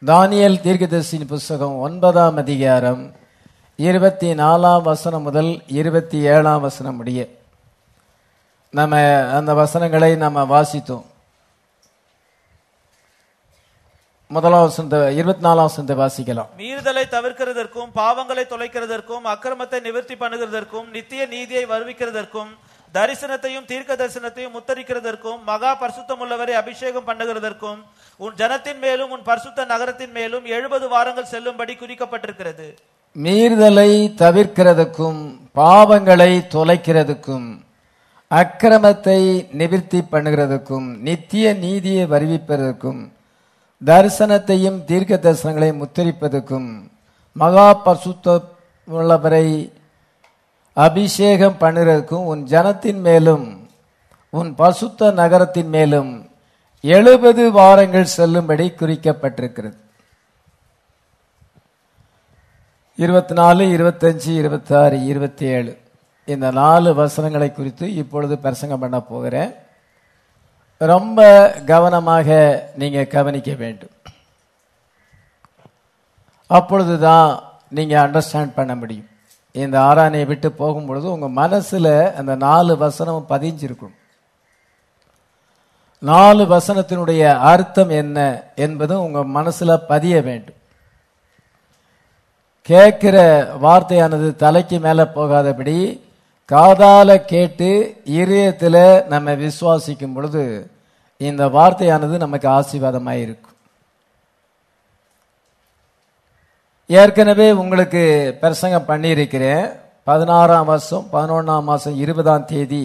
Daniel தீர்க்கதரிசியின் புஸ்தகம் ஒன்பதாம் அதிகாரம் இருபத்தி நாலாம் வசனம் முதல் இருபத்தி ஏழாம் வசனம் முடிய நம்ம அந்த வசனங்களை நம்ம வாசித்தோம் முதலாம் வசனத்தை இருபத்தி நாலாம் வசனத்தை வாசிக்கலாம் மீறுதலை தவிர்க்கிறதற்கும் பாவங்களை தொலைக்கிறதற்கும் அக்கிரமத்தை நிவர்த்தி பண்ணுகிறதற்கும் நித்திய நீதியை வருவிக்கிறதற்கும் தரிசனத்தையும் தீர்க்க தரிசனத்தையும் முத்தரிக்கிறதற்கும் மகா பரிசுத்தமுள்ளவரை அபிஷேகம் பண்ணுகிறதற்கும் உன் ஜனத்தின் மேலும் உன் பரிசுத்த நகரத்தின் மேலும் எழுபது வாரங்கள் செல்லும்படி குறிக்கப்பட்டிருக்கிறது மீறுதலை தவிர்க்கிறதுக்கும் பாவங்களை தொலைக்கிறதுக்கும் அக்கிரமத்தை நிவிர்த்தி பண்ணுகிறதுக்கும் நித்திய நீதியை வருவிப்பதற்கும் தரிசனத்தையும் தீர்க்க தரிசனங்களை முத்தரிப்பதற்கும் மகா பரிசுத்த உள்ளவரை அபிஷேகம் பண்ணுறதுக்கும் உன் ஜனத்தின் மேலும் உன் பசுத்த நகரத்தின் மேலும் எழுபது வாரங்கள் செல்லும்படி குறிக்கப்பட்டிருக்கிறது இருபத்தி நாலு இருபத்தஞ்சு இருபத்தாறு இருபத்தி ஏழு இந்த நாலு வசனங்களை குறித்து இப்பொழுது பிரசங்கம் பண்ண போகிறேன் ரொம்ப கவனமாக நீங்க கவனிக்க வேண்டும் அப்பொழுதுதான் நீங்க அண்டர்ஸ்டாண்ட் பண்ண முடியும் இந்த ஆராதனையை விட்டு போகும்பொழுது உங்க மனசுல அந்த நாலு வசனம் பதிஞ்சிருக்கும் நாலு வசனத்தினுடைய அர்த்தம் என்ன என்பதும் உங்க மனசுல பதிய வேண்டும் கேட்கிற வார்த்தையானது தலைக்கு மேல போகாதபடி காதால கேட்டு இதயத்துல நம்ம விசுவாசிக்கும் பொழுது இந்த வார்த்தையானது நமக்கு ஆசீர்வாதமாக இருக்கும் ஏற்கனவே உங்களுக்கு பிரசங்கம் பண்ணியிருக்கிறேன் பதினாறாம் வருஷம் பதினொன்றாம் மாதம் இருபதாம் தேதி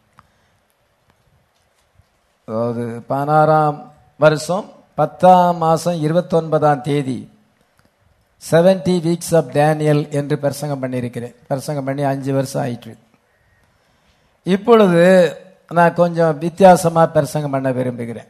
அதாவது பதினாறாம் வருஷம் பத்தாம் மாதம் இருபத்தொன்பதாம் தேதி செவன்டி வீக்ஸ் ஆஃப் டேனியல் என்று பிரசங்கம் பண்ணியிருக்கிறேன் பிரசங்கம் பண்ணி அஞ்சு வருஷம் ஆயிற்று இப்பொழுது நான் கொஞ்சம் வித்தியாசமாக பிரசங்கம் பண்ண விரும்புகிறேன்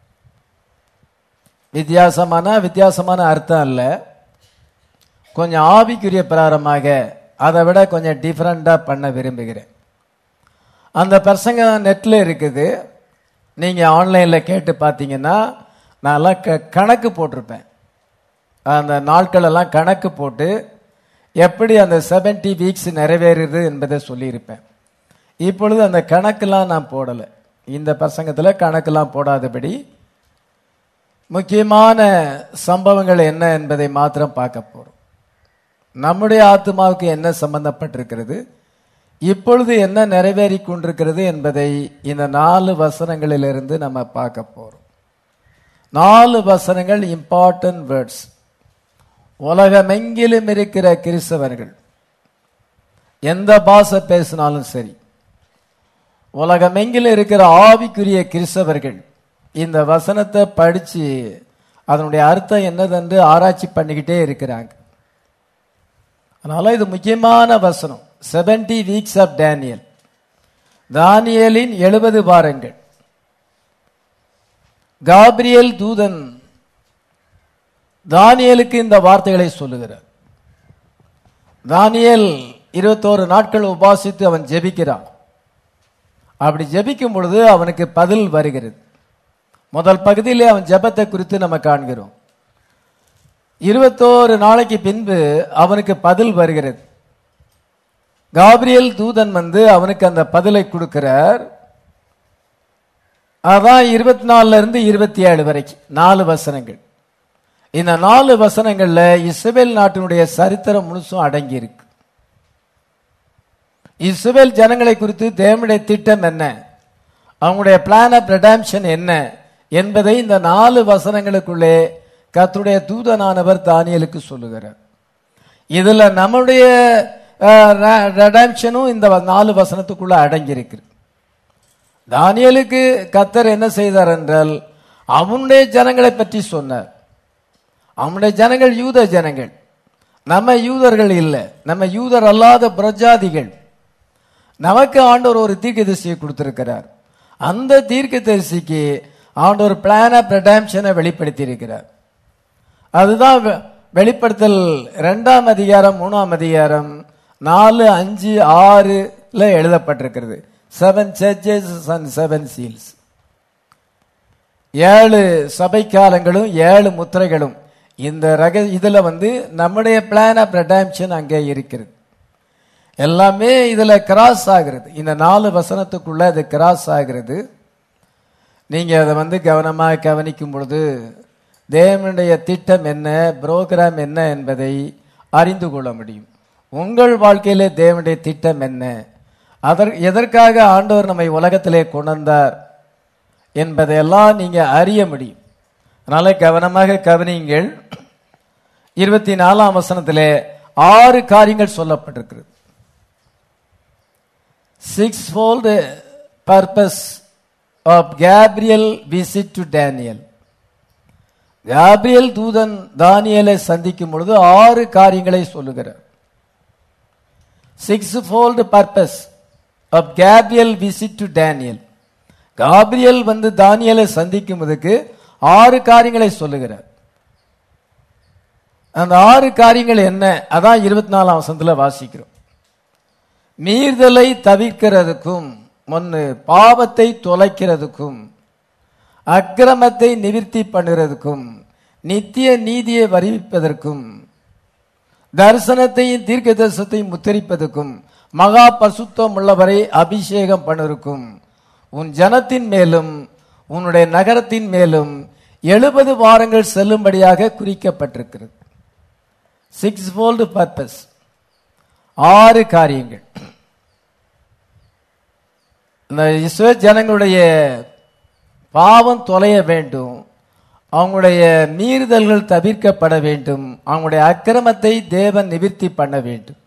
வித்தியாசமான வித்தியாசமான அர்த்தம் இல்லை கொஞ்சம் ஆவிக்குரிய பிரகாரமாக அதை விட கொஞ்சம் டிஃப்ரெண்டாக பண்ண விரும்புகிறேன் அந்த பிரசங்கம் நெட்டில் இருக்குது நீங்கள் ஆன்லைனில் கேட்டு பார்த்தீங்கன்னா நான்லாம் க கணக்கு போட்டிருப்பேன் அந்த நாட்களெல்லாம் கணக்கு போட்டு எப்படி அந்த செவன்டி வீக்ஸ் நிறைவேறுது என்பதை சொல்லியிருப்பேன் இப்பொழுது அந்த கணக்கெல்லாம் நான் போடலை இந்த பிரசங்கத்தில் கணக்கெல்லாம் போடாதபடி முக்கியமான சம்பவங்கள் என்ன என்பதை மாத்திரம் பார்க்க போகிறோம் நம்முடைய ஆத்மாவுக்கு என்ன சம்பந்தப்பட்டிருக்கிறது இப்பொழுது என்ன நிறைவேறி கொண்டிருக்கிறது என்பதை இந்த நாலு வசனங்களிலிருந்து நம்ம பார்க்க போறோம் நாலு வசனங்கள் இம்பார்ட்டன்ட் வேர்ட்ஸ் உலகமெங்கிலும் இருக்கிற கிறிஸ்தவர்கள் எந்த பாஷை பேசினாலும் சரி உலகமெங்கிலும் இருக்கிற ஆவிக்குரிய கிறிஸ்தவர்கள் இந்த வசனத்தை படிச்சு அதனுடைய அர்த்தம் என்னதென்று ஆராய்ச்சி பண்ணிக்கிட்டே இருக்கிறாங்க அதனால இது முக்கியமான வசனம் செவன்டி வீக்ஸ் ஆஃப் டேனியல் தானியலின் எழுபது வாரங்கள் காப்ரியல் தூதன் தானியலுக்கு இந்த வார்த்தைகளை சொல்லுகிறார் தானியல் இருபத்தோரு நாட்கள் உபாசித்து அவன் ஜெபிக்கிறான் அப்படி ஜெபிக்கும் பொழுது அவனுக்கு பதில் வருகிறது முதல் பகுதியிலே அவன் ஜெபத்தை குறித்து நம்ம காண்கிறோம் இருபத்தோரு நாளைக்கு பின்பு அவனுக்கு பதில் வருகிறது காபிரியல் தூதன் வந்து அவனுக்கு அந்த பதிலை கொடுக்கிறார் அதான் இருபத்தி நாலுல இருந்து இருபத்தி ஏழு வரைக்கும் நாலு வசனங்கள் இந்த நாலு வசனங்கள்ல இஸ்ரேல் நாட்டினுடைய சரித்திரம் முழுசும் அடங்கி இருக்கு இஸ்ரேல் ஜனங்களை குறித்து தேவனுடைய திட்டம் என்ன அவங்களுடைய பிளான் ஆஃப் ரெடாம்ஷன் என்ன என்பதை இந்த நாலு வசனங்களுக்குள்ளே கத்துடைய தூதனானவர் தானியலுக்கு சொல்லுகிறார் இதுல நம்முடைய ரெடாம்ஷனும் இந்த நாலு வசனத்துக்குள்ள அடங்கி இருக்கு தானியலுக்கு கத்தர் என்ன செய்தார் என்றால் அவனுடைய ஜனங்களை பற்றி சொன்னார் அவனுடைய ஜனங்கள் யூத ஜனங்கள் நம்ம யூதர்கள் இல்லை நம்ம யூதர் அல்லாத பிரஜாதிகள் நமக்கு ஆண்டவர் ஒரு தீர்க்க தரிசியை கொடுத்திருக்கிறார் அந்த தீர்க்க தரிசிக்கு ஆண்டவர் பிளான் ஆஃப் ரெடாம்ஷனை வெளிப்படுத்தி இருக்கிறார் அதுதான் வெளிப்படுத்தல் ரெண்டாம் அதிகாரம் மூணாம் அதிகாரம் நாலு அஞ்சு ஆறுல எழுதப்பட்டிருக்கிறது seven churches and seven seals ஏழு சபைக்காலங்களும் ஏழு முத்திரைகளும் இந்த ரக இதுல வந்து நம்முடைய பிளான் ஆஃப் ரெடாம்ஷன் அங்கே இருக்கிறது எல்லாமே இதுல கிராஸ் ஆகிறது இந்த நாலு வசனத்துக்குள்ள அது கிராஸ் ஆகிறது நீங்க அதை வந்து கவனமாக கவனிக்கும் பொழுது தேவனுடைய திட்டம் என்ன புரோகிராம் என்ன என்பதை அறிந்து கொள்ள முடியும் உங்கள் வாழ்க்கையிலே தேவனுடைய திட்டம் என்ன அதற் எதற்காக ஆண்டவர் நம்மை உலகத்திலே கொண்டார் என்பதையெல்லாம் நீங்க அறிய முடியும் அதனால கவனமாக கவனியுங்கள் இருபத்தி நாலாம் வசனத்திலே ஆறு காரியங்கள் சொல்லப்பட்டிருக்கிறது six fold purpose of Gabriel visit to Daniel Gabriel தூதன் தானியலை சந்திக்கும் பொழுது ஆறு காரியங்களை சொல்லுகிறார் six fold purpose of Gabriel visit to Daniel Gabriel வந்து தானியலை சந்திக்கும் போதுக்கு ஆறு காரியங்களை சொல்லுகிறார் அந்த ஆறு காரியங்கள் என்ன அதான் இருபத்தி நாலாம் வசனத்துல வாசிக்கிறோம் மீறுதலை தவிர்க்கிறதுக்கும் ஒன்னு பாவத்தை தொலைக்கிறதுக்கும் அக்கிரமத்தை நிவிர்த்தி பண்ணுறதுக்கும் நித்திய நீதியை வருவிப்பதற்கும் தரிசனத்தையும் தீர்க்க தரிசனத்தையும் முத்தரிப்பதற்கும் மகா பசுத்தம் உள்ளவரை அபிஷேகம் பண்ணுவதற்கும் உன் ஜனத்தின் மேலும் உன்னுடைய நகரத்தின் மேலும் எழுபது வாரங்கள் செல்லும்படியாக குறிக்கப்பட்டிருக்கிறது சிக்ஸ் ஃபோல்டு பர்பஸ் ஆறு காரியங்கள் இந்த இஸ்ரோ ஜனங்களுடைய பாவம் தொலைய வேண்டும் அவங்களுடைய மீறுதல்கள் தவிர்க்கப்பட வேண்டும் அவங்களுடைய அக்கிரமத்தை தேவன் நிவிர்த்தி பண்ண வேண்டும்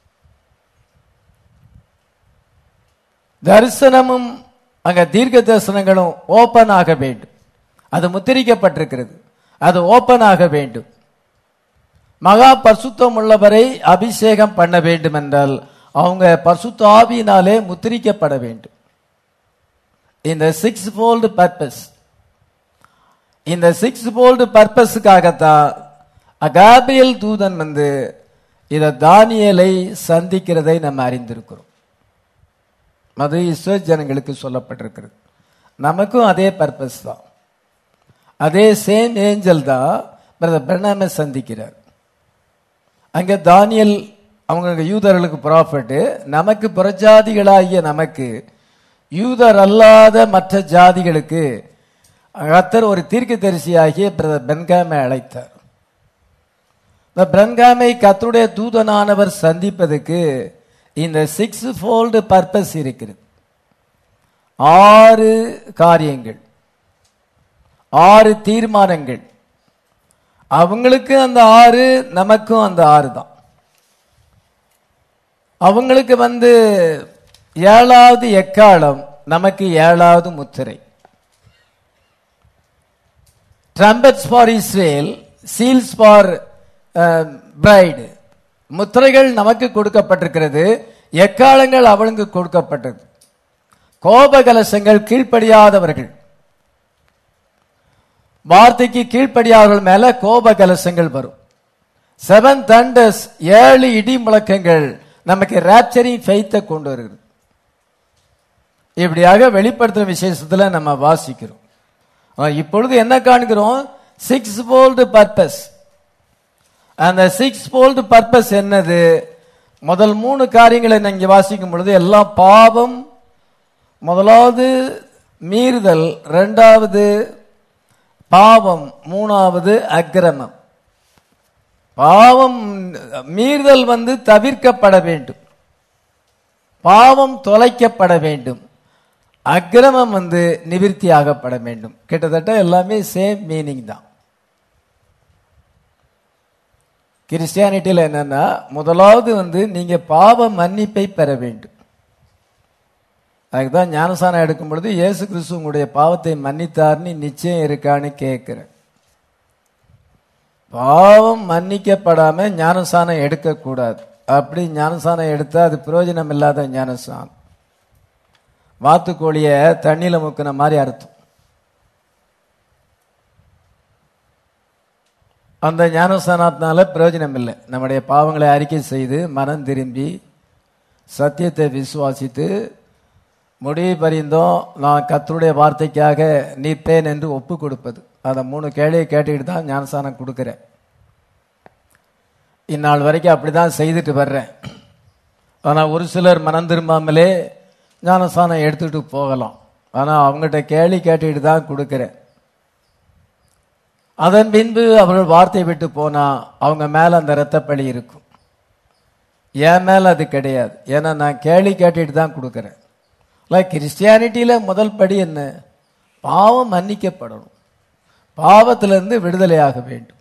தரிசனமும் அங்க தீர்க்க தரிசனங்களும் ஓபன் ஆக வேண்டும் அது முத்திரிக்கப்பட்டிருக்கிறது அது ஓபன் ஆக வேண்டும் மகா பரிசுத்தம் உள்ளவரை அபிஷேகம் பண்ண வேண்டும் என்றால் அவங்க பரிசுத்த ஆவியினாலே முத்திரிக்கப்பட வேண்டும் இந்த சிக்ஸ் ஃபோல்டு பர்பஸ் இந்த சிக்ஸ் ஃபோல்டு பர்பஸுக்காகத்தான் அகாபியல் தூதன் வந்து இத தானியலை சந்திக்கிறதை நம்ம அறிந்திருக்கிறோம் அது இஸ்ரோ ஜனங்களுக்கு சொல்லப்பட்டிருக்கிறது நமக்கும் அதே பர்பஸ் தான் அதே சேம் ஏஞ்சல் தான் பிரதர் பிரணாமை சந்திக்கிறார் அங்க தானியல் அவங்க யூதர்களுக்கு ப்ராஃபிட்டு நமக்கு புறஜாதிகளாகிய நமக்கு யூதர் அல்லாத மற்ற ஜாதிகளுக்கு கத்தர் ஒரு தீர்க்கதரிசியாகிய பிரதர் பென்காமை அழைத்தார் இந்த பென்காமை கத்தருடைய தூதனானவர் சந்திப்பதற்கு இந்த சிக்ஸ் ஃபோல்டு பர்பஸ் இருக்கிறது ஆறு காரியங்கள் ஆறு தீர்மானங்கள் அவங்களுக்கு அந்த ஆறு நமக்கும் அந்த ஆறு தான் அவங்களுக்கு வந்து ஏழாவது எக்காலம் நமக்கு ஏழாவது முத்திரை trumpets for Israel seals for bride முத்திரைகள் நமக்கு கொடுக்கப்பட்டிருக்கிறது எக்காலங்கள் அவளுக்கு கொடுக்கப்பட்டது கோபகலசங்கள் கீழ்ப்படியாதவர்கள் வார்த்தைக்கு கீழ்ப்படியாதவர்கள் மேல கோபகலசங்கள் வரும் செவன் தண்டர்ஸ் ஏழு இடி முழக்கங்கள் நமக்கு ரேப்சரிங் ஃபெய்த்தை கொண்டு வருகிறது இப்படியாக வெளிப்படுத்துற விசேஷத்துல நம்ம வாசிக்கிறோம் ஆ, இப்பொழுது என்ன காண்கிறோம் சிக்ஸ் போல்டு பர்பஸ் அந்த சிக்ஸ் போல்டு பர்பஸ் என்னது முதல் மூணு காரியங்களை நீங்க வாசிக்கும் பொழுது எல்லாம் பாவம் முதலாவது மீறுதல் ரெண்டாவது பாவம் மூணாவது அக்கிரமம் பாவம் மீறுதல் வந்து தவிர்க்கப்பட வேண்டும் பாவம் தொலைக்கப்பட வேண்டும் அக்கிரமம் வந்து நிவிர்த்தியாகப்பட வேண்டும் கிட்டத்தட்ட எல்லாமே சேம் மீனிங் தான் கிறிஸ்டியானிட்டியில் என்னன்னா முதலாவது வந்து நீங்க பாவ மன்னிப்பை பெற வேண்டும் அதுக்கு தான் ஞானசானம் எடுக்கும் பொழுது இயேசு கிறிஸ்து உங்களுடைய பாவத்தை மன்னித்தார்னு நிச்சயம் இருக்கான்னு கேட்கிறேன் பாவம் மன்னிக்கப்படாம ஞானசானம் எடுக்கக்கூடாது அப்படி ஞானசானம் எடுத்தா அது பிரயோஜனம் இல்லாத ஞானசானம் வாத்துக்கோழிய தண்ணியில முக்கின மாதிரி அர்த்தம் அந்த ஞானஸ்தானத்தினால பிரயோஜனம் இல்லை நம்முடைய பாவங்களை அறிக்கை செய்து மனம் திரும்பி சத்தியத்தை விசுவாசித்து முடிவு பரிந்தோம் நான் கத்தருடைய வார்த்தைக்காக நிற்பேன் என்று ஒப்பு கொடுப்பது அந்த மூணு கேள்வியை கேட்டுக்கிட்டு தான் ஞானஸ்தானம் கொடுக்குறேன் இந்நாள் வரைக்கும் அப்படிதான் செய்துட்டு வர்றேன் ஆனா ஒரு சிலர் மனம் திரும்பாமலே ஞானசானம் எடுத்துட்டு போகலாம் ஆனா அவங்ககிட்ட கேள்வி கேட்டுட்டு தான் கொடுக்கிறேன் அதன் பின்பு அவர்கள் வார்த்தை விட்டு போனா அவங்க மேல அந்த இரத்தப்பழி இருக்கும் என் மேல அது கிடையாது ஏன்னா நான் கேள்வி கேட்டுட்டு தான் கொடுக்கிறேன் லைக் கிறிஸ்டியானிட்டியில முதல் படி என்ன பாவம் மன்னிக்கப்படணும் பாவத்திலிருந்து விடுதலையாக வேண்டும்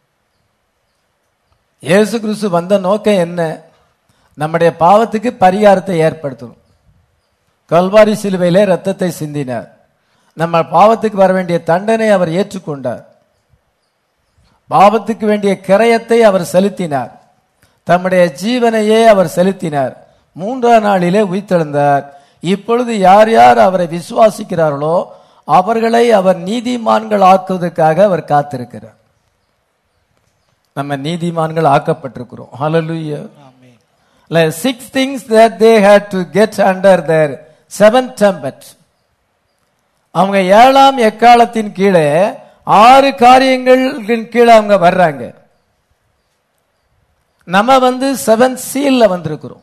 இயேசு கிறிஸ்து வந்த நோக்கம் என்ன நம்முடைய பாவத்துக்கு பரிகாரத்தை ஏற்படுத்தணும் கல்வாரி சிலுவையிலே ரத்தத்தை சிந்தினார் நம்ம பாவத்துக்கு வர வேண்டிய தண்டனை அவர் ஏற்றுக்கொண்டார் பாவத்துக்கு வேண்டிய கிரயத்தை அவர் செலுத்தினார் தம்முடைய ஜீவனையே அவர் செலுத்தினார் மூன்றாம் நாளிலே உயிர்த்தெழுந்தார் இப்பொழுது யார் யார் அவரை விசுவாசிக்கிறார்களோ அவர்களை அவர் நீதிமான்கள் ஆக்குவதற்காக அவர் காத்திருக்கிறார் நம்ம நீதிமான்கள் ஆக்கப்பட்டிருக்கிறோம் ஹalleluya ஆமென் like six things that they had to get under their seventh trumpet அவங்க ஏழாம் எக்காலத்தின் கீழே ஆறு காரியங்களின் கீழே அவங்க வர்றாங்க நம்ம வந்து செவன் சீல்ல வந்திருக்கிறோம்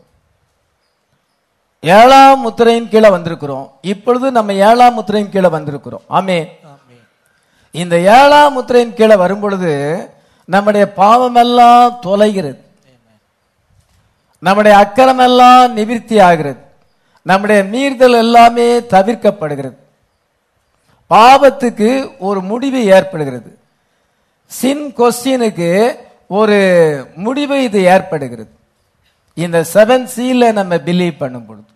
ஏழாம் முத்திரையின் கீழே வந்திருக்கிறோம் இப்பொழுது நம்ம ஏழாம் முத்திரையின் கீழே வந்திருக்கிறோம் ஆமே ஆமென் இந்த ஏழாம் முத்திரையின் கீழே வரும் பொழுது நம்முடைய பாவமெல்லாம் தொலைகிறது நம்முடைய அக்கிரமெல்லாம் நிவிர்த்தி ஆகிறது நம்முடைய மீறுதல் எல்லாமே தவிர்க்கப்படுகிறது பாவத்துக்கு ஒரு முடிவு ஏற்படுகிறது சின் கொஸ்டினுக்கு ஒரு முடிவு இது ஏற்படுகிறது இந்த செவன் சீல நம்ம பிலீவ் பண்ணும் பொழுது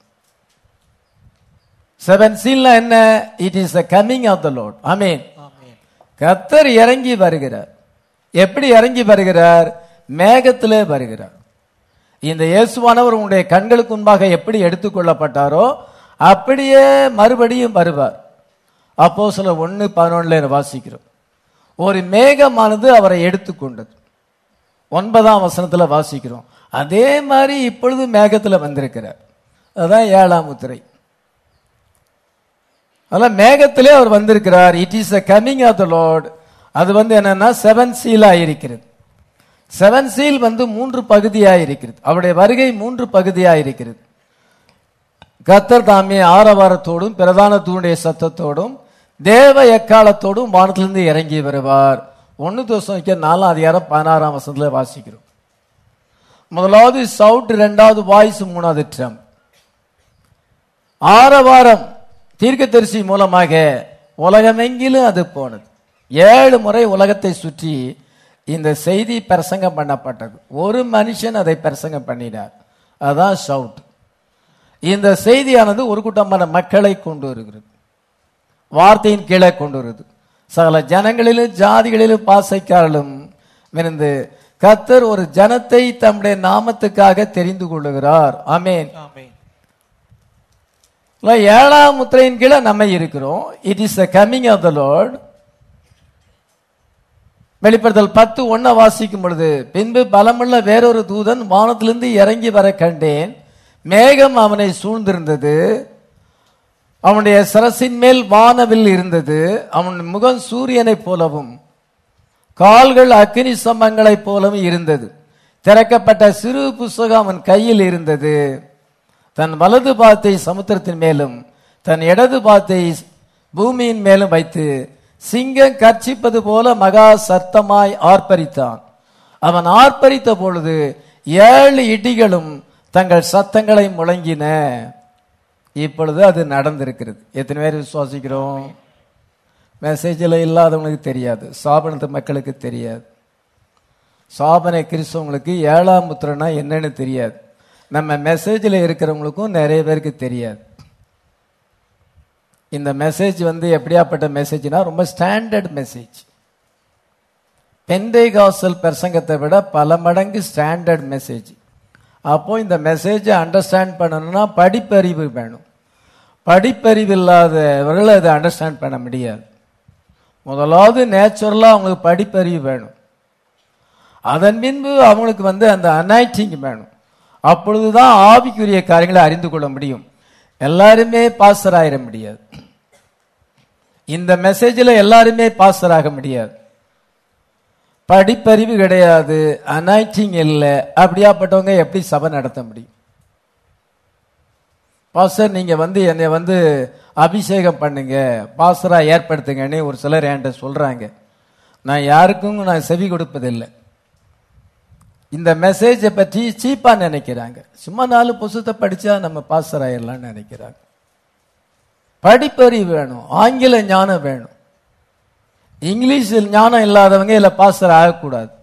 செவன் சீல்ல என்ன it is the coming of the Lord ஆமீன் ஆமென் கர்த்தர் இறங்கி வருகிறார் எப்படி இறங்கி வருகிறார் மேகத்திலே வருகிறார் இந்த இயேசுவானவர் உங்களுடைய கண்களுக்கு முன்பாக எப்படி எடுத்துக்கொள்ளப்பட்டாரோ அப்படியே மறுபடியும் வருவார் அப்போ சில ஒன்று பதினொன்னுல வாசிக்கிறோம் ஒரு மேகமானது அவரை எடுத்துக்கொண்டது ஒன்பதாம் வசனத்துல வாசிக்கிறோம் அதே மாதிரி இப்பொழுது மேகத்துல வந்திருக்கிறார் அதான் ஏழாம் முத்திரை அதெல்லாம் மேகத்திலே அவர் வந்திருக்கிறார் it is the coming of the Lord அது வந்து என்னன்னா செவன் சீலா இருக்கிறது செவன் சீல் வந்து மூன்று பகுதியா இருக்கிறது அவருடைய வருகை மூன்று பகுதியா இருக்கிறது கத்தர் தாமே ஆரவாரத்தோடும் பிரதான தூணுடைய சத்தத்தோடும் தேவ எக்காலத்தோடும் வானத்திலிருந்து இறங்கி வருவார் ஒன்னு தோசம் நாலாம் அதிகாரம் பதினாறாம் வசனத்துல வாசிக்கிறோம் முதலாவது சவுட் இரண்டாவது வாய்ஸ் மூணாவது ட்ரம் ஆரவாரம் தீர்க்கதரிசி மூலமாக உலகமெங்கிலும் அது போனது ஏழு முறை உலகத்தை சுற்றி இந்த செய்தி பிரசங்கம் பண்ணப்பட்டது ஒரு மனுஷன் அதை பிரசங்கம் பண்ணினார் அதான் ஷவுட் இந்த செய்தியானது ஒரு கூட்டமான மக்களை கொண்டு வருகிறது வார்த்தையின் கீழே கொண்டு வருது சகல ஜனங்களிலும் ஜாதிகளிலும் பாசைக்காரலும் விருந்து கத்தர் ஒரு ஜனத்தை தம்முடைய நாமத்துக்காக தெரிந்து கொள்ளுகிறார் ஆமேன் ஆமென் இல்ல, ஏழாம் முத்திரையின் கீழே நம்ம இருக்கிறோம் it is the coming of the Lord வெளிப்படுத்தல் பத்து ஒன்ன வாசிக்கும் பொழுது பின்பு பலமுள்ள வேறொரு தூதன் வானத்திலிருந்து இறங்கி வர கண்டேன் மேகம் அவனை சூழ்ந்திருந்தது அவனுடைய சரசின் மேல் வானவில் இருந்தது அவன் முகம் சூரியனைப் போலவும் கால்கள் அக்கினி சம்பங்களைப் போலவும் இருந்தது திறக்கப்பட்ட சிறு புஸ்தகம் அவன் கையில் இருந்தது தன் வலது பாத்தை சமுத்திரத்தின் மேலும் தன் இடது பாத்தை பூமியின் மேலும் வைத்து சிங்கம் கர்ச்சிப்பது போல மகா சத்தமாய் ஆர்ப்பரித்தான் அவன் ஆர்ப்பரித்த பொழுது ஏழு இடிகளும் தங்கள் சத்தங்களை முழங்கின இப்பொழுது அது நடந்திருக்கிறது எத்தனை பேர் விசுவாசிக்கிறோம் மெசேஜில் இல்லாதவங்களுக்கு தெரியாது சாபனத்து மக்களுக்கு தெரியாது சாபனை கிறிஸ்தவங்களுக்கு ஏழாம் முத்திரனா என்னன்னு தெரியாது நம்ம மெசேஜில் இருக்கிறவங்களுக்கும் நிறைய பேருக்கு தெரியாது இந்த மெசேஜ் வந்து எப்படியாப்பட்ட மெசேஜ்னா ரொம்ப ஸ்டாண்டர்ட் மெசேஜ் பெந்தைகாசல் பிரசங்கத்தை விட பல மடங்கு ஸ்டாண்டர்ட் மெசேஜ் அப்போ இந்த மெசேஜை அண்டர்ஸ்டாண்ட் பண்ணணும்னா படிப்பறிவு வேணும் படிப்பறிவு இல்லாதவர்கள் அதை அண்டர்ஸ்டாண்ட் பண்ண முடியாது முதலாவது நேச்சுரலாக அவங்களுக்கு படிப்பறிவு வேணும் அதன் பின்பு அவங்களுக்கு வந்து அந்த அனாய்டிங் வேணும் அப்பொழுதுதான் ஆவிக்குரிய காரியங்களை அறிந்து கொள்ள முடியும் எல்லாருமே பாஸ்டர் ஆயிட முடியாது இந்த மெசேஜில் எல்லாருமே பாஸ்டர் ஆக முடியாது படிப்பறிவு கிடையாது அனாய்டிங் இல்லை அப்படியாப்பட்டவங்க எப்படி சபை நடத்த முடியும் பாஸ்டர் நீங்க வந்து என்னை வந்து அபிஷேகம் பண்ணுங்க பாஸ்டரா ஏற்படுத்துங்கன்னு ஒரு சிலர் என்கிட்ட சொல்றாங்க நான் யாருக்கும் நான் செவி கொடுப்பதில்லை இந்த மெசேஜை பற்றி சீப்பா நினைக்கிறாங்க சும்மா நாலு புஸ்தத்தை படிச்சா நம்ம பாஸ்டர் ஆயிடலாம்னு நினைக்கிறாங்க படிப்பறிவு வேணும் ஆங்கில ஞானம் வேணும் இங்கிலீஷில் ஞானம் இல்லாதவங்க இல்ல பாஸ்டர் ஆகக்கூடாது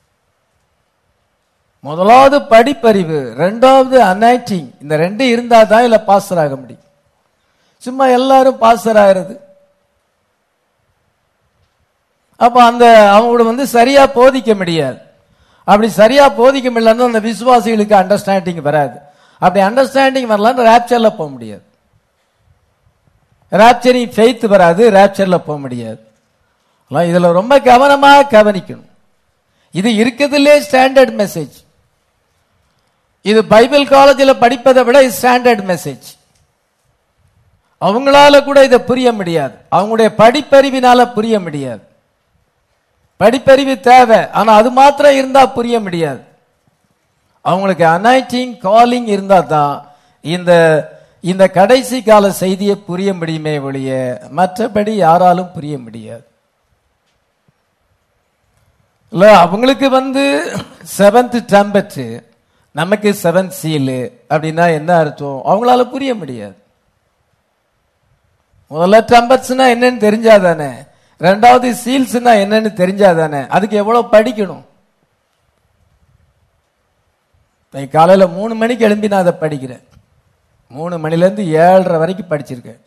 முதலாவது படிப்பறிவு ரெண்டாவது அனைட்டிங் இந்த ரெண்டு இருந்தா தான் இல்ல பாஸ்டர் ஆக முடியும் சும்மா எல்லாரும் பாஸ்டர் ஆகிறது அப்ப அந்த அவங்களோட வந்து சரியா போதிக்க முடியாது அப்படி சரியா போதிக்க முடியலன்னா அந்த விசுவாசிகளுக்கு அண்டர்ஸ்டாண்டிங் வராது அப்படி அண்டர்ஸ்டாண்டிங் வரலான்னு ரேப்சர்ல போக முடியாது ரேப்சரிங் ஃபெய்த் வராது ரேப்சர்ல போக முடியாது அதெல்லாம் இதுல ரொம்ப கவனமா கவனிக்கணும் இது இருக்கிறதுலே ஸ்டாண்டர்ட் மெசேஜ் இது பைபிள் காலேஜில் படிப்பதை விட ஸ்டாண்டர்ட் மெசேஜ் அவங்களால கூட இதை புரிய முடியாது அவங்களுடைய படிப்பறிவினால புரிய முடியாது படிப்பறிவு தேவை ஆனா அது மாத்திரம் இருந்தா புரிய முடியாது அவங்களுக்கு அனைட்டிங் காலிங் இருந்தா தான் இந்த இந்த கடைசி கால செய்தியை புரிய முடியுமே ஒழிய மற்றபடி யாராலும் புரிய முடியாது இல்ல அவங்களுக்கு வந்து செவன்த் டம்பட் நமக்கு செவன்த் சீலு அப்படின்னா என்ன அர்த்தம் அவங்களால புரிய முடியாது முதல்ல டம்பட்ஸ்னா என்னன்னு தெரிஞ்சாதானே ரெண்டாவது சீல்ஸ்னா என்னன்னு தெரிஞ்சாதானே அதுக்கு எவ்வளவு படிக்கணும் இன்னைக்கு காலையில மூணு மணிக்கு எழும்பி நான் அதை படிக்கிறேன் மூணு மணில இருந்து ஏழரை வரைக்கும் படிச்சிருக்கேன்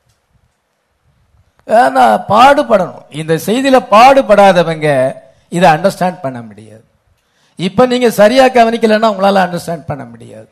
ஏன்னா பாடுபடணும் இந்த செய்தியில பாடுபடாதவங்க இதை அண்டர்ஸ்டாண்ட் பண்ண முடியாது இப்ப நீங்க சரியா கவனிக்கலன்னா உங்களால அண்டர்ஸ்டாண்ட் பண்ண முடியாது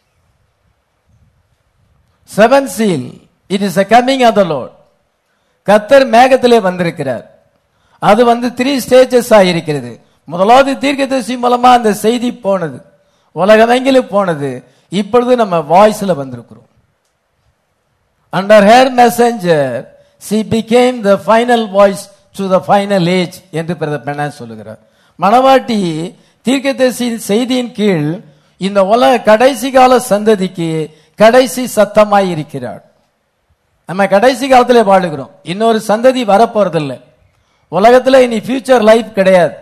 seven seal it is a coming of the Lord கத்தர் மேகத்திலே வந்திருக்கிறார் அது வந்து த்ரீ ஸ்டேஜஸ் இருக்கிறது முதலாவது தீர்க்கதரிசி மூலமா அந்த செய்தி போனது உலகமெங்கிலும் போனது இப்பொழுது நம்ம வாய்ஸ்ல வந்திருக்கிறோம் under her messenger she became the final voice to the final age என்று பிரதமர் சொல்லுகிறார் மணவாட்டி தீர்க்கதரிசி செய்தியின் கீழ் இந்த உலக கடைசி கால சந்ததிக்கு கடைசி சத்தமாய் இருக்கிறார் நம்ம கடைசி காலத்திலே வாழுகிறோம் இன்னொரு சந்ததி வரப்போறதில்லை உலகத்துல இனி ஃபியூச்சர் லைஃப் கிடையாது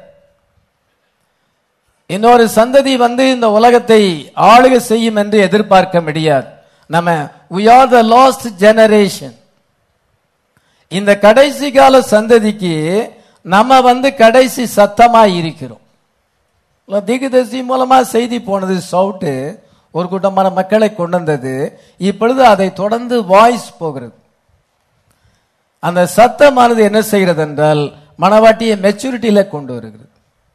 இன்னொரு சந்ததி வந்து இந்த உலகத்தை ஆளுகை செய்யும் என்று எதிர்பார்க்க முடியாது நம்ம we are the lost generation இந்த கடைசி கால சந்ததிக்கு நம்ம வந்து கடைசி சத்தமாய் இருக்கிறோம் தீர்க்கதரிசி மூலமா செய்தி போனது சவுட்டு ஒரு கூட்டமான மக்களை கொண்டு வந்தது இப்பொழுது அதை தொடர்ந்து வாய்ஸ் போகிறது அந்த சத்தமானது என்ன செய்கிறது என்றால் மனவாட்டியை மெச்சூரிட்டியில கொண்டு வருகிறது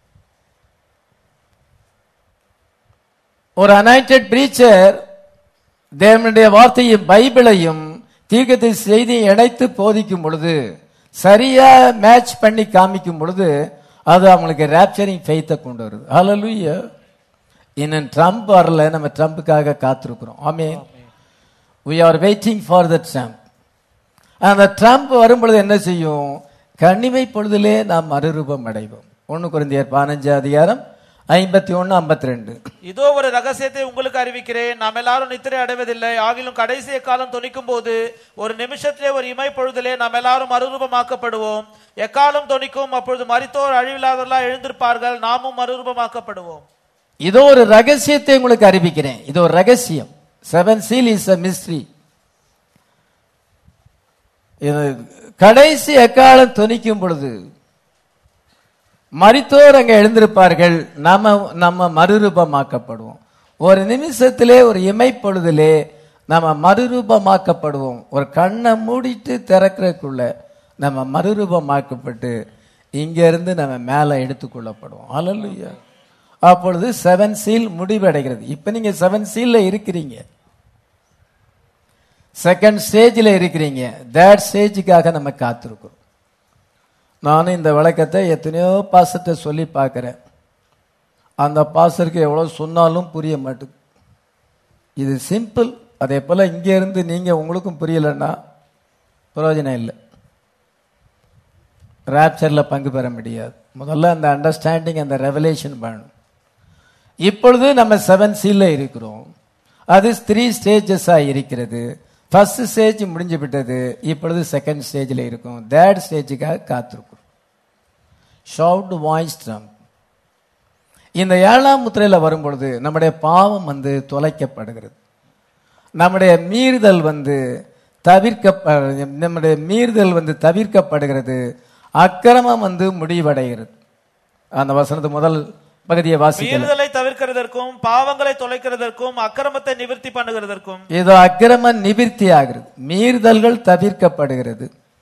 ஒரு அனாயிண்டட் பிரீச்சர் தேவனுடைய வார்த்தையும் பைபிளையும் தீர்க்கத்தை செய்தி இணைத்து போதிக்கும் பொழுது சரியா மேட்ச் பண்ணி காமிக்கும் பொழுது அது அவங்களுக்கு ரேப்சரிங் ஃபெய்த்தை கொண்டு வருது ஹalleluya இன்னும் ட்ரம்ப் வரல நம்ம ட்ரம்ப்புக்காக காத்திருக்கிறோம் ஆமே we are waiting for the trump அந்த ட்ரம்ப் வரும் பொழுது என்ன செய்யும் கண்ணிமை பொழுதிலே நாம் மறுரூபம் அடைவோம் ஒன்னு குறைந்தியர் பதினஞ்சு அதிகாரம் ஐம்பத்தி ஒன்னு ஐம்பத்தி ரெண்டு இதோ ஒரு ரகசியத்தை உங்களுக்கு அறிவிக்கிறேன் நாம் எல்லாரும் நித்திரை அடைவதில்லை ஆகிலும் கடைசிய காலம் தொனிக்கும் போது ஒரு நிமிஷத்திலே ஒரு இமை பொழுதிலே நாம் எல்லாரும் மறுரூபமாக்கப்படுவோம் எக்காலம் தொனிக்கும் அப்பொழுது மரித்தோர் அழிவில்லாதவர்களா எழுந்திருப்பார்கள் நாமும் மறுரூபமாக்கப்படுவோம் இதோ ஒரு ரகசியத்தை உங்களுக்கு அறிவிக்கிறேன் இது ஒரு ரகசியம் seven seal is a mystery இது கடைசி எக்காலம் துணிக்கும் பொழுது மரித்தோர் அங்க எழுந்திருப்பார்கள் நம்ம நம்ம மறுரூபமாக்கப்படுவோம் ஒரு நிமிஷத்திலே ஒரு இமை பொழுதிலே நம்ம மறுரூபமாக்கப்படுவோம் ஒரு கண்ணை மூடிட்டு திறக்கிறதுக்குள்ள நம்ம மறுரூபமாக்கப்பட்டு இங்க இருந்து நம்ம மேல எடுத்துக்கொள்ளப்படுவோம் அல்லல்லையா அப்பொழுது செவன் சீல் முடிவடைகிறது இப்ப நீங்க செவன் சீல்ல இருக்கிறீங்க செகண்ட் ஸ்டேஜில் இருக்கிறீங்க தேர்ட் ஸ்டேஜுக்காக நம்ம காத்திருக்கிறோம் நானும் இந்த விளக்கத்தை எத்தனையோ பாசத்தை சொல்லி பார்க்குறேன் அந்த பாசருக்கு எவ்வளோ சொன்னாலும் புரிய மாட்டுது இது சிம்பிள் அதே போல் இங்கே இருந்து நீங்கள் உங்களுக்கும் புரியலைன்னா பிரயோஜனம் இல்லை ராப்சர்ல பங்கு பெற முடியாது முதல்ல அந்த அண்டர்ஸ்டாண்டிங் அந்த ரெவலேஷன் வேணும் இப்பொழுது நம்ம செவன் சீல்ல இருக்கிறோம் அது த்ரீ ஸ்டேஜஸா இருக்கிறது ஃபர்ஸ்ட் ஸ்டேஜ் முடிஞ்சு விட்டது இப்பொழுது செகண்ட் ஸ்டேஜ்ல இருக்கும் தேர்ட் ஸ்டேஜுக்காக காத்திருக்கும் ஷவுட் வாய்ஸ் ட்ரம் இந்த ஏழாம் முத்திரையில வரும்பொழுது நம்முடைய பாவம் வந்து தொலைக்கப்படுகிறது நம்முடைய மீறுதல் வந்து தவிர்க்க நம்முடைய மீறுதல் வந்து தவிர்க்கப்படுகிறது அக்கிரமம் வந்து முடிவடைகிறது அந்த வசனத்து முதல் பகுதியை வாசிக்கலாம் மீறுதலை தவிர்க்கிறதற்கும் பாவங்களை தொலைக்கிறதற்கும் அக்கிரமத்தை நிவர்த்தி பண்ணுகிறதற்கும் இது அக்கிரம நிவிர்த்தி ஆகிறது மீறுதல்கள் தவிர்க்கப்படுகிறது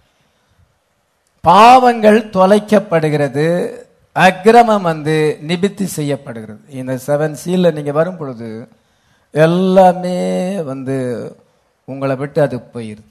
பாவங்கள் தொலைக்கப்படுகிறது அக்கிரமம் வந்து நிபித்தி செய்யப்படுகிறது இந்த செவன் சீல்ல நீங்க வரும் பொழுது எல்லாமே வந்து உங்களை விட்டு அது போயிருது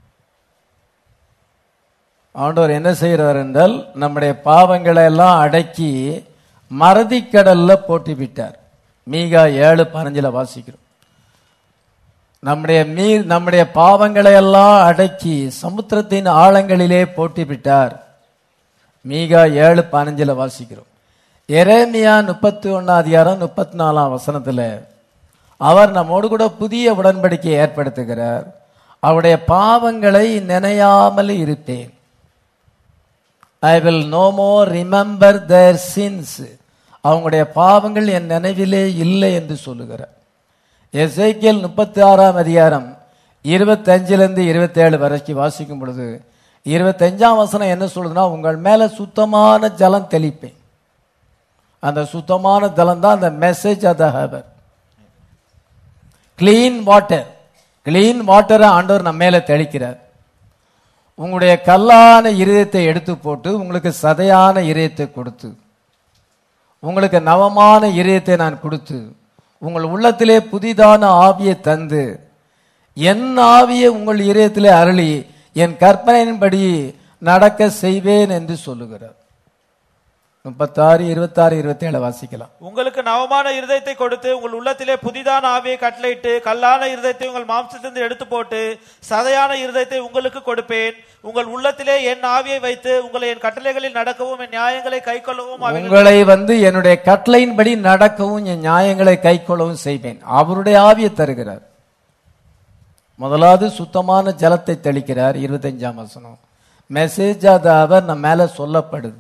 ஆண்டவர் என்ன செய்கிறார் என்றால் நம்முடைய பாவங்களை எல்லாம் அடக்கி மறதிக்கடல்ல போட்டு விட்டார் மீகா ஏழு பதினஞ்சுல வாசிக்கிறோம் நம்முடைய மீ நம்முடைய பாவங்களை எல்லாம் அடக்கி சமுத்திரத்தின் ஆழங்களிலே போட்டு விட்டார் மீகா ஏழு பதினஞ்சுல வாசிக்கிறோம் எரேமியா முப்பத்தி ஒன்னாம் அதிகாரம் முப்பத்தி நாலாம் வசனத்துல அவர் நம்மோடு கூட புதிய உடன்படிக்கையை ஏற்படுத்துகிறார் அவருடைய பாவங்களை நினையாமல் இருப்பேன் I will no more remember their sins அவங்களுடைய பாவங்கள் என் நினைவிலே இல்லை என்று சொல்லுகிறார் எசேக்கியல் முப்பத்தி ஆறாம் அதிகாரம் இருபத்தஞ்சிலிருந்து இருபத்தேழு வரைக்கும் வாசிக்கும் பொழுது இருபத்தஞ்சாம் வசனம் என்ன சொல்லுதுன்னா உங்கள் மேல சுத்தமான ஜலம் தெளிப்பேன் அந்த சுத்தமான ஜலம் தான் அந்த message of the hour clean water clean வாட்டரை ஆண்டவர் நம்ம மேல தெளிக்கிறார் உங்களுடைய கல்லான இருதயத்தை எடுத்து போட்டு உங்களுக்கு சதையான இருதயத்தை கொடுத்து உங்களுக்கு நவமான இதயத்தை நான் கொடுத்து உங்கள் உள்ளத்திலே புதிதான ஆவியை தந்து என் ஆவியை உங்கள் இதயத்திலே அருளி என் கற்பனையின்படி நடக்க செய்வேன் என்று சொல்லுகிறார் முப்பத்தாறு இருபத்தாறு இருபத்தி ஏழு வாசிக்கலாம் உங்களுக்கு நவமான இருதயத்தை கொடுத்து உங்கள் உள்ளத்திலே புதிதான ஆவியை கட்டளையிட்டு கல்லான இருதயத்தை உங்கள் மாம்சத்திலிருந்து எடுத்து போட்டு சதையான இருதயத்தை உங்களுக்கு கொடுப்பேன் உங்கள் உள்ளத்திலே என் ஆவியை வைத்து உங்களை என் கட்டளைகளில் நடக்கவும் என் நியாயங்களை கைக்கொள்ளவும் அவைகள் உங்களை வந்து என்னுடைய கட்டளையின்படி நடக்கவும் என் நியாயங்களை கைக்கொள்ளவும் செய்வேன் அவருடைய ஆவியை தருகிறார் முதலாவது சுத்தமான ஜலத்தை தெளிக்கிறார் இருபத்தஞ்சாம் வசனம் மெசேஜ் அது அவர் நம்ம மேல சொல்லப்படுது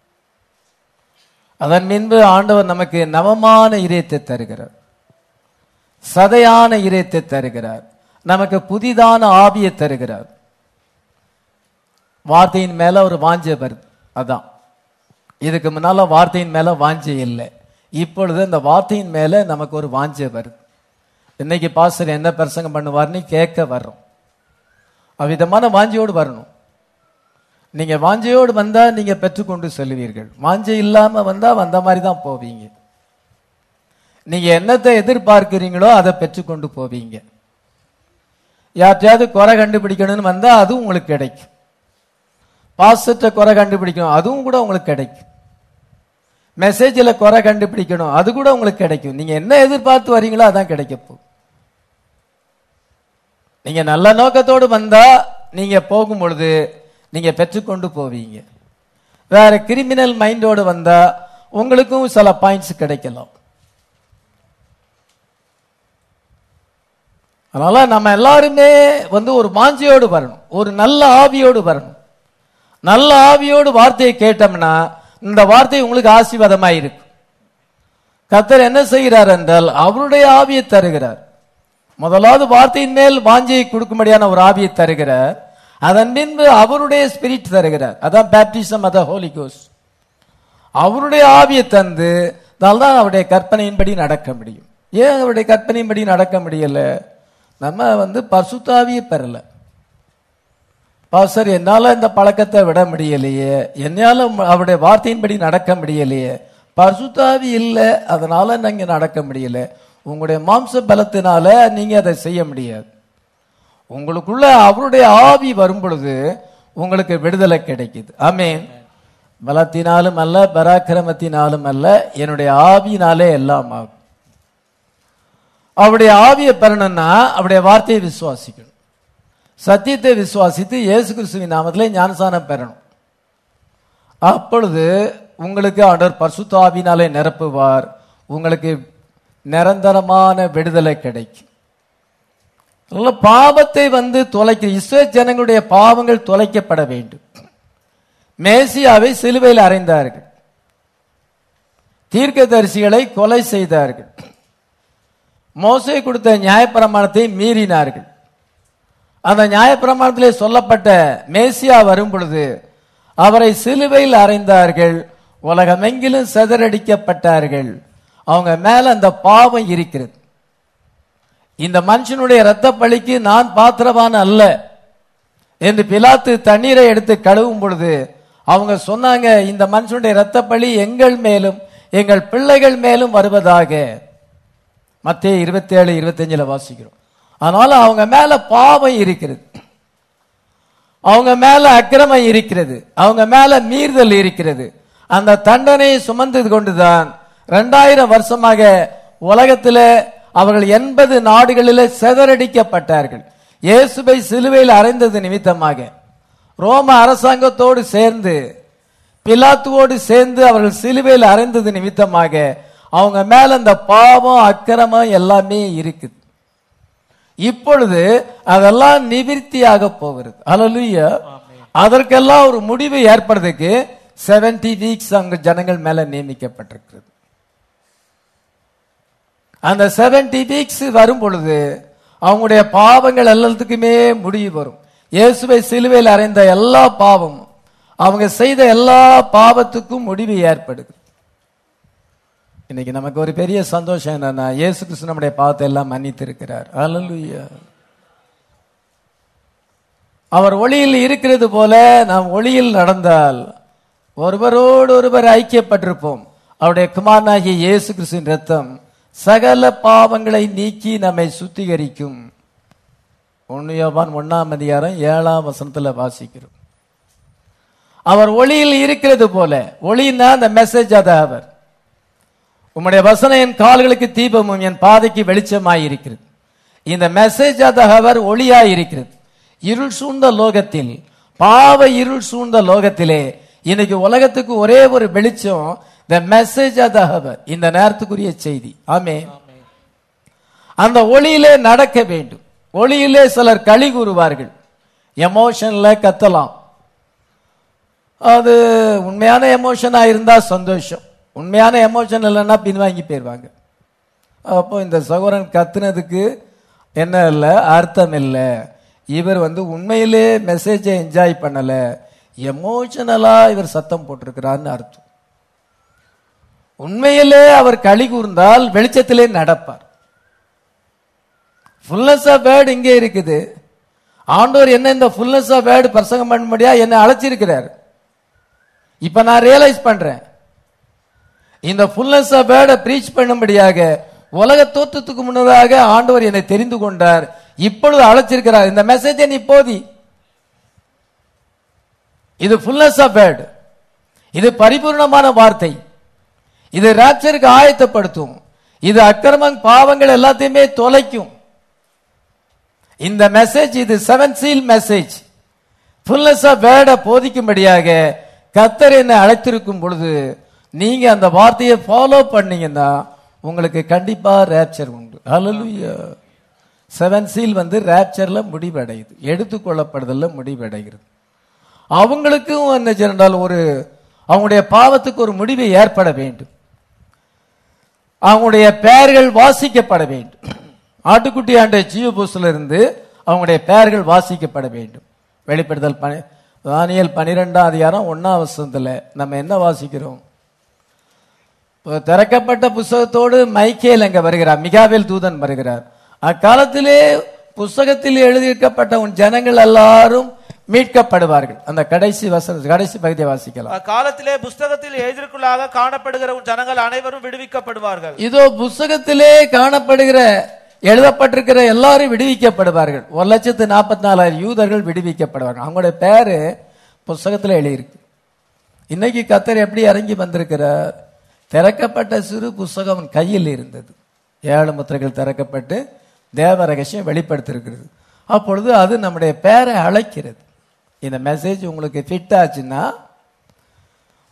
அதன் பின்பு ஆண்டவர் நமக்கு நவமான இதயத்தை தருகிறார் சதையான இதயத்தை தருகிறார் நமக்கு புதிதான ஆவியை தருகிறார் வார்த்தையின் மேல ஒரு வாஞ்சை வருது அதான் இதுக்கு முன்னால வார்த்தையின் மேல வாஞ்சை இல்லை இப்பொழுது அந்த வார்த்தையின் மேல நமக்கு ஒரு வாஞ்சை வருது இன்னைக்கு பாஸ்டர் என்ன பிரசங்கம் பண்ணுவார்னு கேட்க வர்றோம் அவ்விதமான வாஞ்சையோடு வரணும் நீங்க வாஞ்சையோடு வந்தா நீங்க பெற்றுக்கொண்டு செல்வீர்கள் வாஞ்சை இல்லாம வந்தா வந்த மாதிரி தான் போவீங்க நீங்க என்னத்தை எதிர்பார்க்கிறீங்களோ அதை பெற்றுக்கொண்டு போவீங்க யார்ட்டையாவது குறை கண்டுபிடிக்கணும்னு வந்தா அதுவும் உங்களுக்கு கிடைக்கும் பாஸ்டர்ட்ட குறை கண்டுபிடிக்கணும் அதுவும் கூட உங்களுக்கு கிடைக்கும் மெசேஜில் குறை கண்டுபிடிக்கணும் அது கூட உங்களுக்கு கிடைக்கும் நீங்க என்ன எதிர்பார்த்து வரீங்களோ அதான் கிடைக்க போகுது நீங்க நல்ல நோக்கத்தோடு வந்தா நீங்க போகும் பொழுது நீங்க பெற்றுக்கொண்டு போவீங்க வேற கிரிமினல் மைண்டோடு வந்தா உங்களுக்கும் சில பாயிண்ட்ஸ் கிடைக்கலாம் அதனால நம்ம எல்லாருமே வந்து ஒரு வாஞ்சையோடு வரணும் ஒரு நல்ல ஆவியோடு வரணும் நல்ல ஆவியோடு வார்த்தையை கேட்டோம்னா இந்த வார்த்தை உங்களுக்கு ஆசீர்வாதமா இருக்கும் கத்தர் என்ன செய்கிறார் என்றால் அவருடைய ஆவியை தருகிறார் முதலாவது வார்த்தையின் மேல் வாஞ்சையை கொடுக்கும்படியான ஒரு ஆவியை தருகிறார் அதன் பின்பு அவருடைய ஸ்பிரிட் தருகிறார் அதான் பேப்டிசம் அதான் ஹோலி கோஸ் அவருடைய ஆவியை தந்து தான் அவருடைய கற்பனையின்படி நடக்க முடியும் ஏன் அவருடைய கற்பனையின்படி நடக்க முடியல நம்ம வந்து பசுத்தாவியை பெறல பாஸ்டர் என்னால இந்த பழக்கத்தை விட முடியலையே என்னால அவருடைய வார்த்தையின்படி நடக்க முடியலையே பசுத்தாவி இல்லை அதனால நீங்க நடக்க முடியல உங்களுடைய மாம்ச பலத்தினால நீங்க அதை செய்ய முடியாது உங்களுக்குள்ள அவருடைய ஆவி வரும் பொழுது உங்களுக்கு விடுதலை கிடைக்குது ஆமேன் பலத்தினாலும் அல்ல பராக்கிரமத்தினாலும் அல்ல என்னுடைய ஆவியினாலே எல்லாம் ஆகும் அவருடைய ஆவியை பெறணும்னா அவருடைய வார்த்தையை விசுவாசிக்கணும் சத்தியத்தை விசுவாசித்து இயேசு கிறிஸ்துவின் நாமத்திலே ஞானசானம் பெறணும் அப்பொழுது உங்களுக்கு ஆண்டவர் பரிசுத்தாவினாலே நிரப்புவார் உங்களுக்கு நிரந்தரமான விடுதலை கிடைக்கும் அதனால பாவத்தை வந்து தொலைக்க இஸ்ரேல் ஜனங்களுடைய பாவங்கள் தொலைக்கப்பட வேண்டும் மேசியாவை சிலுவையில் அறைந்தார்கள் தீர்க்கதரிசிகளை கொலை செய்தார்கள் மோசே கொடுத்த நியாயப்பிரமாணத்தை மீறினார்கள் அந்த நியாயப்பிரமாணத்திலே சொல்லப்பட்ட மேசியா வரும் பொழுது அவரை சிலுவையில் அறைந்தார்கள் உலகமெங்கிலும் சிதறடிக்கப்பட்டார்கள் அவங்க மேல அந்த பாவம் இருக்கிறது இந்த மனுஷனுடைய இரத்த பழிக்கு நான் பாத்திரவான் அல்ல என்று பிலாத்து தண்ணீரை எடுத்து கழுவும் பொழுது அவங்க சொன்னாங்க இந்த மனுஷனுடைய இரத்த பழி எங்கள் மேலும் எங்கள் பிள்ளைகள் மேலும் வருவதாக மத்திய இருபத்தி ஏழு இருபத்தஞ்சுல வாசிக்கிறோம் அதனால அவங்க மேல பாவம் இருக்கிறது அவங்க மேல அக்கிரமம் இருக்கிறது அவங்க மேல மீறுதல் இருக்கிறது அந்த தண்டனையை சுமந்து கொண்டுதான் ரெண்டாயிரம் வருஷமாக உலகத்துல அவர்கள் எண்பது நாடுகளிலே சிதறடிக்கப்பட்டார்கள் இயேசுவை சிலுவையில் அறைந்தது நிமித்தமாக ரோம அரசாங்கத்தோடு சேர்ந்து பிலாத்துவோடு சேர்ந்து அவர்கள் சிலுவையில் அறைந்தது நிமித்தமாக அவங்க மேல அந்த பாவம் அக்கிரமம் எல்லாமே இருக்குது இப்பொழுது அதெல்லாம் நிவிர்த்தியாக போகிறது அல்லேலூயா அதற்கெல்லாம் ஒரு முடிவு ஏற்படுறதுக்கு 70 வீக்ஸ் அங்க ஜனங்கள் மேல நியமிக்கப்பட்டிருக்கிறது அந்த 70 வீக்ஸ் வரும் பொழுது அவங்களுடைய பாவங்கள் எல்லாத்துக்குமே முடிவு வரும் இயேசுவை சிலுவையில் அறைந்த எல்லா பாவமும் அவங்க செய்த எல்லா பாவத்துக்கும் முடிவு ஏற்படுது இன்னைக்கு நமக்கு ஒரு பெரிய சந்தோஷம் என்னன்னா இயேசு கிறிஸ்து நம்முடைய பாவத்தை எல்லாம் மன்னித்து இருக்கிறார் அல்லேலூயா அவர் ஒளியில் இருக்கிறது போல நாம் ஒளியில் நடந்தால் ஒருவரோடு ஒருவர் ஐக்கியப்பட்டிருப்போம் அவருடைய குமாரனாகிய இயேசு கிறிஸ்துவின் ரத்தம் சகல பாவங்களை நீக்கி நம்மை சுத்திகரிக்கும் ஒன்னு யோவான் ஒன்னாம் அதிகாரம் ஏழாம் வசனத்துல வாசிக்கிறோம் அவர் ஒளியில் இருக்கிறது போல ஒளின்னா அந்த மெசேஜ் அத அவர் உம்முடைய வசனம் என் கால்களுக்கு தீபமும் என் பாதைக்கு வெளிச்சமாய் இருக்கிறது இந்த மெசேஜ் அத அவர் ஒளியாய் இருக்கிறது இருள் சூழ்ந்த லோகத்தில் பாவ இருள் சூழ்ந்த லோகத்திலே இன்னைக்கு உலகத்துக்கு ஒரே ஒரு வெளிச்சம் த மெசேஜ் அத அவர் இந்த நேரத்துக்குரிய செய்தி ஆமே அந்த ஒளியிலே நடக்க வேண்டும் ஒளியிலே சிலர் களி கூறுவார்கள் எமோஷன்ல கத்தலாம் அது உண்மையான எமோஷனா இருந்தா சந்தோஷம் உண்மையான எமோஷன் இல்லைன்னா பின்வாங்கி போயிருவாங்க அப்போ இந்த சகோதரன் கத்துனதுக்கு என்ன இல்லை அர்த்தம் இல்லை இவர் வந்து உண்மையிலே மெசேஜை என்ஜாய் பண்ணல எமோஷனலா இவர் சத்தம் போட்டிருக்கிறார்னு அர்த்தம் உண்மையிலே அவர் களி கூர்ந்தால் வெளிச்சத்திலே நடப்பார் ஃபுல்னஸ் ஆஃப் வேர்டு இங்கே இருக்குது ஆண்டவர் என்ன இந்த ஃபுல்னஸ் ஆஃப் வேர்டு பிரசங்கம் பண்ணும்படியா என்ன அழைச்சிருக்கிறார் இப்ப நான் ரியலைஸ் பண்றேன் இந்த ஃபுல்னஸ் ஆஃப் வேர்டை ப்ரீச் பண்ணும்படியாக உலக தோற்றத்துக்கு முன்னதாக ஆண்டவர் என்னை தெரிந்து கொண்டார் இப்பொழுது அழைச்சிருக்கிறார் இந்த மெசேஜை நீ போதி இது ஃபுல்னஸ் ஆஃப் வேர்டு இது பரிபூர்ணமான வார்த்தை இது ராப்சருக்கு ஆயத்தப்படுத்தும் இது அக்கிரமம் பாவங்கள் எல்லாத்தையுமே தொலைக்கும் இந்த மெசேஜ் இது seven seal message fullness of வேர்டை போதிக்கும்படியாக கத்தர் என்னை அழைத்திருக்கும் பொழுது நீங்க அந்த வார்த்தையை ஃபாலோ பண்ணீங்கன்னா உங்களுக்கு கண்டிப்பா ரேப்சர் உண்டு ஹalleluya செவன் சீல் வந்து ரேப்சர்ல முடிவடையுது எடுத்துக்கொள்ளப்படுதல்ல முடிவடைகிறது அவங்களுக்கும் என்ன சொன்னால் ஒரு அவங்களுடைய பாவத்துக்கு ஒரு முடிவு ஏற்பட வேண்டும் அவங்களுடைய பெயர்கள் வாசிக்கப்பட வேண்டும் ஆட்டுக்குட்டி ஆண்ட ஜீவ புஸ்ல இருந்து அவங்களுடைய பெயர்கள் வாசிக்கப்பட வேண்டும் வெளிப்படுத்தல் பனி தானியல் பனிரெண்டாம் அதிகாரம் ஒன்னாம் வசனத்துல நம்ம என்ன வாசிக்கிறோம் இப்போ திறக்கப்பட்ட புஸ்தகத்தோடு மைக்கேல் அங்க வருகிறார் மிகாவேல் தூதன் வருகிறார் அக்காலத்திலே புஸ்தகத்தில் எழுதியிருக்கப்பட்ட உன் ஜனங்கள் எல்லாரும் மீட்கப்படுவார்கள் அந்த கடைசி வசன கடைசி பகுதியை வாசிக்கலாம் அக்காலத்திலே புஸ்தகத்தில் எதிர்க்குள்ளாக காணப்படுகிற உன் ஜனங்கள் அனைவரும் விடுவிக்கப்படுவார்கள் இதோ புஸ்தகத்திலே காணப்படுகிற எழுதப்பட்டிருக்கிற எல்லாரும் விடுவிக்கப்படுவார்கள் ஒரு லட்சத்து நாற்பத்தி நாலாயிரம் யூதர்கள் விடுவிக்கப்படுவார்கள் அவங்களுடைய பேரு புஸ்தகத்தில் எழுதியிருக்கு இன்னைக்கு கத்தர் எப்படி இறங்கி வந்திருக்கிறார் திறக்கப்பட்ட சிறு புஸ்தகம் அவன் கையில் இருந்தது ஏழு முத்திரைகள் திறக்கப்பட்டு தேவ ரகசியம் வெளிப்படுத்திருக்கிறது அப்பொழுது அது நம்முடைய பேரை அழைக்கிறது இந்த மெசேஜ் உங்களுக்கு ஃபிட் ஆச்சுன்னா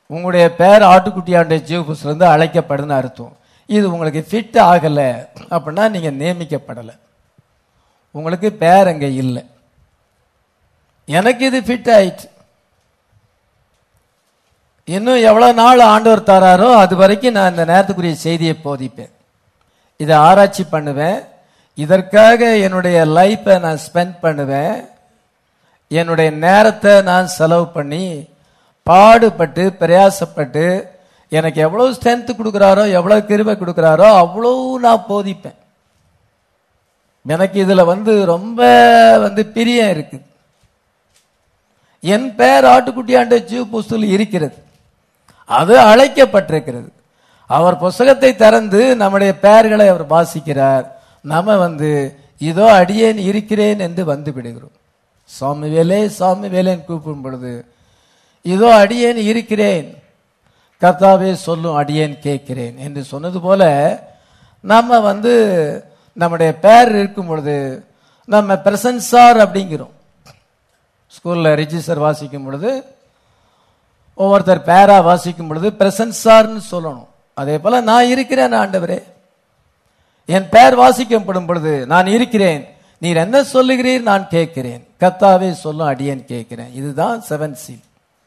உங்களுடைய பேர் ஆட்டுக்குட்டியாண்டைய ஜீவ புஸ்தகம் அழைக்கப்படுதுன்னு அர்த்தம் இது உங்களுக்கு ஃபிட் ஆகல அப்படின்னா நீங்க நியமிக்கப்படலை உங்களுக்கு பேர் அங்க இல்லை எனக்கு இது ஃபிட் ஆயிடுச்சு இன்னும் எவ்வளவு நாள் ஆண்டவர் தராரோ அது வரைக்கும் நான் இந்த நேரத்துக்குரிய செய்தியை போதிப்பேன் இதை ஆராய்ச்சி பண்ணுவேன் இதற்காக என்னுடைய லைஃப்பை நான் ஸ்பெண்ட் பண்ணுவேன் என்னுடைய நேரத்தை நான் செலவு பண்ணி பாடுபட்டு பிரயாசப்பட்டு எனக்கு எவ்வளவு ஸ்ட்ரென்த் கொடுக்குறாரோ எவ்வளவு கிருபை கொடுக்குறாரோ அவ்வளவு நான் போதிப்பேன் எனக்கு இதுல வந்து ரொம்ப வந்து பிரியம் இருக்கு என் பெயர் ஆட்டுக்குட்டியாண்ட ஜீவ புஸ்தல் இருக்கிறது அது அழைக்கப்பட்டிருக்கிறது அவர் புஸ்தகத்தை திறந்து நம்முடைய பெயர்களை அவர் வாசிக்கிறார் நம்ம வந்து இதோ அடியேன் இருக்கிறேன் என்று வந்து விடுகிறோம் சாமி வேலே சாமி வேலேன்னு கூப்பிடும் பொழுது இதோ அடியேன் இருக்கிறேன் கர்த்தாவே சொல்லும் அடியேன் கேட்கிறேன் என்று சொன்னது போல நம்ம வந்து நம்முடைய பேர் இருக்கும் பொழுது நம்ம பிரசன்சார் அப்படிங்கிறோம் ஸ்கூல்ல ரிஜிஸ்டர் வாசிக்கும் பொழுது ஒவ்வொருத்தர் பேரா வாசிக்கும் பொழுது பிரசன்சார்னு சொல்லணும் அதே போல நான் இருக்கிறேன் ஆண்டவரே என் பெயர் வாசிக்கப்படும் பொழுது நான் இருக்கிறேன் நீர் என்ன சொல்லுகிறீர் நான் கேட்கிறேன் கத்தாவே சொல்லும் அடியேன் கேட்கிறேன் இதுதான் செவன் சீல்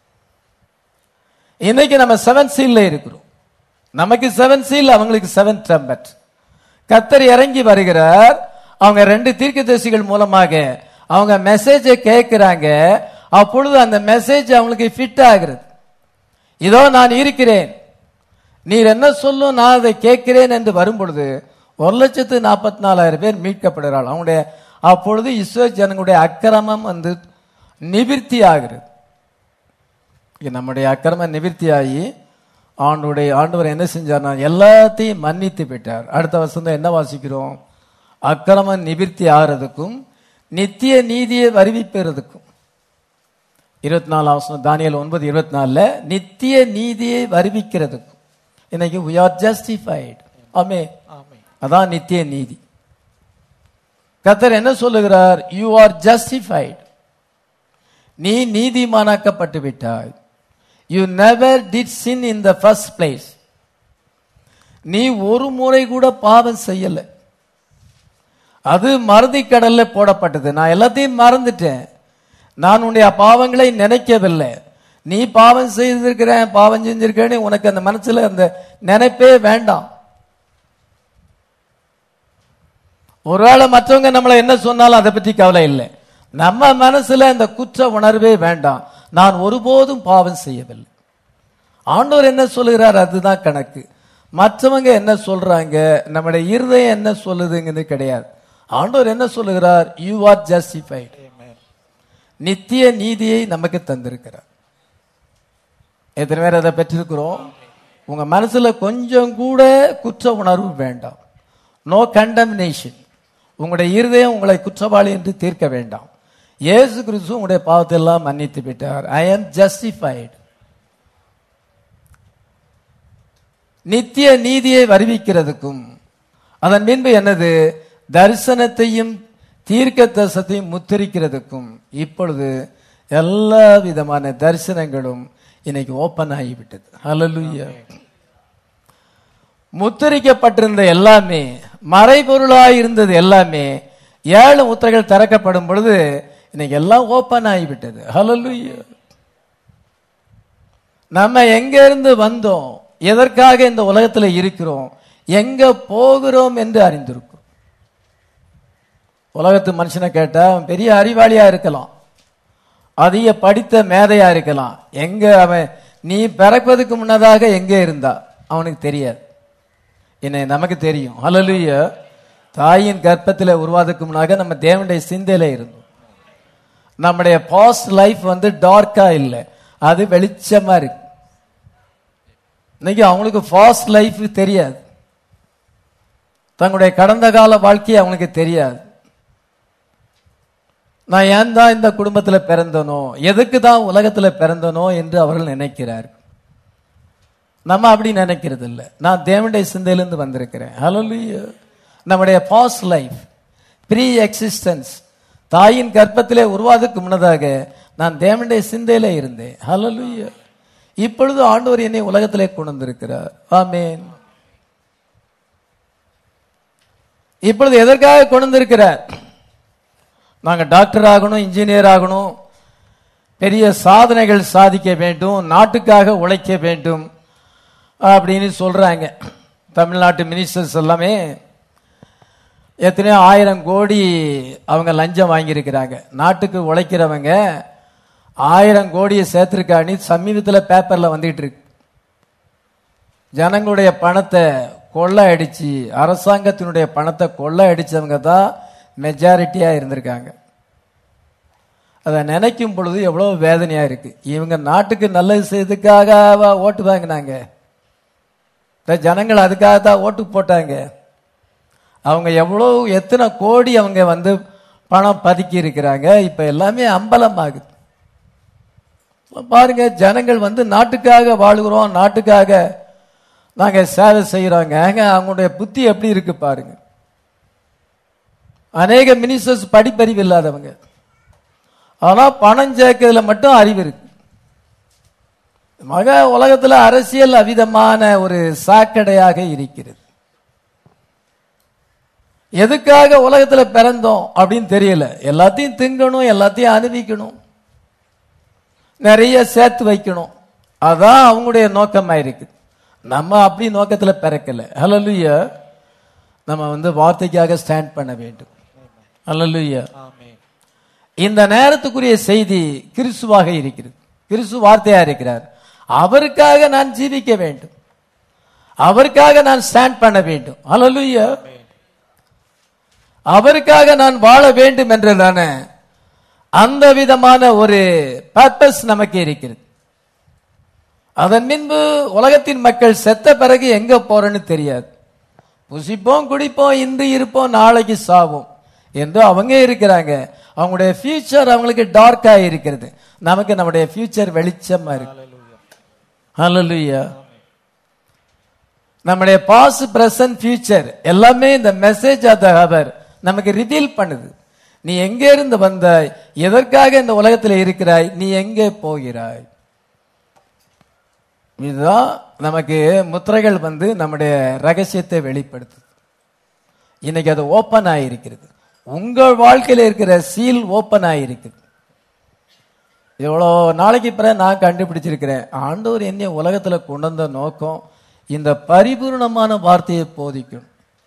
இன்னைக்கு நம்ம செவன் சீல்ல இருக்கிறோம் நமக்கு செவன் சீல் அவங்களுக்கு செவன் ட்ரம்பட் கத்தர் இறங்கி வருகிறார் அவங்க ரெண்டு தீர்க்கதரிசிகள் மூலமாக அவங்க மெசேஜை கேட்கிறாங்க அப்பொழுது அந்த மெசேஜ் அவங்களுக்கு ஃபிட் ஆகிறது இதோ நான் இருக்கிறேன் நீர் என்ன சொல்லும் நான் அதை கேட்கிறேன் என்று வரும் பொழுது ஒரு லட்சத்து நாற்பத்தி நாலாயிரம் பேர் மீட்கப்படுகிறாள் அவங்களுடைய அப்பொழுது இஸ்ரோ ஜனங்களுடைய அக்கிரமம் வந்து நிவிர்த்தி ஆகிறது இங்க நம்முடைய அக்கிரமம் நிவிர்த்தி ஆகி ஆண்டுடைய ஆண்டவர் என்ன செஞ்சார்னா எல்லாத்தையும் மன்னித்து விட்டார் அடுத்த வருஷம் என்ன வாசிக்கிறோம் அக்கிரமம் நிவிர்த்தி ஆகிறதுக்கும் நித்திய நீதியை வருவிப்பெறதுக்கும் இருபத்தி நாலு அவசரம் தானியல் ஒன்பது இருபத்தி நாலுல நித்திய நீதியை வருவிக்கிறதுக்கும் இன்னைக்கு we are justified ஆமே அதான் நித்திய நீதி கத்தர் என்ன சொல்லுகிறார் யூ ஆர் ஜஸ்டிஃபைட் நீ நீதிமானாக்கப்பட்டு விட்டாய் you never did sin in the first place நீ ஒரு முறை கூட பாவம் செய்யல அது மறதி கடல்ல போடப்பட்டது நான் எல்லாத்தையும் மறந்துட்டேன் நான் உன்னுடைய பாவங்களை நினைக்கவில்லை நீ பாவம் செய்திருக்கிறேன் பாவம் செஞ்சிருக்கேன்னு உனக்கு அந்த மனசுல அந்த நினைப்பே வேண்டாம் ஒருவேளை மற்றவங்க நம்மளை என்ன சொன்னாலும் அதை பற்றி கவலை இல்லை நம்ம மனசுல அந்த குற்ற உணர்வே வேண்டாம் நான் ஒருபோதும் பாவம் செய்யவில்லை ஆண்டவர் என்ன சொல்லுகிறார் அதுதான் கணக்கு மற்றவங்க என்ன சொல்றாங்க நம்முடைய இருதயம் என்ன சொல்லுதுங்கிறது கிடையாது ஆண்டவர் என்ன சொல்லுகிறார் யூ ஆர் ஜஸ்டிஃபைட் நித்திய நீதியை நமக்கு தந்திருக்கிறார் எத்தனை பேர் அதை பெற்றிருக்கிறோம் உங்க மனசுல கொஞ்சம் கூட குற்ற உணர்வு வேண்டாம் நோ கண்டமினேஷன் உங்களுடைய இருதயம் உங்களை குற்றவாளி என்று தீர்க்க வேண்டாம் இயேசு கிறிஸ்து உங்களுடைய பாவத்தை எல்லாம் மன்னித்து விட்டார் ஐ am justified நித்திய நீதியை வருவிக்கிறதுக்கும் அதன் பின்பு என்னது தரிசனத்தையும் தீர்க்க தரிசனத்தையும் முத்திரிக்கிறதுக்கும் இப்பொழுது எல்லா விதமான தரிசனங்களும் இன்னைக்கு ஓபன் ஆகிவிட்டது ஹalleluya முத்திரிக்கப்பட்டிருந்த எல்லாமே மறைபொருளாய் இருந்தது எல்லாமே ஏழு முத்திரைகள் திறக்கப்படும் பொழுது இன்னைக்கு எல்லாம் ஓபன் ஆகிவிட்டது ஹalleluya நம்ம எங்க இருந்து வந்தோம் எதற்காக இந்த உலகத்துல இருக்கிறோம் எங்க போகிறோம் என்று அறிந்திருக்கிறோம் உலகத்து மனுஷனை கேட்டா அவன் பெரிய அறிவாளியா இருக்கலாம் அதிக படித்த மேதையா இருக்கலாம் எங்க அவன் நீ பிறப்பதுக்கு முன்னதாக எங்க இருந்தா அவனுக்கு தெரியாது என்ன நமக்கு தெரியும் ஹalleluya தாயின் கர்ப்பத்தில் உருவாததுக்கு முன்னாக நம்ம தேவனுடைய சிந்தையில இருந்தோம் நம்முடைய பாஸ்ட் லைஃப் வந்து டார்க்கா இல்லை அது வெளிச்சமா இருக்கு இன்னைக்கு அவங்களுக்கு ஃபாஸ்ட் லைஃப் தெரியாது தங்களுடைய கடந்த கால வாழ்க்கை அவங்களுக்கு தெரியாது நான் ஏன் தான் இந்த குடும்பத்துல பிறந்தனோ எதுக்கு தான் உலகத்துல பிறந்தனோ என்று அவர்கள் நினைக்கிறார் நம்ம அப்படி நினைக்கிறது இல்லை நான் தேவனுடைய சிந்தையிலிருந்து வந்திருக்கிறேன் ஹalleluya நம்முடைய பாஸ்ட் லைஃப் ப்ரீ எக்ஸிஸ்டன்ஸ் தாயின் கர்ப்பத்திலே உருவாதுக்கு முன்னதாக நான் தேவனுடைய சிந்தையில இருந்தேன் ஹalleluya இப்பொழுது ஆண்டவர் என்னை உலகத்திலே கொண்டு வந்திருக்கிறார் ஆமென் இப்பொழுது எதற்காக கொண்டு வந்திருக்கிறார் நாங்க டாக்டர் ஆகணும் இன்ஜினியர் ஆகணும் பெரிய சாதனைகள் சாதிக்க வேண்டும் நாட்டுக்காக உழைக்க வேண்டும் அப்படின்னு சொல்றாங்க தமிழ்நாட்டு மினிஸ்டர்ஸ் எல்லாமே எத்தனையோ ஆயிரம் கோடி அவங்க லஞ்சம் வாங்கியிருக்கிறாங்க நாட்டுக்கு உழைக்கிறவங்க ஆயிரம் கோடியை சேர்த்திருக்காணி சமீபத்தில் பேப்பர்ல வந்துட்டு இருக்கு ஜனங்களுடைய பணத்தை கொள்ளை அடிச்சு அரசாங்கத்தினுடைய பணத்தை கொள்ளை அடிச்சவங்க தான் மெஜாரிட்டியா இருந்திருக்காங்க அதை நினைக்கும் பொழுது எவ்வளவு வேதனையா இருக்கு இவங்க நாட்டுக்கு நல்லது செய்ததுக்காக ஓட்டு வாங்கினாங்க இந்த ஜனங்கள் அதுக்காக தான் ஓட்டு போட்டாங்க அவங்க எவ்வளோ எத்தனை கோடி அவங்க வந்து பணம் பதுக்கி இருக்கிறாங்க இப்ப எல்லாமே அம்பலமாகுது பாருங்க ஜனங்கள் வந்து நாட்டுக்காக வாழுகிறோம் நாட்டுக்காக நாங்க சேவை செய்யறோங்க அவங்களுடைய புத்தி எப்படி இருக்கு பாருங்க அநேக மினிஸ்டர்ஸ் படிப்பறிவு இல்லாதவங்க ஆனா பணம் சேர்க்கறதுல மட்டும் அறிவு இருக்கு மக உலகத்துல அரசியல் அவிதமான ஒரு சாக்கடையாக இருக்கிறது எதுக்காக உலகத்துல பிறந்தோம் அப்படின்னு தெரியல எல்லாத்தையும் திங்கணும் எல்லாத்தையும் அனுபவிக்கணும் நிறைய சேர்த்து வைக்கணும் அதான் அவங்களுடைய நோக்கமா இருக்கு நம்ம அப்படி நோக்கத்துல பிறக்கல ஹலலுயா நம்ம வந்து வார்த்தைக்காக ஸ்டாண்ட் பண்ண வேண்டும் ஹலலுயா ஆமென் இந்த நேரத்துக்குரிய செய்தி கிறிஸ்துவாக இருக்கிறது கிறிஸ்து வார்த்தையா இருக்கிறார் அவருக்காக நான் ஜீவிக்க வேண்டும் அவருக்காக நான் ஸ்டாண்ட் பண்ண வேண்டும் ஹalleluya அவருக்காக நான் வாழ வேண்டும் என்றதான அந்த விதமான ஒரு பர்பஸ் நமக்கு இருக்கிறது அதன் பின்பு உலகத்தின் மக்கள் செத்த பிறகு எங்க போறேன்னு தெரியாது புசிப்போம் குடிப்போம் இன்று இருப்போம் நாளைக்கு சாவோம் என்று அவங்க இருக்கிறாங்க அவங்களுடைய ஃபியூச்சர் அவங்களுக்கு டார்க்கா இருக்கிறது நமக்கு நம்முடைய ஃபியூச்சர் வெளிச்சமா இருக்கு ஹalleluya நம்முடைய பாஸ் பிரசன்ட் ஃபியூச்சர் எல்லாமே இந்த மெசேஜ் ஆஃப் த ஹவர் நமக்கு ரிவீல் பண்ணுது நீ எங்க இருந்து வந்தாய் எதற்காக இந்த உலகத்தில் இருக்கிறாய் நீ எங்கே போகிறாய் இதுதான் நமக்கு முத்திரைகள் வந்து நம்முடைய ரகசியத்தை வெளிப்படுத்துது இன்னைக்கு அது ஓப்பன் ஆயிருக்கிறது உங்கள் வாழ்க்கையில இருக்கிற சீல் ஓப்பன் ஆயிருக்குது எவ்வளோ நாளைக்கு பிறகு நான் கண்டுபிடிச்சிருக்கிறேன் ஆண்டவர் என்னை உலகத்துல கொண்டு வந்த நோக்கம் இந்த பரிபூர்ணமான வார்த்தையை போதிக்கும்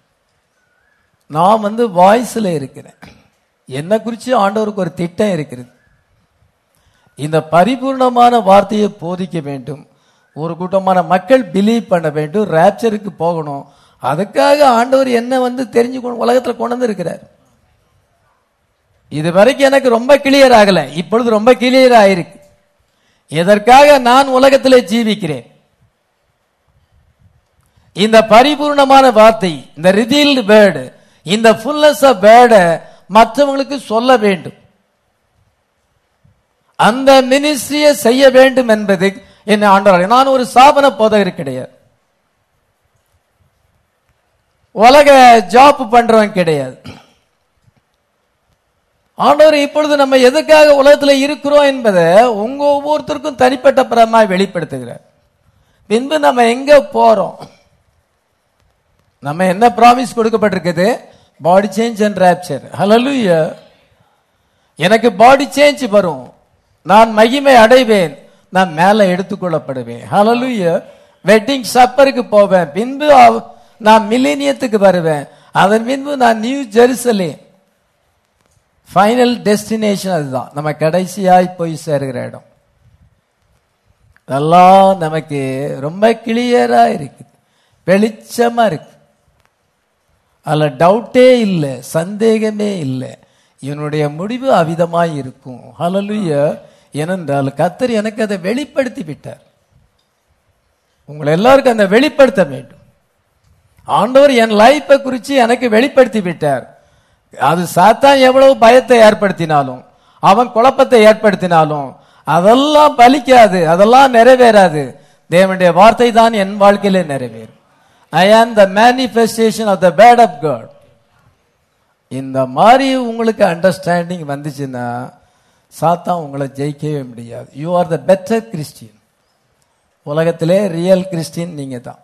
நான் வந்து வாய்ஸ்ல இருக்கிறேன் என்னை குறித்து ஆண்டவருக்கு ஒரு திட்டம் இருக்கிறது இந்த பரிபூர்ணமான வார்த்தையை போதிக்க வேண்டும் ஒரு கூட்டமான மக்கள் பிலீவ் பண்ண வேண்டும் ரேப்சருக்கு போகணும் அதுக்காக ஆண்டவர் என்ன வந்து தெரிஞ்சு கொண்டு- உலகத்துல கொண்டு வந்திருக்கிறார் இது வரைக்கும் எனக்கு ரொம்ப கிளியர் ஆகல இப்பொழுது ரொம்ப கிளியர் ஆயிருக்கு எதற்காக நான் உலகத்திலே ஜீவிக்கிறேன் இந்த பரிபூர்ணமான வார்த்தை இந்த ரிதீல்டு வேர்டு இந்த ஃபுல்னஸ் ஆஃப் வேர்டை மற்றவங்களுக்கு சொல்ல வேண்டும் அந்த மினிஸ்ட்ரியை செய்ய வேண்டும் என்பது என்ன ஆண்டவர் நான் ஒரு சாபன போதகர் கிடையாது உலக ஜாப் பண்றவன் கிடையாது ஆண்டவர் இப்பொழுது நம்ம எதுக்காக உலகத்துல இருக்கிறோம் என்பதை உங்க ஒவ்வொருத்தருக்கும் தனிப்பட்ட பரமாய் வெளிப்படுத்துகிறார் பின்பு நம்ம எங்க போறோம் நம்ம என்ன ப்ராமிஸ் கொடுக்கப்பட்டிருக்குது பாடி சேஞ்ச் அண்ட் ராப்சர் ஹalleluya எனக்கு பாடி சேஞ்ச் வரும் நான் மகிமை அடைவேன் நான் மேல எடுத்துக்கொள்ளப்படுவேன் ஹalleluya வெட்டிங் சப்பருக்கு போவேன் பின்பு அவ- நான் மில்லேனியத்துக்கு வருவேன் அதன் பின்பு நான் நியூ ஜெருசலேம் ஃபைனல் டெஸ்டினேஷன் அதுதான் நம்ம கடைசியாய் போய் சேருகிற இடம் அதெல்லாம் நமக்கு ரொம்ப கிளியரா இருக்கு வெளிச்சமா இருக்கு அதுல டவுட்டே இல்லை சந்தேகமே இல்லை இவனுடைய முடிவு அவிதமாய் இருக்கும் ஹalleluya ஏனென்றால் கத்தர் எனக்கு அதை வெளிப்படுத்தி விட்டார் உங்களை எல்லாருக்கும் அந்த வெளிப்படுத்த வேண்டும் ஆண்டவர் என் லைஃப்பை குறித்து எனக்கு வெளிப்படுத்தி விட்டார் அது சாத்தான் எவ்வளவு பயத்தை ஏற்படுத்தினாலும் அவன் குழப்பத்தை ஏற்படுத்தினாலும் அதெல்லாம் பலிக்காது அதெல்லாம் நிறைவேறாது தேவனுடைய வார்த்தை தான் என் வாழ்க்கையிலே நிறைவேறும் I am the manifestation of the bad of God இந்த மாதிரி உங்களுக்கு அண்டர்ஸ்டாண்டிங் வந்துச்சுன்னா சாத்தான் உங்களை ஜெயிக்கவே முடியாது you are the better Christian உலகத்திலே ரியல் கிறிஸ்டின் நீங்க தான்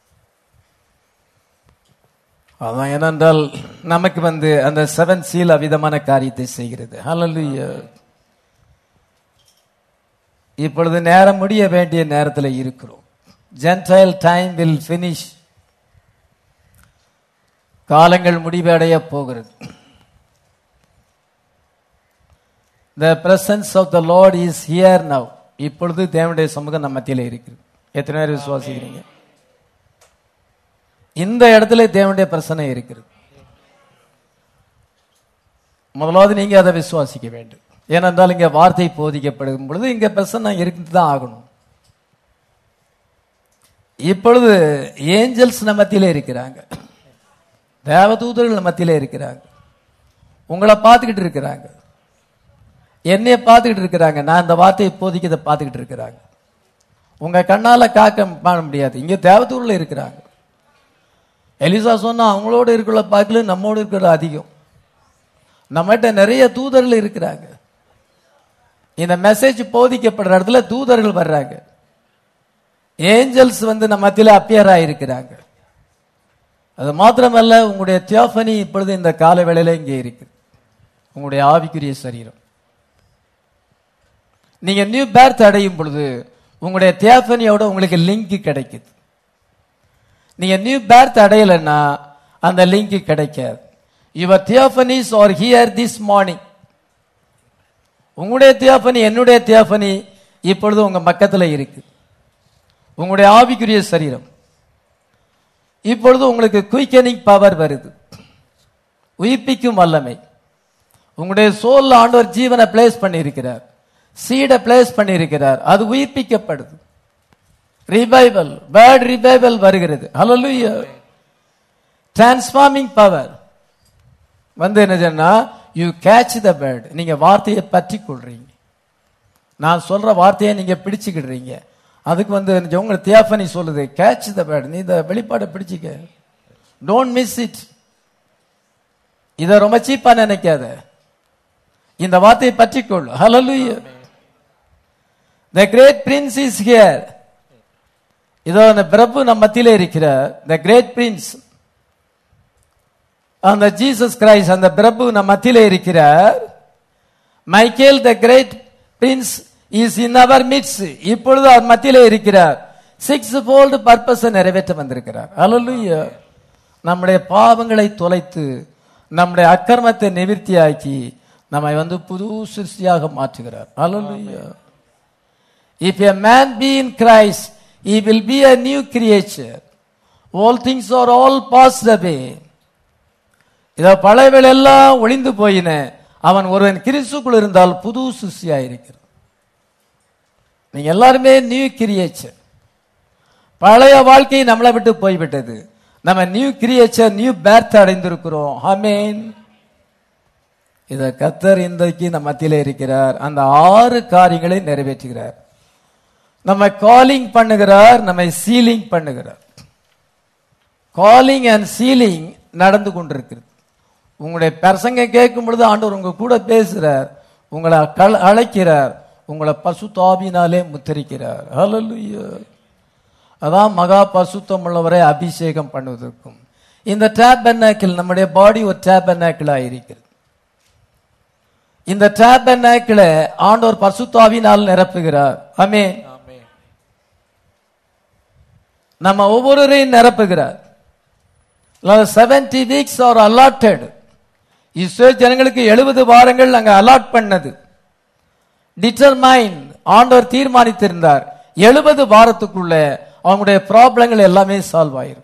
அதான் ஏனென்றால் நமக்கு வந்து அந்த செவன் சீல் அவிதமான காரியத்தை செய்கிறது ஹalleluya இப்பொழுது நேரம் முடிய வேண்டிய நேரத்தில் இருக்கிறோம் ஜென்டைல் டைம் வில் finish காலங்கள் முடிவடைய போகிறது the presence of the Lord is here now இப்பொழுது தேவனுடைய சமூகம் நம்ம மத்தியில இருக்குது எத்தனை பேர் விசுவாசிக்கிறீங்க இந்த இடத்துல தேவனுடைய பிரசனை இருக்கிறது முதலாவது நீங்க அதை விசுவாசிக்க வேண்டும் ஏனென்றால் இங்க வார்த்தை போதிக்கப்படும் பொழுது இங்க பிரசனை இருந்து தான் ஆகணும் இப்பொழுது ஏஞ்சல்ஸ் நம்ம மத்தியில இருக்கிறாங்க தேவதூதர்கள் நம்ம மத்தியில இருக்கிறாங்க உங்களை பார்த்துக்கிட்டு இருக்கிறாங்க என்னைய பார்த்துக்கிட்டு இருக்கிறாங்க நான் இந்த வார்த்தையை போதிக்கதை பார்த்துக்கிட்டு இருக்கிறாங்க உங்க கண்ணால காக்க காண முடியாது இங்க தேவதூரில் இருக்கிறாங்க எலிசா சொன்னா அவங்களோட இருக்கிற பார்க்கல நம்மோடு இருக்கிற அதிகம் நம்மகிட்ட நிறைய தூதர்கள் இருக்கிறாங்க இந்த மெசேஜ் போதிக்கப்படுற இடத்துல தூதர்கள் வர்றாங்க ஏஞ்சல்ஸ் வந்து நம்ம மத்தியில அப்பியர் ஆயிருக்கிறாங்க அது மாத்திரமல்ல உங்களுடைய தியோஃபனி இப்பொழுது இந்த கால வேளையில இங்கே இருக்கு உங்களுடைய ஆவிக்குரிய சரீரம் நீங்க நியூ பேர்த் அடையும் பொழுது உங்களுடைய தியோஃபனியோட உங்களுக்கு லிங்க் கிடைக்குது நீங்க நியூ பேர்த் அடையலைன்னா அந்த லிங்க் கிடைக்காது your theophanies are here this morning உங்களுடைய தியோஃபனி என்னுடைய தியோஃபனி இப்பொழுது உங்க பக்கத்துல இருக்கு உங்களுடைய ஆவிக்குரிய சரீரம் இப்பொழுது உங்களுக்கு குயிக்கனிங் பவர் வருது உயிர்ப்பிக்கும் வல்லமை உங்களுடைய சோல்ல ஆண்டவர் ஜீவனை பிளேஸ் பண்ணியிருக்கிறார் சீடை பிளேஸ் பண்ணியிருக்கிறார் அது உயிர்ப்பிக்கப்படுது ரிவைவல் வேர்ட் ரிவைவல் வருகிறது ஹalleluya டிரான்ஸ்ஃபார்மிங் பவர் வந்து என்ன சொன்னா யூ கேட்ச் த பேர்ட் நீங்க வார்த்தையை பற்றி கொள்றீங்க நான் சொல்ற வார்த்தையை நீங்க பிடிச்சுக்கிடுறீங்க அதுக்கு வந்து என்ன உங்களை தியாஃபனி சொல்லுது கேட்ச் த பேர்ட் நீ இந்த வெளிப்பாடை பிடிச்சிக்க டோன்ட் மிஸ் இட் இதை ரொம்ப சீப்பா நினைக்காத இந்த வார்த்தையை பற்றிக்கொள் ஹalleluya the great prince is here இதோ அந்த பிரபு நம் மத்தியிலே இருக்கிறார் the great prince அந்த ஜீசஸ் கிரைஸ்ட் அந்த பிரபு நம் மத்தியிலே இருக்கிறார் Michael the great prince is in our midst இப்பொழுது அவர் மத்தியிலே இருக்கிறார் சிக்ஸ் ஃபோல்டு பர்பஸை நிறைவேற்ற வந்திருக்கிறார் அல்லலுயா நம்முடைய பாவங்களை தொலைத்து நம்முடைய அக்கிரமத்தை நிவர்த்தியாக்கி நம்மை வந்து புது சிருஷ்டியாக மாற்றுகிறார் அல்லலுயா if a man be in Christ he will be a new creature all things are all passed away இத பழையவள் எல்லாம் ஒளிந்து போயின அவன் ஒருவன் கிறிஸ்துக்குள் இருந்தால் புது சிருஷ்டியா இருக்கிறான் நீங்க எல்லாருமே நியூ கிரியேச்சர் பழைய வாழ்க்கை நம்மளை விட்டு போய்விட்டது நம்ம நியூ கிரியேச்சர் நியூ பேர்த் அடைந்திருக்கிறோம் ஆமேன் இத கத்தர் இன்றைக்கு நம்ம மத்தியில இருக்கிறார் அந்த ஆறு காரியங்களை நிறைவேற்றுகிறார் நம்ம காலிங் பண்ணுகிறார் நம்மை சீலிங் பண்ணுகிறார் காலிங் அண்ட் சீலிங் நடந்து கொண்டிருக்கிறது உங்களுடைய பிரசங்க கேட்கும் பொழுது ஆண்டவர் உங்க கூட பேசுறார் உங்களை கல- அழைக்கிறார் உங்களை பசுத்தாபினாலே முத்தரிக்கிறார் ஹalleluya அதான் மகா பசுத்தம் உள்ளவரை அபிஷேகம் பண்ணுவதற்கும் இந்த டேபர்னாக்கிள் நம்முடைய பாடி ஒரு டேபர்னாக்கிளா இருக்கிறது இந்த டேபர்னாக்கிள ஆண்டவர் பசுத்தாவினால் நிரப்புகிறார் ஆமென் ஆமென் நம்ம ஒவ்வொருவரையும் நிரப்புகிறார் seventy weeks are allotted Israel ஜனங்களுக்கு எழுபது வாரங்கள் அங்க அலாட் பண்ணது டிட்டர்மைன் ஆண்டவர் தீர்மானித்திருந்தார் எழுபது வாரத்துக்குள்ள அவங்களுடைய ப்ராப்ளங்கள் எல்லாமே சால்வ் ஆயிரும்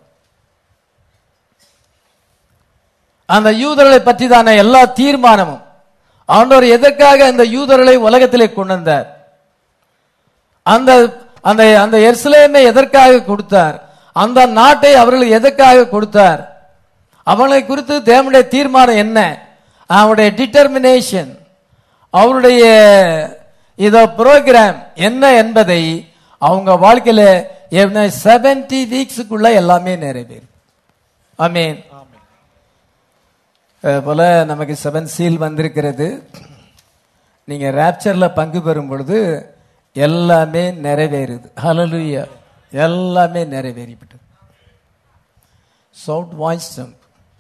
அந்த யூதர்களை பற்றி தான எல்லா தீர்மானமும் ஆண்டவர் எதற்காக அந்த யூதர்களை உலகத்திலே கொண்டு வந்தார் அந்த அந்த அந்த எருசலேமை எதற்காக கொடுத்தார் அந்த நாட்டை அவர்கள் எதற்காக கொடுத்தார் அவங்களை குறித்து தேவனுடைய தீர்மானம் என்ன அவருடைய டிட்டர்மினேஷன் அவருடைய இத ப்ரோக்ராம் என்ன என்பதை அவங்க வாழ்க்கையில செவன்டி வீக்ஸுக்குள்ள எல்லாமே நிறைவேறும் ஆமீன் ஆமென் அது போல நமக்கு செவன் சீல் வந்திருக்கிறது நீங்க ரேப்சர்ல பங்கு பெறும் பொழுது எல்லாமே நிறைவேறுது ஹalleluya எல்லாமே நிறைவேறிவிட்டது சவுட் வாய்ஸ் ட்ரம்ப்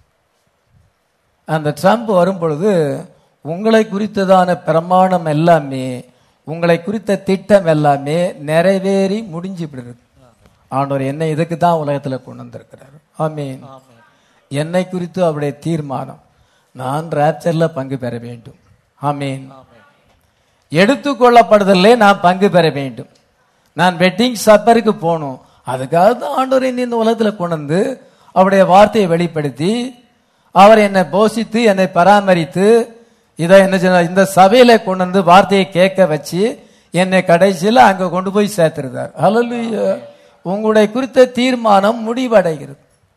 அந்த ட்ரம்ப் வரும் பொழுது உங்களை குறித்ததான பிரமாணம் எல்லாமே உங்களை குறித்த திட்டம் எல்லாமே நிறைவேறி முடிஞ்சு விடுறது ஆண்டவர் என்னை இதுக்கு தான் உலகத்துல கொண்டு வந்திருக்கிறார் ஆமீன் என்னை குறித்து அவருடைய தீர்மானம் நான் ராப்சர்ல பங்கு பெற வேண்டும் ஆமீன் எடுத்துக்கொள்ளப்படுதலே நான் பங்கு பெற வேண்டும் நான் வெட்டிங் சப்பருக்கு போகணும் அதுக்காக தான் ஆண்டவர் என்னை இந்த உலகத்துல கொண்டு வந்து அவருடைய வார்த்தையை வெளிப்படுத்தி அவர் என்னை போஷித்து என்னை பராமரித்து இதை என்ன சொன்ன இந்த சபையில கொண்டு வந்து வார்த்தையை கேட்க வச்சு என்னை கடைசியில் அங்க கொண்டு போய் சேர்த்திருந்தார் ஹalleluya உங்களுடைய குறித்த தீர்மானம் முடிவடைகிறது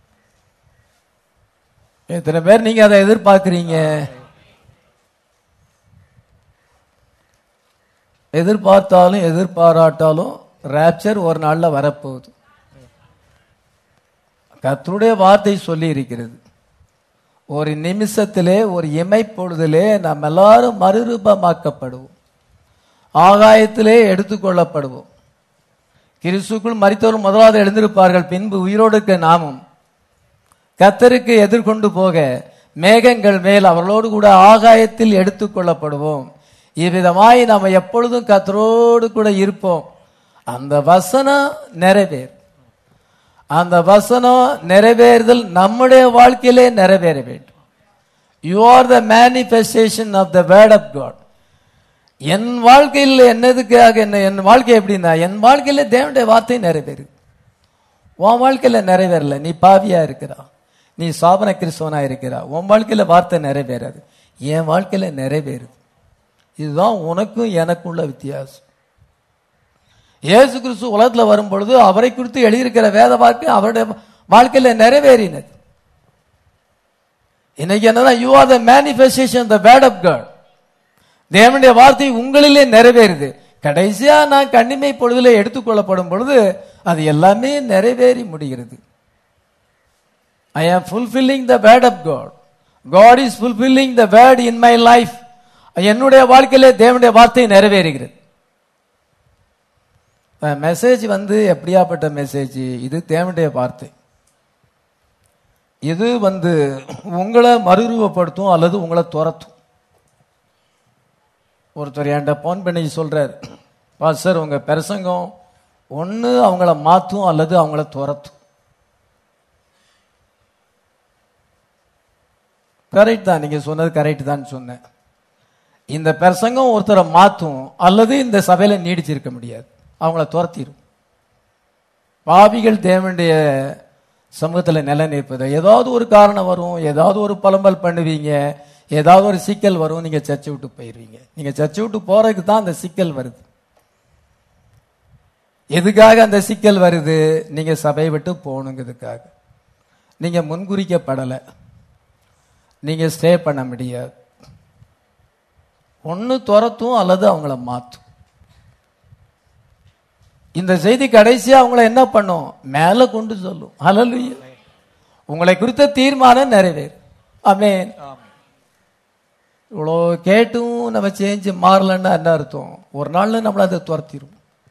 எத்தனை பேர் நீங்க அதை எதிர்பார்க்கிறீங்க எதிர்பார்த்தாலும் எதிர்பாராட்டாலும் ராப்சர் ஒரு நாள்ல வரப்போகுது கர்த்தருடைய வார்த்தை சொல்லி இருக்கிறது ஒரு நிமிஷத்திலே ஒரு இமைப்பொழுதிலே நாம் எல்லாரும் மறுரூபமாக்கப்படுவோம் ஆகாயத்திலே எடுத்துக்கொள்ளப்படுவோம் கிறிஸ்துக்குள் மரித்தவரும் முதலாவது எழுந்திருப்பார்கள் பின்பு உயிரோடு இருக்க நாமும் கத்தருக்கு எதிர்கொண்டு போக மேகங்கள் மேல் அவர்களோடு கூட ஆகாயத்தில் எடுத்துக்கொள்ளப்படுவோம் இவ்விதமாய் நாம் எப்பொழுதும் கத்தரோடு கூட இருப்போம் அந்த வசனம் நிறைவேறும் அந்த வசனம் நிறைவேறுதல் நம்முடைய வாழ்க்கையிலே நிறைவேற வேண்டும் you are the manifestation of the word of God என் வாழ்க்கையில் என்னதுக்காக என்ன என் வாழ்க்கை எப்படின்னா என் வாழ்க்கையில தேவனுடைய வார்த்தை நிறைவேறு உன் வாழ்க்கையில நிறைவேறல நீ பாவியா இருக்கிறா நீ சாபன கிறிஸ்தவனா இருக்கிறா உன் வாழ்க்கையில வார்த்தை நிறைவேறாது என் வாழ்க்கையில நிறைவேறுது இதுதான் உனக்கும் எனக்குள்ள வித்தியாசம் இயேசு கிறிஸ்து உலகத்துல வரும் பொழுது அவரை குறித்து எழுதியிருக்கிற வேத வாக்கு அவருடைய வாழ்க்கையில நிறைவேறினது இன்னைக்கு என்னதான் you are the manifestation the word of God தேவனுடைய வார்த்தை உங்களிலே நிறைவேறுது கடைசியா நான் கண்ணிமை பொழுதுல எடுத்துக்கொள்ளப்படும் பொழுது அது எல்லாமே நிறைவேறி முடிகிறது I am fulfilling the word of God God is fulfilling the word in my life என்னுடைய வாழ்க்கையிலே தேவனுடைய வார்த்தை நிறைவேறுகிறது மெசேஜ் வந்து எப்படியாப்பட்ட மெசேஜ் இது தேவனுடைய வார்த்தை இது வந்து உங்களை மறுரூபப்படுத்தும் அல்லது உங்களை துரத்தும் ஒருத்தர் என்கிட்ட போன் பண்ணி சொல்றார் பாஸ்டர் உங்க பிரசங்கம் ஒன்று அவங்கள மாற்றும் அல்லது அவங்கள துரத்தும் கரெக்ட் தான் நீங்க சொன்னது கரெக்ட் தான் சொன்னேன் இந்த பிரசங்கம் ஒருத்தரை மாற்றும் அல்லது இந்த சபையில நீடிச்சிருக்க முடியாது அவங்கள துரத்திடும் பாவிகள் தேவனுடைய சமூகத்துல நிலை நிற்பது ஏதாவது ஒரு காரணம் வரும் ஏதாவது ஒரு புலம்பல் பண்ணுவீங்க ஏதாவது ஒரு சிக்கல் வரும் நீங்க சர்ச்சை விட்டு போயிருவீங்க நீங்க சர்ச்சை விட்டு போறதுக்கு தான் அந்த சிக்கல் வருது எதுக்காக அந்த சிக்கல் வருது நீங்க சபையை விட்டு போகணுங்கிறதுக்காக நீங்க முன்குறிக்கப்படலை நீங்க ஸ்டே பண்ண முடியாது ஒன்னு துரத்தும் அல்லது அவங்கள மாற்றும் இந்த செய்தி கடைசியா அவங்கள என்ன பண்ணும் மேல கொண்டு சொல்லும் ஹalleluya உங்களை குறித்த தீர்மானம் நிறைவேறும் ஆமென் இவ்வளோ கேட்டும் நம்ம சேஞ்சு மாறலன்னா என்ன அர்த்தம் ஒரு நாள்ல நம்மள அதை துரத்திடும்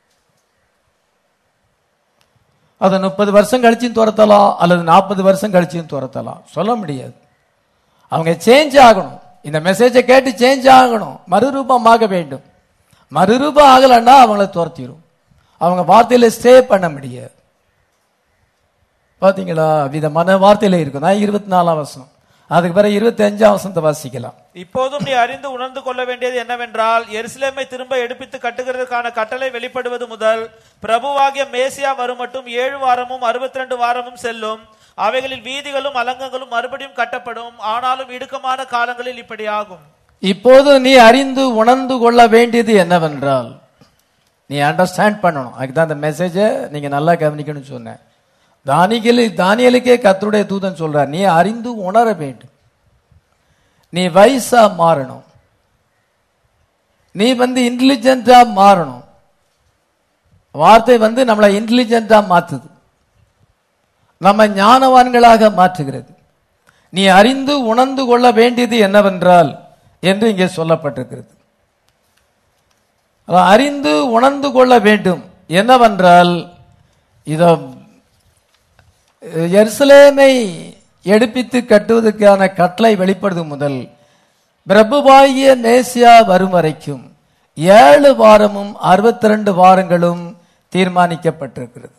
அதை முப்பது வருஷம் கழிச்சும் துரத்தலாம் அல்லது நாற்பது வருஷம் கழிச்சும் துரத்தலாம் சொல்ல முடியாது அவங்க சேஞ்ச் ஆகணும் இந்த மெசேஜை கேட்டு சேஞ்ச் ஆகணும் மறுரூபமாக வேண்டும் மறுரூபம் ஆகலைன்னா அவங்கள துரத்திடும் அவங்க வார்த்தையில ஸ்டே பண்ண முடியாது பாத்தீங்களா விதமான வார்த்தையில இருக்கும் நான் இருபத்தி நாலாம் வருஷம் அதுக்கு பிறகு இருபத்தி அஞ்சாம் வருஷத்தை வாசிக்கலாம் இப்போதும் நீ அறிந்து உணர்ந்து கொள்ள வேண்டியது என்னவென்றால் எருசலேமை திரும்ப எடுப்பித்து கட்டுகிறதுக்கான கட்டளை வெளிப்படுவது முதல் பிரபுவாகிய மேசியா வரும் மட்டும் ஏழு வாரமும் அறுபத்தி ரெண்டு வாரமும் செல்லும் அவைகளில் வீதிகளும் அலங்கங்களும் மறுபடியும் கட்டப்படும் ஆனாலும் இடுக்கமான காலங்களில் இப்படி ஆகும் இப்போது நீ அறிந்து உணர்ந்து கொள்ள வேண்டியது என்னவென்றால் நீ அண்டர்ஸ்டாண்ட் பண்ணணும் அதுக்கு தான் அந்த மெசேஜை நீங்க நல்லா கவனிக்கணும்னு சொன்னேன் தானியலு தானியலுக்கே கர்த்தருடைய தூதன் சொல்றார் நீ அறிந்து உணர வேண்டும் நீ வயசா மாறணும் நீ வந்து இன்டெலிஜென்டா மாறணும் வார்த்தை வந்து நம்மளை இன்டெலிஜென்டா மாத்துது நம்ம ஞானவான்களாக மாற்றுகிறது நீ அறிந்து உணர்ந்து கொள்ள வேண்டியது என்னவென்றால் என்று இங்கே சொல்லப்பட்டிருக்கிறது அதான் அறிந்து உணர்ந்து கொள்ள வேண்டும் என்னவென்றால் இதோ எருசலேமை எடுப்பித்து கட்டுவதற்கான கட்டளை வெளிப்படுது முதல் பிரபுவாகிய மேசியா வரும் வரைக்கும் ஏழு வாரமும் அறுபத்தி ரெண்டு வாரங்களும் தீர்மானிக்கப்பட்டிருக்கிறது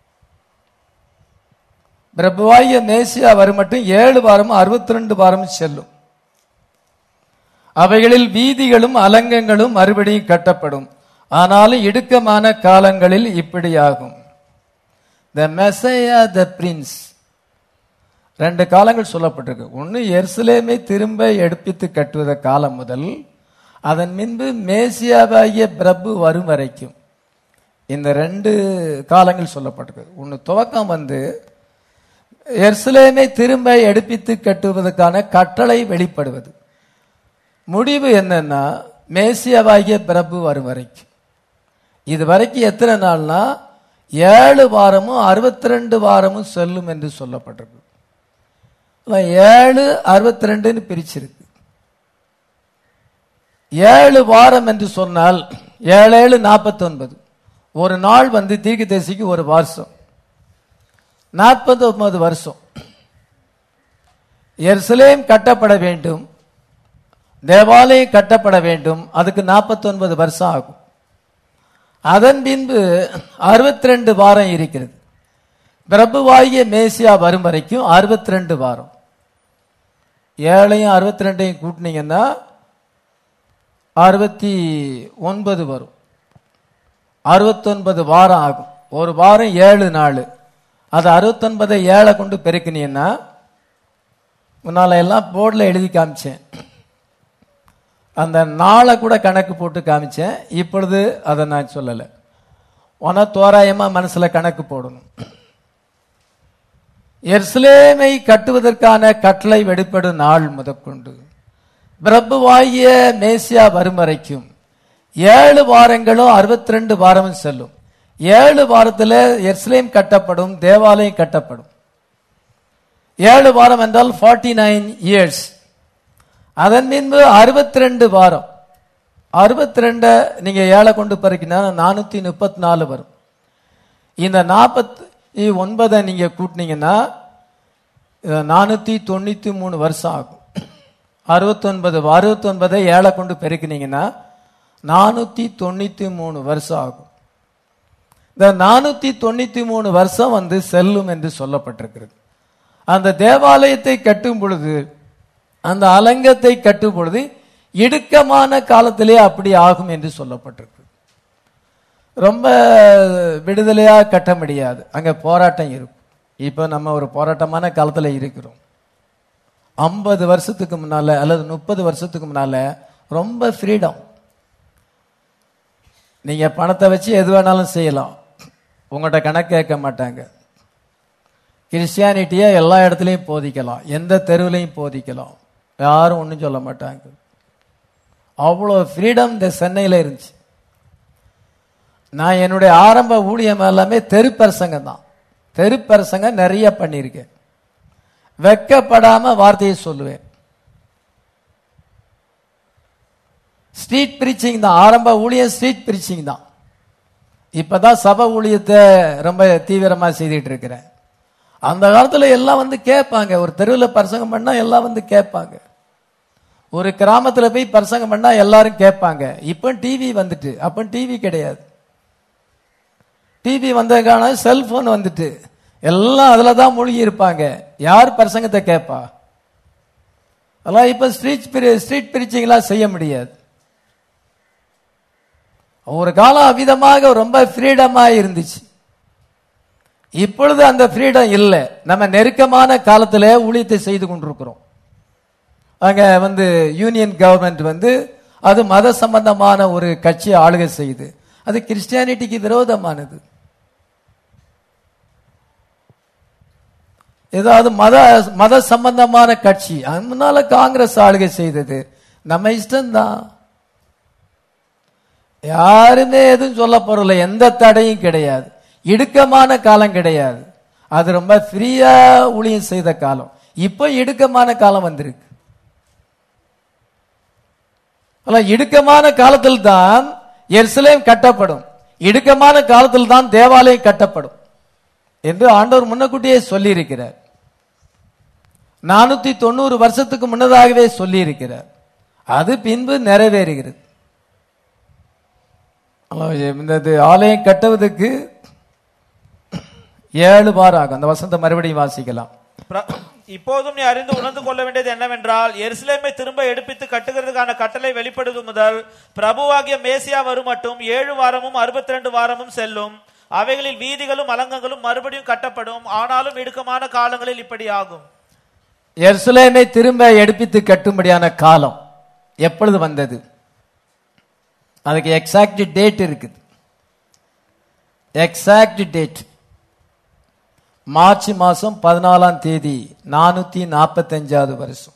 பிரபுவாகிய மேசியா வரும் மட்டும் ஏழு வாரமும் அறுபத்தி ரெண்டு வாரமும் செல்லும் அவைகளில் வீதிகளும் அலங்கங்களும் மறுபடியும் கட்டப்படும் ஆனாலும் இடுக்கமான காலங்களில் இப்படியாகும் த மெசையா த பிரின்ஸ் ரெண்டு காலங்கள் சொல்லப்பட்டிருக்கு ஒன்று எருசலேமை திரும்ப எடுப்பித்து கட்டுவத காலம் முதல் அதன் முன்பு மேசியாவாகிய பிரபு வரும் வரைக்கும் இந்த ரெண்டு காலங்கள் சொல்லப்பட்டிருக்கு ஒன்று துவக்கம் வந்து எருசலேமை திரும்ப எடுப்பித்து கட்டுவதற்கான கட்டளை வெளிப்படுவது முடிவு என்னன்னா மேசியாவாகிய பிரபு வரும் வரைக்கும் இது வரைக்கும் எத்தனை நாள்னா ஏழு வாரமும் அறுபத்தி ரெண்டு வாரமும் செல்லும் என்று சொல்லப்பட்டிருக்கு அதான் ஏழு அறுபத்தி ரெண்டுன்னு பிரிச்சிருக்கு ஏழு வாரம் என்று சொன்னால் ஏழு ஏழு நாற்பத்தி ஒன்பது ஒரு நாள் வந்து தீர்க்கதரிசிக்கு ஒரு வருஷம் நாற்பத்தி ஒன்பது வருஷம் எருசலேம் கட்டப்பட வேண்டும் தேவாலயம் கட்டப்பட வேண்டும் அதுக்கு 49 வருஷம் ஆகும் அதன் பின்பு அறுபத்தி ரெண்டு வாரம் இருக்கிறது பிரபுவாகிய மேசியா வரும் வரைக்கும் அறுபத்தி ரெண்டு வாரம் ஏழையும் அறுபத்தி ரெண்டையும் கூட்டினீங்கன்னா அறுபத்தி ஒன்பது வரும் அறுபத்தொன்பது வாரம் ஆகும் ஒரு வாரம் ஏழு நாள் அது அறுபத்தொன்பதை ஏழை கொண்டு பெருக்கினீங்கன்னா முன்னால எல்லாம் போர்டில் எழுதி காமிச்சேன் அந்த நாளை கூட கணக்கு போட்டு காமிச்சேன் இப்பொழுது அதை நான் சொல்லலை உன தோராயமா மனசுல கணக்கு போடணும் எர்ஸ்லேமை கட்டுவதற்கான கட்டளை வெளிப்படும் நாள் முதற்கொண்டு பிரபுவாகிய மேசியா வரும் வரைக்கும் ஏழு வாரங்களும் அறுபத்தி ரெண்டு வாரமும் செல்லும் ஏழு வாரத்துல எர்ஸ்லேம் கட்டப்படும் தேவாலயம் கட்டப்படும் ஏழு வாரம் என்றால் ஃபார்ட்டி நைன் இயர்ஸ் அதன் பின்பு அறுபத்தி ரெண்டு வாரம் அறுபத்தி ரெண்டை நீங்க ஏழை கொண்டு பறிக்கினா நானூத்தி முப்பத்தி நாலு வரும் இந்த நாற்பத்தி ஒன்பதை நீங்க கூட்டினீங்கன்னா நானூத்தி தொண்ணூத்தி மூணு வருஷம் ஆகும் அறுபத்தொன்பது அறுபத்தொன்பதை ஏழை கொண்டு பெருக்கினீங்கன்னா நானூத்தி தொண்ணூத்தி மூணு வருஷம் ஆகும் இந்த நானூத்தி தொண்ணூத்தி மூணு வருஷம் வந்து செல்லும் என்று சொல்லப்பட்டிருக்கிறது அந்த தேவாலயத்தை கட்டும் பொழுது அந்த அலங்கத்தை கட்டும் பொழுது இடுக்கமான காலத்திலே அப்படி ஆகும் என்று சொல்லப்பட்டிருக்கு ரொம்ப விடுதலையா கட்ட முடியாது அங்க போராட்டம் இருக்கும் இப்ப நம்ம ஒரு போராட்டமான காலத்துல இருக்கிறோம் ஐம்பது வருஷத்துக்கு முன்னால அல்லது முப்பது வருஷத்துக்கு முன்னால ரொம்ப ஃப்ரீடம் நீங்க பணத்தை வச்சு எது வேணாலும் செய்யலாம் உங்கள்கிட்ட கணக்கு கேட்க மாட்டாங்க கிறிஸ்டியானிட்டியை எல்லா இடத்துலையும் போதிக்கலாம் எந்த தெருவுலையும் போதிக்கலாம் யாரும் ஒன்றும் சொல்ல மாட்டாங்க அவ்வளோ ஃப்ரீடம் இந்த சென்னையில் இருந்துச்சு நான் என்னுடைய ஆரம்ப ஊழியம் எல்லாமே தெருப்பரசங்க தான் தெருப்பரசங்க நிறைய பண்ணியிருக்கேன் வெக்கப்படாம வார்த்தையை சொல்லுவேன் ஸ்ட்ரீட் பிரீச்சிங் தான் ஆரம்ப ஊழியம் ஸ்ட்ரீட் பிரீச்சிங் தான் இப்பதான் சபை ஊழியத்தை ரொம்ப தீவிரமா செய்துட்டு இருக்கிறேன் அந்த காலத்துல எல்லாம் வந்து கேட்பாங்க ஒரு தெருவில் பிரசங்கம் பண்ணா எல்லாம் வந்து கேட்பாங்க ஒரு கிராமத்துல போய் பிரசங்கம் பண்ணா எல்லாரும் கேட்பாங்க இப்ப டிவி வந்துட்டு அப்ப டிவி கிடையாது டிவி வந்ததுக்கான செல்போன் வந்துட்டு எல்லாம் அதுல தான் மூழ்கி இருப்பாங்க யார் பிரசங்கத்தை கேட்பா அதெல்லாம் இப்ப ஸ்ட்ரீட் ஸ்ட்ரீட் பிரீச்சிங்லாம் செய்ய முடியாது ஒரு காலம் அவ்விதமாக ரொம்ப ஃப்ரீடமா இருந்துச்சு இப்பொழுது அந்த ஃப்ரீடம் இல்லை நம்ம நெருக்கமான காலத்துல ஊழியத்தை செய்து கொண்டிருக்கிறோம் அங்க வந்து யூனியன் கவர்மெண்ட் வந்து அது மத சம்பந்தமான ஒரு கட்சி ஆளுகை செய்யுது அது கிறிஸ்டியானிட்டிக்கு விரோதமானது ஏதாவது மத மத சம்பந்தமான கட்சி அது முன்னால காங்கிரஸ் ஆளுகை செய்தது நம்ம இஷ்டம்தான் யாருமே எதுவும் சொல்ல போறதில்ல எந்த தடையும் கிடையாது இடுக்கமான காலம் கிடையாது அது ரொம்ப ஃப்ரீயா ஊழியம் செய்த காலம் இப்போ இடுக்கமான காலம் வந்திருக்கு அல்ல இடுக்கமான காலத்தில் தான் எருசலேம் கட்டப்படும் இடுக்கமான காலத்தில் தான் தேவாலயம் கட்டப்படும் என்று ஆண்டவர் முன்னக்கூட்டியே சொல்லி இருக்கிறார் நானூத்தி தொண்ணூறு வருஷத்துக்கு முன்னதாகவே சொல்லி இருக்கிறார் அது பின்பு நிறைவேறுகிறது இந்த இது ஆலயம் கட்டுவதற்கு ஏழு வாரம் ஆகும் அந்த வசந்த மறுபடியும் வாசிக்கலாம் பிர- இப்போதும் நீ அறிந்து உணர்ந்து கொள்ள வேண்டியது என்னவென்றால் எருசலேமை திரும்ப எடுப்பித்து கட்டுகிறதுக்கான கட்டளை வெளிப்படுவது முதல் பிரபுவாகிய மேசியா வரும் மட்டும் ஏழு வாரமும் அறுபத்தி ரெண்டு வாரமும் செல்லும் அவைகளில் வீதிகளும் அலங்கங்களும் மறுபடியும் கட்டப்படும் ஆனாலும் இடுக்கமான காலங்களில் இப்படி ஆகும் எருசலேமை திரும்ப எடுப்பித்து கட்டும்படியான காலம் எப்பொழுது வந்தது அதுக்கு எக்ஸாக்ட் டேட் இருக்குது எக்ஸாக்ட் டேட் மார்ச் மாசம் பதினாலாம் தேதி நானூத்தி நாற்பத்தஞ்சாவது வருஷம்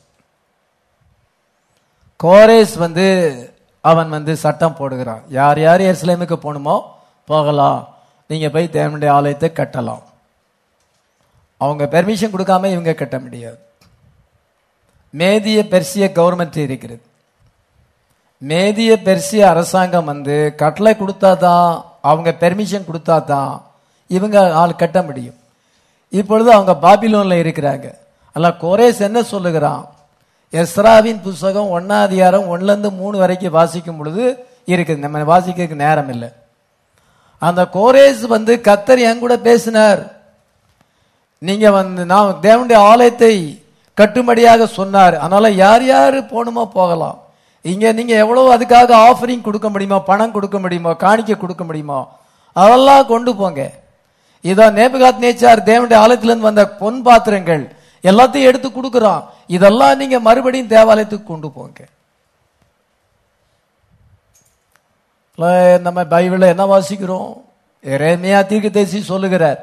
கோரேஸ் வந்து அவன் வந்து சட்டம் போடுகிறான் யார் யார் எருசலேமுக்கு போகணுமோ போகலாம் நீங்க போய் தேவனுடைய ஆலயத்தை கட்டலாம் அவங்க பெர்மிஷன் கொடுக்காம இவங்க கட்ட முடியாது மேதிய பெர்சிய கவர்மெண்ட் இருக்கிறது மேதிய பெர்சிய அரசாங்கம் வந்து கட்டளை கொடுத்தாதான் அவங்க பெர்மிஷன் கொடுத்தாதான் இவங்க ஆள் கட்ட முடியும் இப்பொழுது அவங்க பாபிலோன்ல இருக்கிறாங்க அல்ல கோரேஸ் என்ன சொல்லுகிறான் எஸ்ராவின் புஸ்தகம் ஒன்னாம் அதிகாரம் ஒண்ணுல இருந்து மூணு வரைக்கும் வாசிக்கும் பொழுது இருக்குது நம்ம வாசிக்கிறதுக்கு நேரம் இல்லை அந்த கோரேஸ் வந்து கத்தர் என் கூட பேசினார் நீங்க வந்து நான் தேவனுடைய ஆலயத்தை கட்டும்படியாக சொன்னார் அதனால யார் யார் போகணுமோ போகலாம் இங்க நீங்க எவ்வளவு அதுக்காக ஆஃபரிங் கொடுக்க முடியுமோ பணம் கொடுக்க முடியுமோ காணிக்க கொடுக்க முடியுமோ அதெல்லாம் கொண்டு போங்க இதோ நேபுகாத் நேச்சார் தேவனுடைய ஆலயத்திலிருந்து வந்த பொன் பாத்திரங்கள் எல்லாத்தையும் எடுத்து கொடுக்குறான் இதெல்லாம் நீங்க மறுபடியும் தேவாலயத்துக்கு கொண்டு போங்க இல்ல, நம்ம பைபிள்ல என்ன வாசிக்கிறோம் எரேமியா தீர்க்கதரிசி சொல்லுகிறார்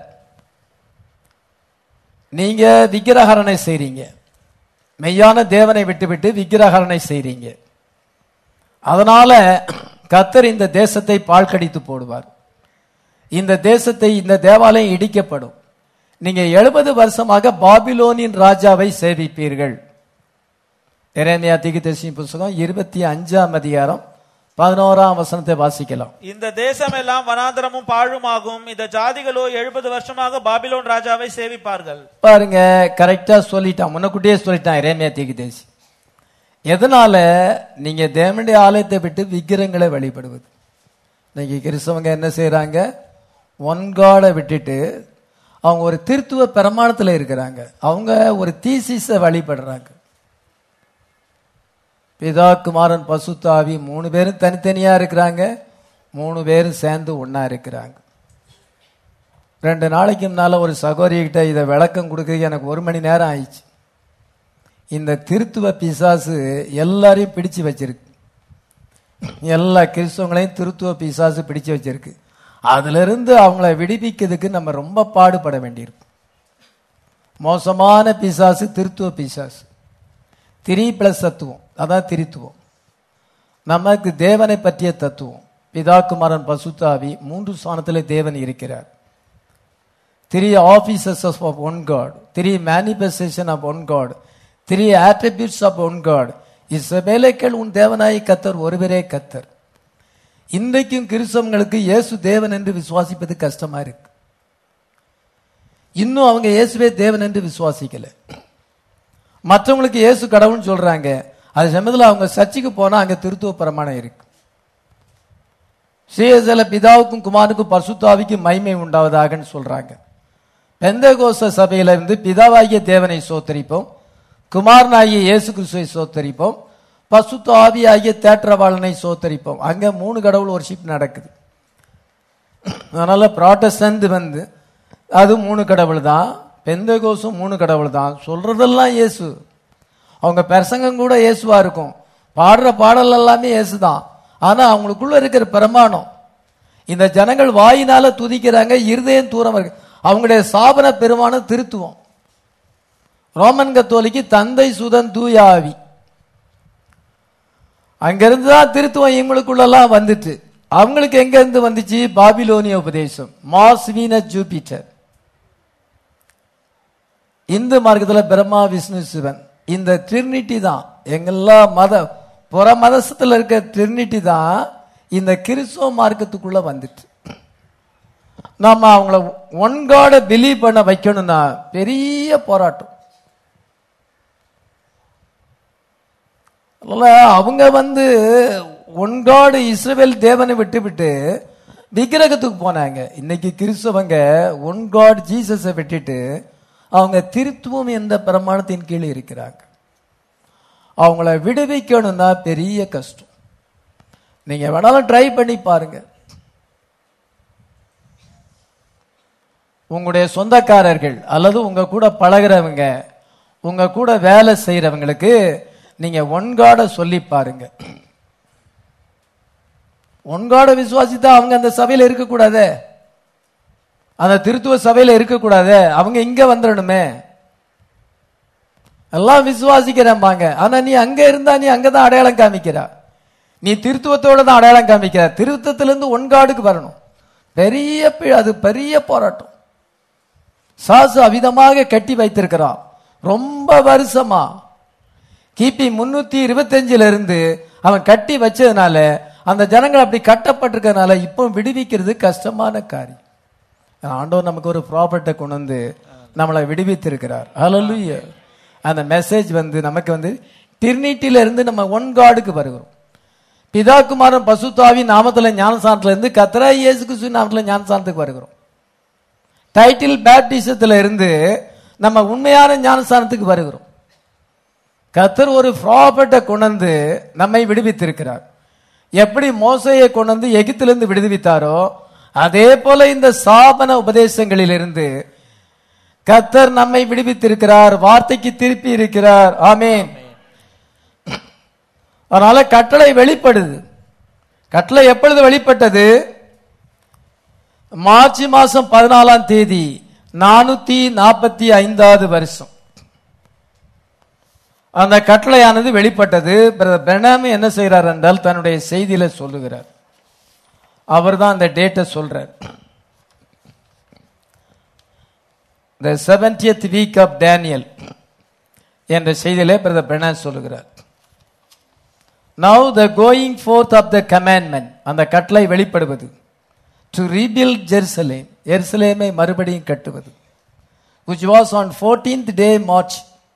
நீங்க விக்கிரகரணை செய்றீங்க மெய்யான தேவனை விட்டுவிட்டு விக்கிரகரணை செய்றீங்க அதனால கத்தர் இந்த தேசத்தை பாழ்கடித்து போடுவார் இந்த தேசத்தை இந்த தேவாலயம் இடிக்கப்படும் நீங்க எழுபது வருஷமாக பாபிலோனின் ராஜாவை சேவிப்பீர்கள் எரேமியா தீர்க்கதரிசி புஸ்தகம் இருபத்தி அஞ்சாம் அதிகாரம் பதினோராம் வசனத்தை வாசிக்கலாம் இந்த தேசம் எல்லாம் வனாந்தரமும் பாழுமாகும் இந்த ஜாதிகளோ எழுபது வருஷமாக பாபிலோன் ராஜாவை சேவிப்பார்கள் பாருங்க கரெக்டா சொல்லிட்டான் முன்னக்கூட்டியே சொல்லிட்டான் இறைமையா தீர்க்கதரிசி எதனால நீங்க தேவனுடைய ஆலயத்தை விட்டு விக்கிரங்களை வழிபடுவது இன்னைக்கு கிறிஸ்தவங்க என்ன செய்றாங்க ஒன் காடை விட்டுட்டு அவங்க ஒரு திருத்துவ பிரமாணத்துல இருக்கிறாங்க அவங்க ஒரு தீசிஸை வழிபடுறாங்க பிதா குமாரன் பசுத்தாவி மூணு பேரும் தனித்தனியா இருக்கிறாங்க மூணு பேரும் சேர்ந்து ஒண்ணா இருக்கிறாங்க ரெண்டு நாளைக்கு முன்னால ஒரு சகோதரிகிட்ட இதை விளக்கம் கொடுக்க எனக்கு ஒரு மணி நேரம் ஆயிடுச்சு இந்த திருத்துவ பிசாசு எல்லாரையும் பிடிச்சு வச்சிருக்கு எல்லா கிறிஸ்தவங்களையும் திருத்துவ பிசாசு பிடிச்சு வச்சிருக்கு அதுல இருந்து அவங்கள விடுவிக்கிறதுக்கு நம்ம ரொம்ப பாடுபட வேண்டியிருக்கு மோசமான பிசாசு திருத்துவ பிசாசு திரி பிளஸ் தத்துவம் அதான் திரித்துவம் நமக்கு தேவனை பற்றிய தத்துவம் பிதாக்குமாரன் பசுத்தாவி மூன்று ஸ்தானத்தில் தேவன் இருக்கிறார் three offices of one God three manifestation of one God three attributes of one God இஸ்ரவேலைக்கள் உன் தேவனாய் கத்தர் ஒருவரே கத்தர் இன்றைக்கும் கிறிஸ்தவங்களுக்கு இயேசு தேவன் என்று விசுவாசிப்பது கஷ்டமா இருக்கு இன்னும் அவங்க இயேசுவே தேவன் என்று விசுவாசிக்கல மற்றவங்களுக்கு இயேசு கடவுள்னு சொல்றாங்க அது சமயத்தில் அவங்க சர்ச்சுக்கு போனா அங்க திருத்துவ பிரமாணம் இருக்கு ஸ்ரீயசல பிதாவுக்கும் குமாருக்கும் பரிசுத்தாவிக்கும் மகிமை உண்டாவதாகன்னு சொல்றாங்க பெந்தகோச சபையில இருந்து பிதாவாகிய தேவனை சோத்தரிப்போம் குமாரனாகிய இயேசு கிறிஸ்துவை சோத்தரிப்போம் பசுத்த ஆவியாகிய தேற்றவாளனை சோத்தரிப்போம் அங்க மூணு கடவுள் ஒர்ஷிப் நடக்குது அதனால ப்ராட்டஸ்டன்ட் வந்து அது மூணு கடவுள் தான் பெந்தகோசும் மூணு கடவுள் தான் சொல்றதெல்லாம் இயேசு அவங்க பிரசங்கம் கூட இயேசுவா இருக்கும் பாடுற பாடல் எல்லாமே இயேசு தான் ஆனா அவங்களுக்குள்ள இருக்கிற பிரமாணம் இந்த ஜனங்கள் வாயினால துதிக்கிறாங்க இருதயம் தூரம் இருக்கு அவங்களுடைய சாபன பெருமானம் திருத்துவம் ரோமன் கத்தோலிக்கு தந்தை சுதன் தூயாவி அங்கிருந்து தான் திருத்துவம் இவங்களுக்குள்ளெல்லாம் வந்துட்டு அவங்களுக்கு எங்க இருந்து வந்துச்சு பாபிலோனிய உபதேசம் மாஸ் வீனஸ் ஜூபிட்டர் இந்து மார்க்கத்தில் பிரம்மா விஷ்ணு சிவன் இந்த ட்ரினிட்டி தான் எங்கெல்லாம் மத புற மதசத்துல இருக்க ட்ரினிட்டி தான் இந்த கிறிஸ்துவ மார்க்கத்துக்குள்ள வந்துட்டு நாம அவங்கள ஒன் காட பிலீவ் பண்ண வைக்கணும்னா பெரிய போராட்டம் அதனால அவங்க வந்து ஒன் காடு இஸ்ரவேல் தேவனை விட்டு விட்டு விக்கிரகத்துக்கு போனாங்க இன்னைக்கு கிறிஸ்தவங்க ஒன் காட் ஜீசஸை விட்டுட்டு அவங்க திருத்துவம் என்ற பிரமாணத்தின் கீழ் இருக்கிறாங்க அவங்கள விடுவிக்கணும்னா பெரிய கஷ்டம் நீங்க வேணாலும் ட்ரை பண்ணி பாருங்க உங்களுடைய சொந்தக்காரர்கள் அல்லது உங்க கூட பழகுறவங்க உங்க கூட வேலை செய்யறவங்களுக்கு நீங்க ஒன்காட சொல்லி பாருங்க ஒன்காட விசுவாசித்தா அவங்க அந்த சபையில இருக்கக்கூடாதே அந்த திருத்துவ சபையில இருக்கக்கூடாதே அவங்க இங்க வந்துடணுமே எல்லாம் விசுவாசிக்கிறம்பாங்க ஆனா நீ அங்க இருந்தா நீ அங்கதான் அடையாளம் காமிக்கிறா நீ திருத்துவத்தோட தான் அடையாளம் காமிக்கிற திருத்தத்திலிருந்து ஒன்காடுக்கு வரணும் பெரிய பி- அது பெரிய போராட்டம் சாசு அவிதமாக கட்டி வைத்திருக்கிறான் ரொம்ப வருஷமா கிபி முன்னூத்தி இருபத்தஞ்சுல இருந்து அவன் கட்டி வச்சதுனால அந்த ஜனங்கள் அப்படி கட்டப்பட்டிருக்கனால இப்போ விடுவிக்கிறது கஷ்டமான காரியம் ஆண்டவர் நமக்கு ஒரு ப்ராப்பர்ட்டை கொண்டு வந்து நம்மளை விடுவித்திருக்கிறார் ஹalleluya அந்த மெசேஜ் வந்து நமக்கு வந்து டிரினிட்டில இருந்து நம்ம ஒன் காடுக்கு வருகிறோம் பிதா குமாரன் பசுத்தாவி நாமத்துல ஞானசானத்துல இருந்து கத்ரா இயேசு கிறிஸ்து நாமத்துல ஞானசானத்துக்கு வருகிறோம் டைட்டில் பேப்டிசத்துல இருந்து நம்ம உண்மையான ஞானஸ்தானத்துக்கு வருகிறோம் கத்தர் ஒரு ப்ராபர்ட்டை கொண்டு நம்மை விடுவித்திருக்கிறார் எப்படி மோசையை கொண்டு வந்து எகிப்திலிருந்து விடுவித்தாரோ அதே போல இந்த சாபன உபதேசங்களிலிருந்து கத்தர் நம்மை விடுவித்திருக்கிறார் வார்த்தைக்கு திருப்பி இருக்கிறார் ஆமென் அதனால கட்டளை வெளிப்படுது கட்டளை எப்பொழுது வெளிப்பட்டது மார்ச் மாசம் பதினாலாம் தேதி நானூத்தி நாற்பத்தி ஐந்தாவது வருஷம் அந்த கட்டளையானது வெளிப்பட்டது பிரதர் பெனாமி என்ன செய்கிறார் என்றால் தன்னுடைய செய்தியில சொல்லுகிறார் அவர் தான் அந்த டேட்டை சொல்றார் the seventieth week of Daniel என்ற செய்தியிலே பிரதர் பெனாம் சொல்லுகிறார் now the going forth of the commandment அந்த கட்டளை வெளிப்படுவது டு ரீபில்ட் ஜெருசலேம் எருசலேமை மறுபடியும் கட்டுவது which was on 14th day March.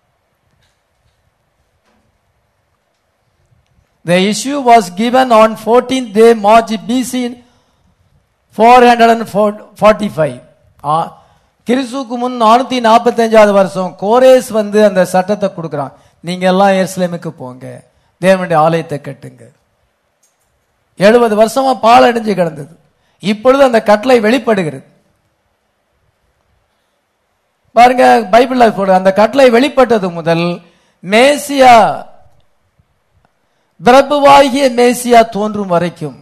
The issue was given on 14th day March BC 445. ஆ, கிறிஸ்துவுக்கு முன் நானூத்தி நாற்பத்தஞ்சாவது வருஷம் கோரேஸ் வந்து அந்த சட்டத்தை கொடுக்குறான் நீங்க எல்லாம் எருசலேமுக்கு போங்க தேவனுடைய ஆலயத்தை கட்டுங்க எழுபது வருஷமா பால் அடைஞ்சு கிடந்தது இப்பொழுது அந்த கட்டளை வெளிப்படுகிறது பாருங்க பைபிள்ல போடு அந்த கட்டளை வெளிப்பட்டது முதல் மேசியா பிரபுவாகிய மேசியா தோன்றும் வரைக்கும்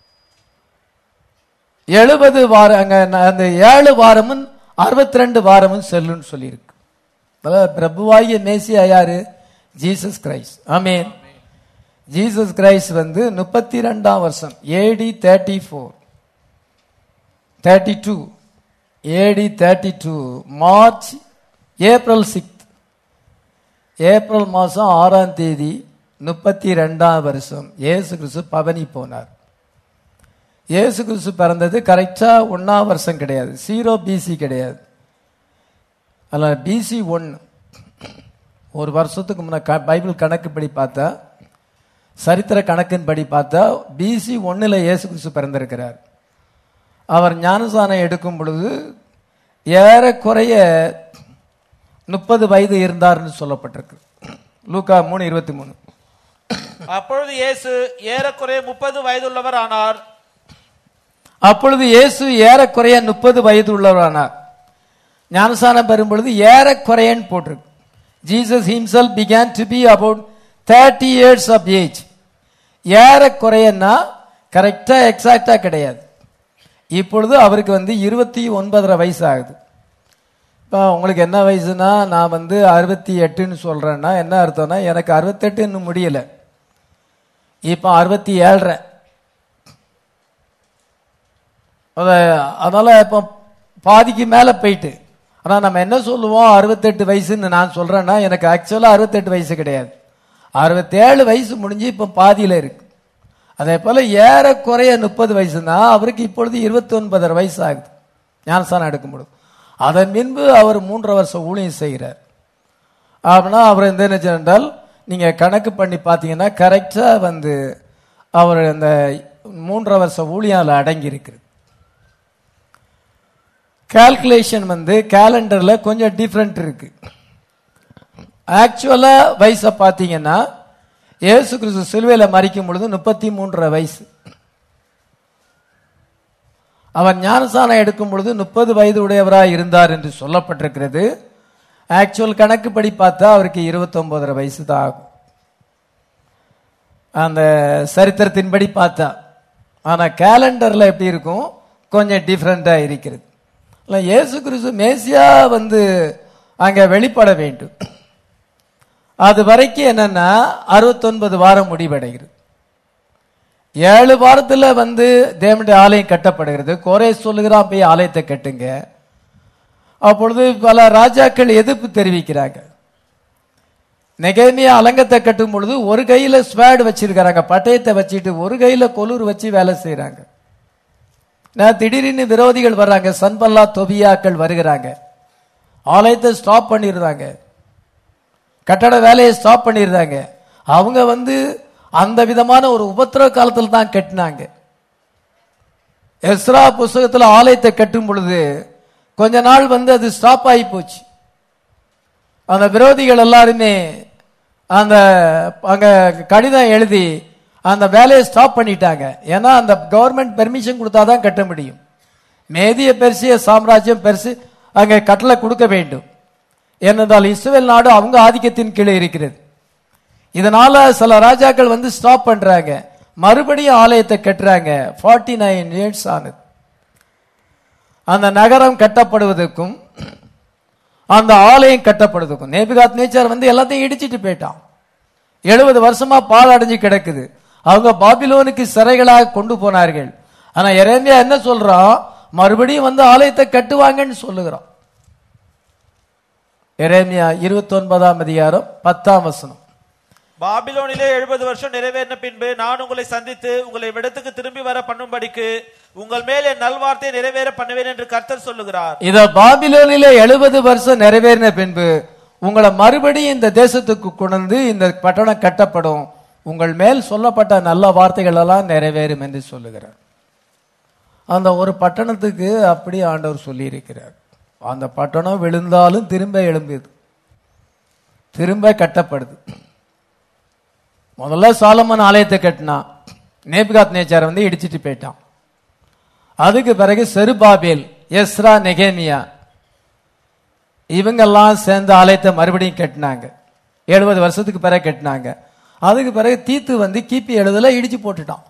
எழுபது வாரம் அங்க ந- அந்த ஏழு வாரமும் அறுபத்தி ரெண்டு வாரமும் செல்லுன்னு சொல்லியிருக்கு அதாவது பிரபுவாகிய மேசியா யாரு ஜீசஸ் கிரைஸ்ட் ஆமென் ஜீசஸ் கிரைஸ்ட் வந்து முப்பத்தி ரெண்டாம் வருஷம் AD thirty four thirty two AD thirty two March April six April மாதம் ஆறாம் தேதி முப்பத்தி ரெண்டாம் வருஷம் இயேசு கிறிஸ்து பவனி போனார் இயேசு கிறிஸ்து பிறந்தது கரெக்டா ஒன்னாம் வருஷம் கிடையாது ஜீரோ பிசி கிடையாது அதில் பிசி ஒன்று ஒரு வருஷத்துக்கு முன்ன க- பைபிள் கணக்குப்படி பார்த்தா சரித்திர கணக்கின்படி பார்த்தா பிசி ஒன்றில் இயேசு கிறிஸ்து பிறந்திருக்கிறார் அவர் ஞானசானம் எடுக்கும் பொழுது ஏறக்குறைய முப்பது வயது இருந்தார்னு சொல்லப்பட்டிருக்கு லூக்கா மூணு இருபத்தி மூணு அப்பொழுது இயேசு ஏறக்குறைய முப்பது வயதுள்ளவர் ஆனார் அப்பொழுது இயேசு ஏறக்குறைய முப்பது வயது உள்ளவரானார் ஞானசானம் பெறும் பொழுது ஏறக்குறையன்னு போட்டிருக்கு Jesus himself began to be about thirty years of age ஏறக்குறையன்னா கரெக்டா எக்ஸாக்டா கிடையாது இப்பொழுது அவருக்கு வந்து இருபத்தி ஒன்பதரை வயசு ஆகுது இப்போ உங்களுக்கு என்ன வயசுனா நான் வந்து அறுபத்தி எட்டுன்னு சொல்றேன்னா என்ன அர்த்தம்னா எனக்கு அறுபத்தெட்டு இன்னும் முடியல இப்போ அறுபத்தி ஏழரை அத- அதனால இப்போ பாதிக்கு மேல போயிட்டு ஆனா நம்ம என்ன சொல்லுவோம் அறுபத்தெட்டு வயசுன்னு நான் சொல்றேன்னா எனக்கு ஆக்சுவலா அறுபத்தெட்டு வயசு கிடையாது அறுபத்தேழு வயசு முடிஞ்சு இப்போ பாதியில இருக்கு அதே போல ஏறக்குறைய முப்பது வயசுனா அவருக்கு இப்பொழுது இருபத்தி ஒன்பதரை வயசு ஆகுது ஞானஸ்தானம் எடுக்கும் பொழுது அதன் பின்பு அவர் மூன்றரை வருஷம் ஊழியம் செய்கிறார் அப்படின்னா அவர் எந்த என்ன என்றால் நீங்க கணக்கு பண்ணி பார்த்தீங்கன்னா கரெக்டா வந்து அவர் அந்த மூன்றரை வருஷம் ஊழியால அடங்கி இருக்குது கால்குலேஷன் வந்து கேலண்டர்ல கொஞ்சம் டிஃப்ரெண்ட் இருக்கு ஆக்சுவலா வயசை பார்த்தீங்கன்னா இயேசு கிறிஸ்து சிலுவையில மறிக்கும் பொழுது முப்பத்தி மூன்றரை வயசு அவர் ஞானசானம் எடுக்கும் பொழுது முப்பது வயது உடையவராக இருந்தார் என்று சொல்லப்பட்டிருக்கிறது ஆக்சுவல் கணக்குப்படி பார்த்தா அவருக்கு இருபத்தொன்பதரை வயசு தான் ஆகும் அந்த சரித்திரத்தின்படி பார்த்தா ஆனா கேலண்டர்ல எப்படி இருக்கும் கொஞ்சம் டிஃப்ரெண்டா இருக்கிறது இல்ல, இயேசு கிறிஸ்து மேசியா வந்து அங்க வெளிப்பட வேண்டும் அது வரைக்கும் என்னன்னா அறுபத்தொன்பது வாரம் முடிவடைகிறது ஏழு வாரத்துல வந்து தேவனுடைய ஆலயம் கட்டப்படுகிறது கோரே சொல்லுகிறான் போய் ஆலயத்தை கட்டுங்க அப்பொழுது பல ராஜாக்கள் எதிர்ப்பு தெரிவிக்கிறாங்க நெகேமியா அலங்கத்தை கட்டும் பொழுது ஒரு கையில ஸ்வேட் வச்சிருக்கிறாங்க பட்டயத்தை வச்சுட்டு ஒரு கையில கொலூர் வச்சு வேலை செய்யறாங்க நான் திடீர்னு விரோதிகள் வர்றாங்க சன்பல்லா தொபியாக்கள் வருகிறாங்க ஆலயத்தை ஸ்டாப் பண்ணிடுறாங்க கட்டட வேலையை ஸ்டாப் பண்ணிடுறாங்க அவங்க வந்து அந்த விதமான ஒரு உபத்திரவ காலத்தில் தான் கட்டினாங்க எஸ்ரா புஸ்தகத்துல ஆலயத்தை கட்டும் பொழுது கொஞ்ச நாள் வந்து அது ஸ்டாப் ஆகி போச்சு அந்த விரோதிகள் எல்லாருமே அந்த அங்க கடிதம் எழுதி அந்த வேலையை ஸ்டாப் பண்ணிட்டாங்க ஏன்னா அந்த கவர்மெண்ட் பெர்மிஷன் கொடுத்தாதான் கட்ட முடியும் மேதிய பெருசிய சாம்ராஜ்யம் பெருசு அங்க கட்டளை கொடுக்க வேண்டும் ஏனென்றால் இஸ்ரேல் நாடு அவங்க ஆதிக்கத்தின் கீழே இருக்கிறது இதனால சில ராஜாக்கள் வந்து ஸ்டாப் பண்றாங்க மறுபடியும் ஆலயத்தை கட்டுறாங்க ஃபார்ட்டி நைன் இயர்ஸ் ஆனது அந்த நகரம் கட்டப்படுவதற்கும் அந்த ஆலயம் கட்டப்படுவதற்கும் நேபிகாத் நேச்சர் வந்து எல்லாத்தையும் இடிச்சிட்டு போயிட்டான் எழுபது வருஷமா பால் அடைஞ்சு கிடக்குது அவங்க பாபிலோனுக்கு சிறைகளாக கொண்டு போனார்கள் ஆனா எரேமியா என்ன சொல்றான் மறுபடியும் வந்து ஆலயத்தை கட்டுவாங்கன்னு சொல்லுகிறான் எரேமியா இருபத்தி ஒன்பதாம் அதிகாரம் பத்தாம் வசனம் பாபிலோனிலே எழுபது வருஷம் நிறைவேறின பின்பு நான் உங்களை சந்தித்து உங்களை விடத்துக்கு திரும்பி வர பண்ணும்படிக்கு உங்கள் மேல் என் நல்வார்த்தையை நிறைவேற பண்ணுவேன் என்று கர்த்தர் சொல்லுகிறார் இத பாபிலோனிலே எழுபது வருஷம் நிறைவேறின பின்பு உங்களை மறுபடியும் இந்த தேசத்துக்கு கொண்டு இந்த பட்டணம் கட்டப்படும் உங்கள் மேல் சொல்லப்பட்ட நல்ல வார்த்தைகள் எல்லாம் நிறைவேறும் என்று சொல்லுகிறார் அந்த ஒரு பட்டணத்துக்கு அப்படி ஆண்டவர் சொல்லி இருக்கிறார் அந்த பட்டணம் விழுந்தாலும் திரும்ப எழும்புது திரும்ப கட்டப்படுது முதல்ல சாலமன் ஆலயத்தை கட்டினான் நேபிகாத் நேச்சார் வந்து இடிச்சிட்டு போயிட்டான் அதுக்கு பிறகு செருபாபேல் எஸ்ரா நெகேமியா இவங்கெல்லாம் சேர்ந்து ஆலயத்தை மறுபடியும் கட்டினாங்க எழுபது வருஷத்துக்கு பிறகு கட்டினாங்க அதுக்கு பிறகு தீத்து வந்து கிபி எழுதுல இடிச்சு போட்டுட்டான்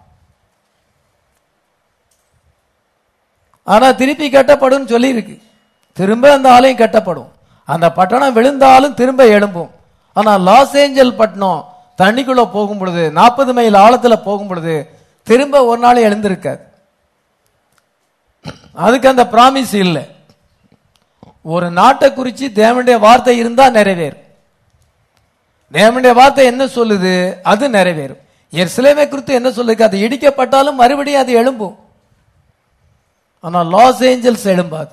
ஆனா திருப்பி கட்டப்படும் சொல்லி இருக்கு திரும்ப அந்த ஆலயம் கட்டப்படும் அந்த பட்டணம் விழுந்தாலும் திரும்ப எழும்பும் ஆனா லாஸ் ஏஞ்சல் பட்டணம் தண்ணிக்குள்ள போகும் பொழுது நாற்பது மைல் ஆழத்துல போகும் பொழுது திரும்ப ஒரு நாள் எழுந்திருக்காது அதுக்கு அந்த பிராமிஸ் இல்லை ஒரு நாட்டை குறிச்சு தேவனுடைய வார்த்தை இருந்தா நிறைவேறும் தேவனுடைய வார்த்தை என்ன சொல்லுது அது நிறைவேறும் எருசலேமை குறித்து என்ன சொல்லுது அது இடிக்கப்பட்டாலும் மறுபடியும் அது எழும்பும் ஆனா லாஸ் ஏஞ்சல்ஸ் எழும்பாது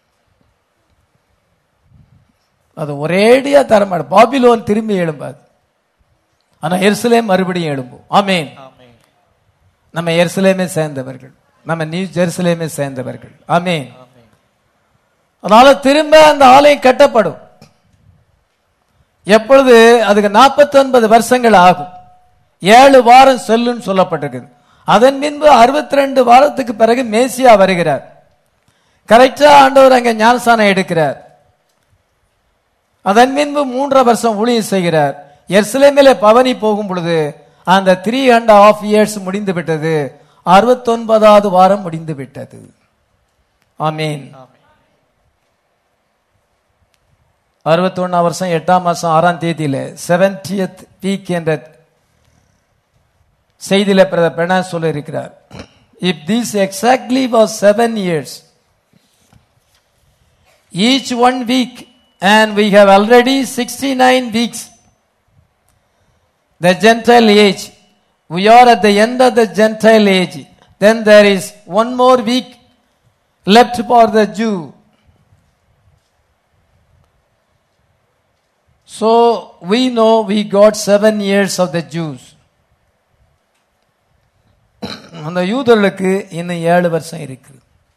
அது ஒரேடியா தரமாடு பாபிலோன் திரும்பி எழும்பாது ஆனா எருசலேம் மறுபடியும் எழும்பும் ஆமேன் ஆமென். நம்ம எருசலேமே சேர்ந்தவர்கள் நம்ம நியூ ஜெருசலேமே சேர்ந்தவர்கள் ஆமேன் ஆமென். அதனால திரும்ப அந்த ஆலயம் கட்டப்படும் எப்பொழுது அதுக்கு 49 வருஷங்கள் ஆகும் ஏழு வாரம் செல்லுன்னு சொல்லப்பட்டிருக்குது அதன் பின்பு 62 வாரத்துக்கு பிறகு மேசியா வருகிறார் கரெக்டா ஆண்டவர் அங்க ஞானசானம் எடுக்கிறார் அதன் பின்பு மூன்றரை வருஷம் ஊழியம் செய்கிறார் எர்சிலேமிலே பவனி போகும் பொழுது அந்த த்ரீ அண்ட் ஹாஃப் இயர்ஸ் முடிந்து விட்டது அறுபத்தொன்பதாவது வாரம் முடிந்து விட்டது ஆமீன் ஆமென். அறுபத்தொன்னாம் வருஷம் எட்டாம் மாசம் ஆறாம் தேதியில செவன்டியத் வீக் என்ற செய்தியில பிரதர் பெனா சொல்ல இருக்கிறார் if this exactly was seven years each one week and we have already sixty nine weeks the gentile age we are at the end of the Gentile age. Then there is one more week left for the Jew. So we know we got seven years of the Jews. அந்த யூதர்களுக்கு இன்னும் ஏழு வருஷம் இருக்கு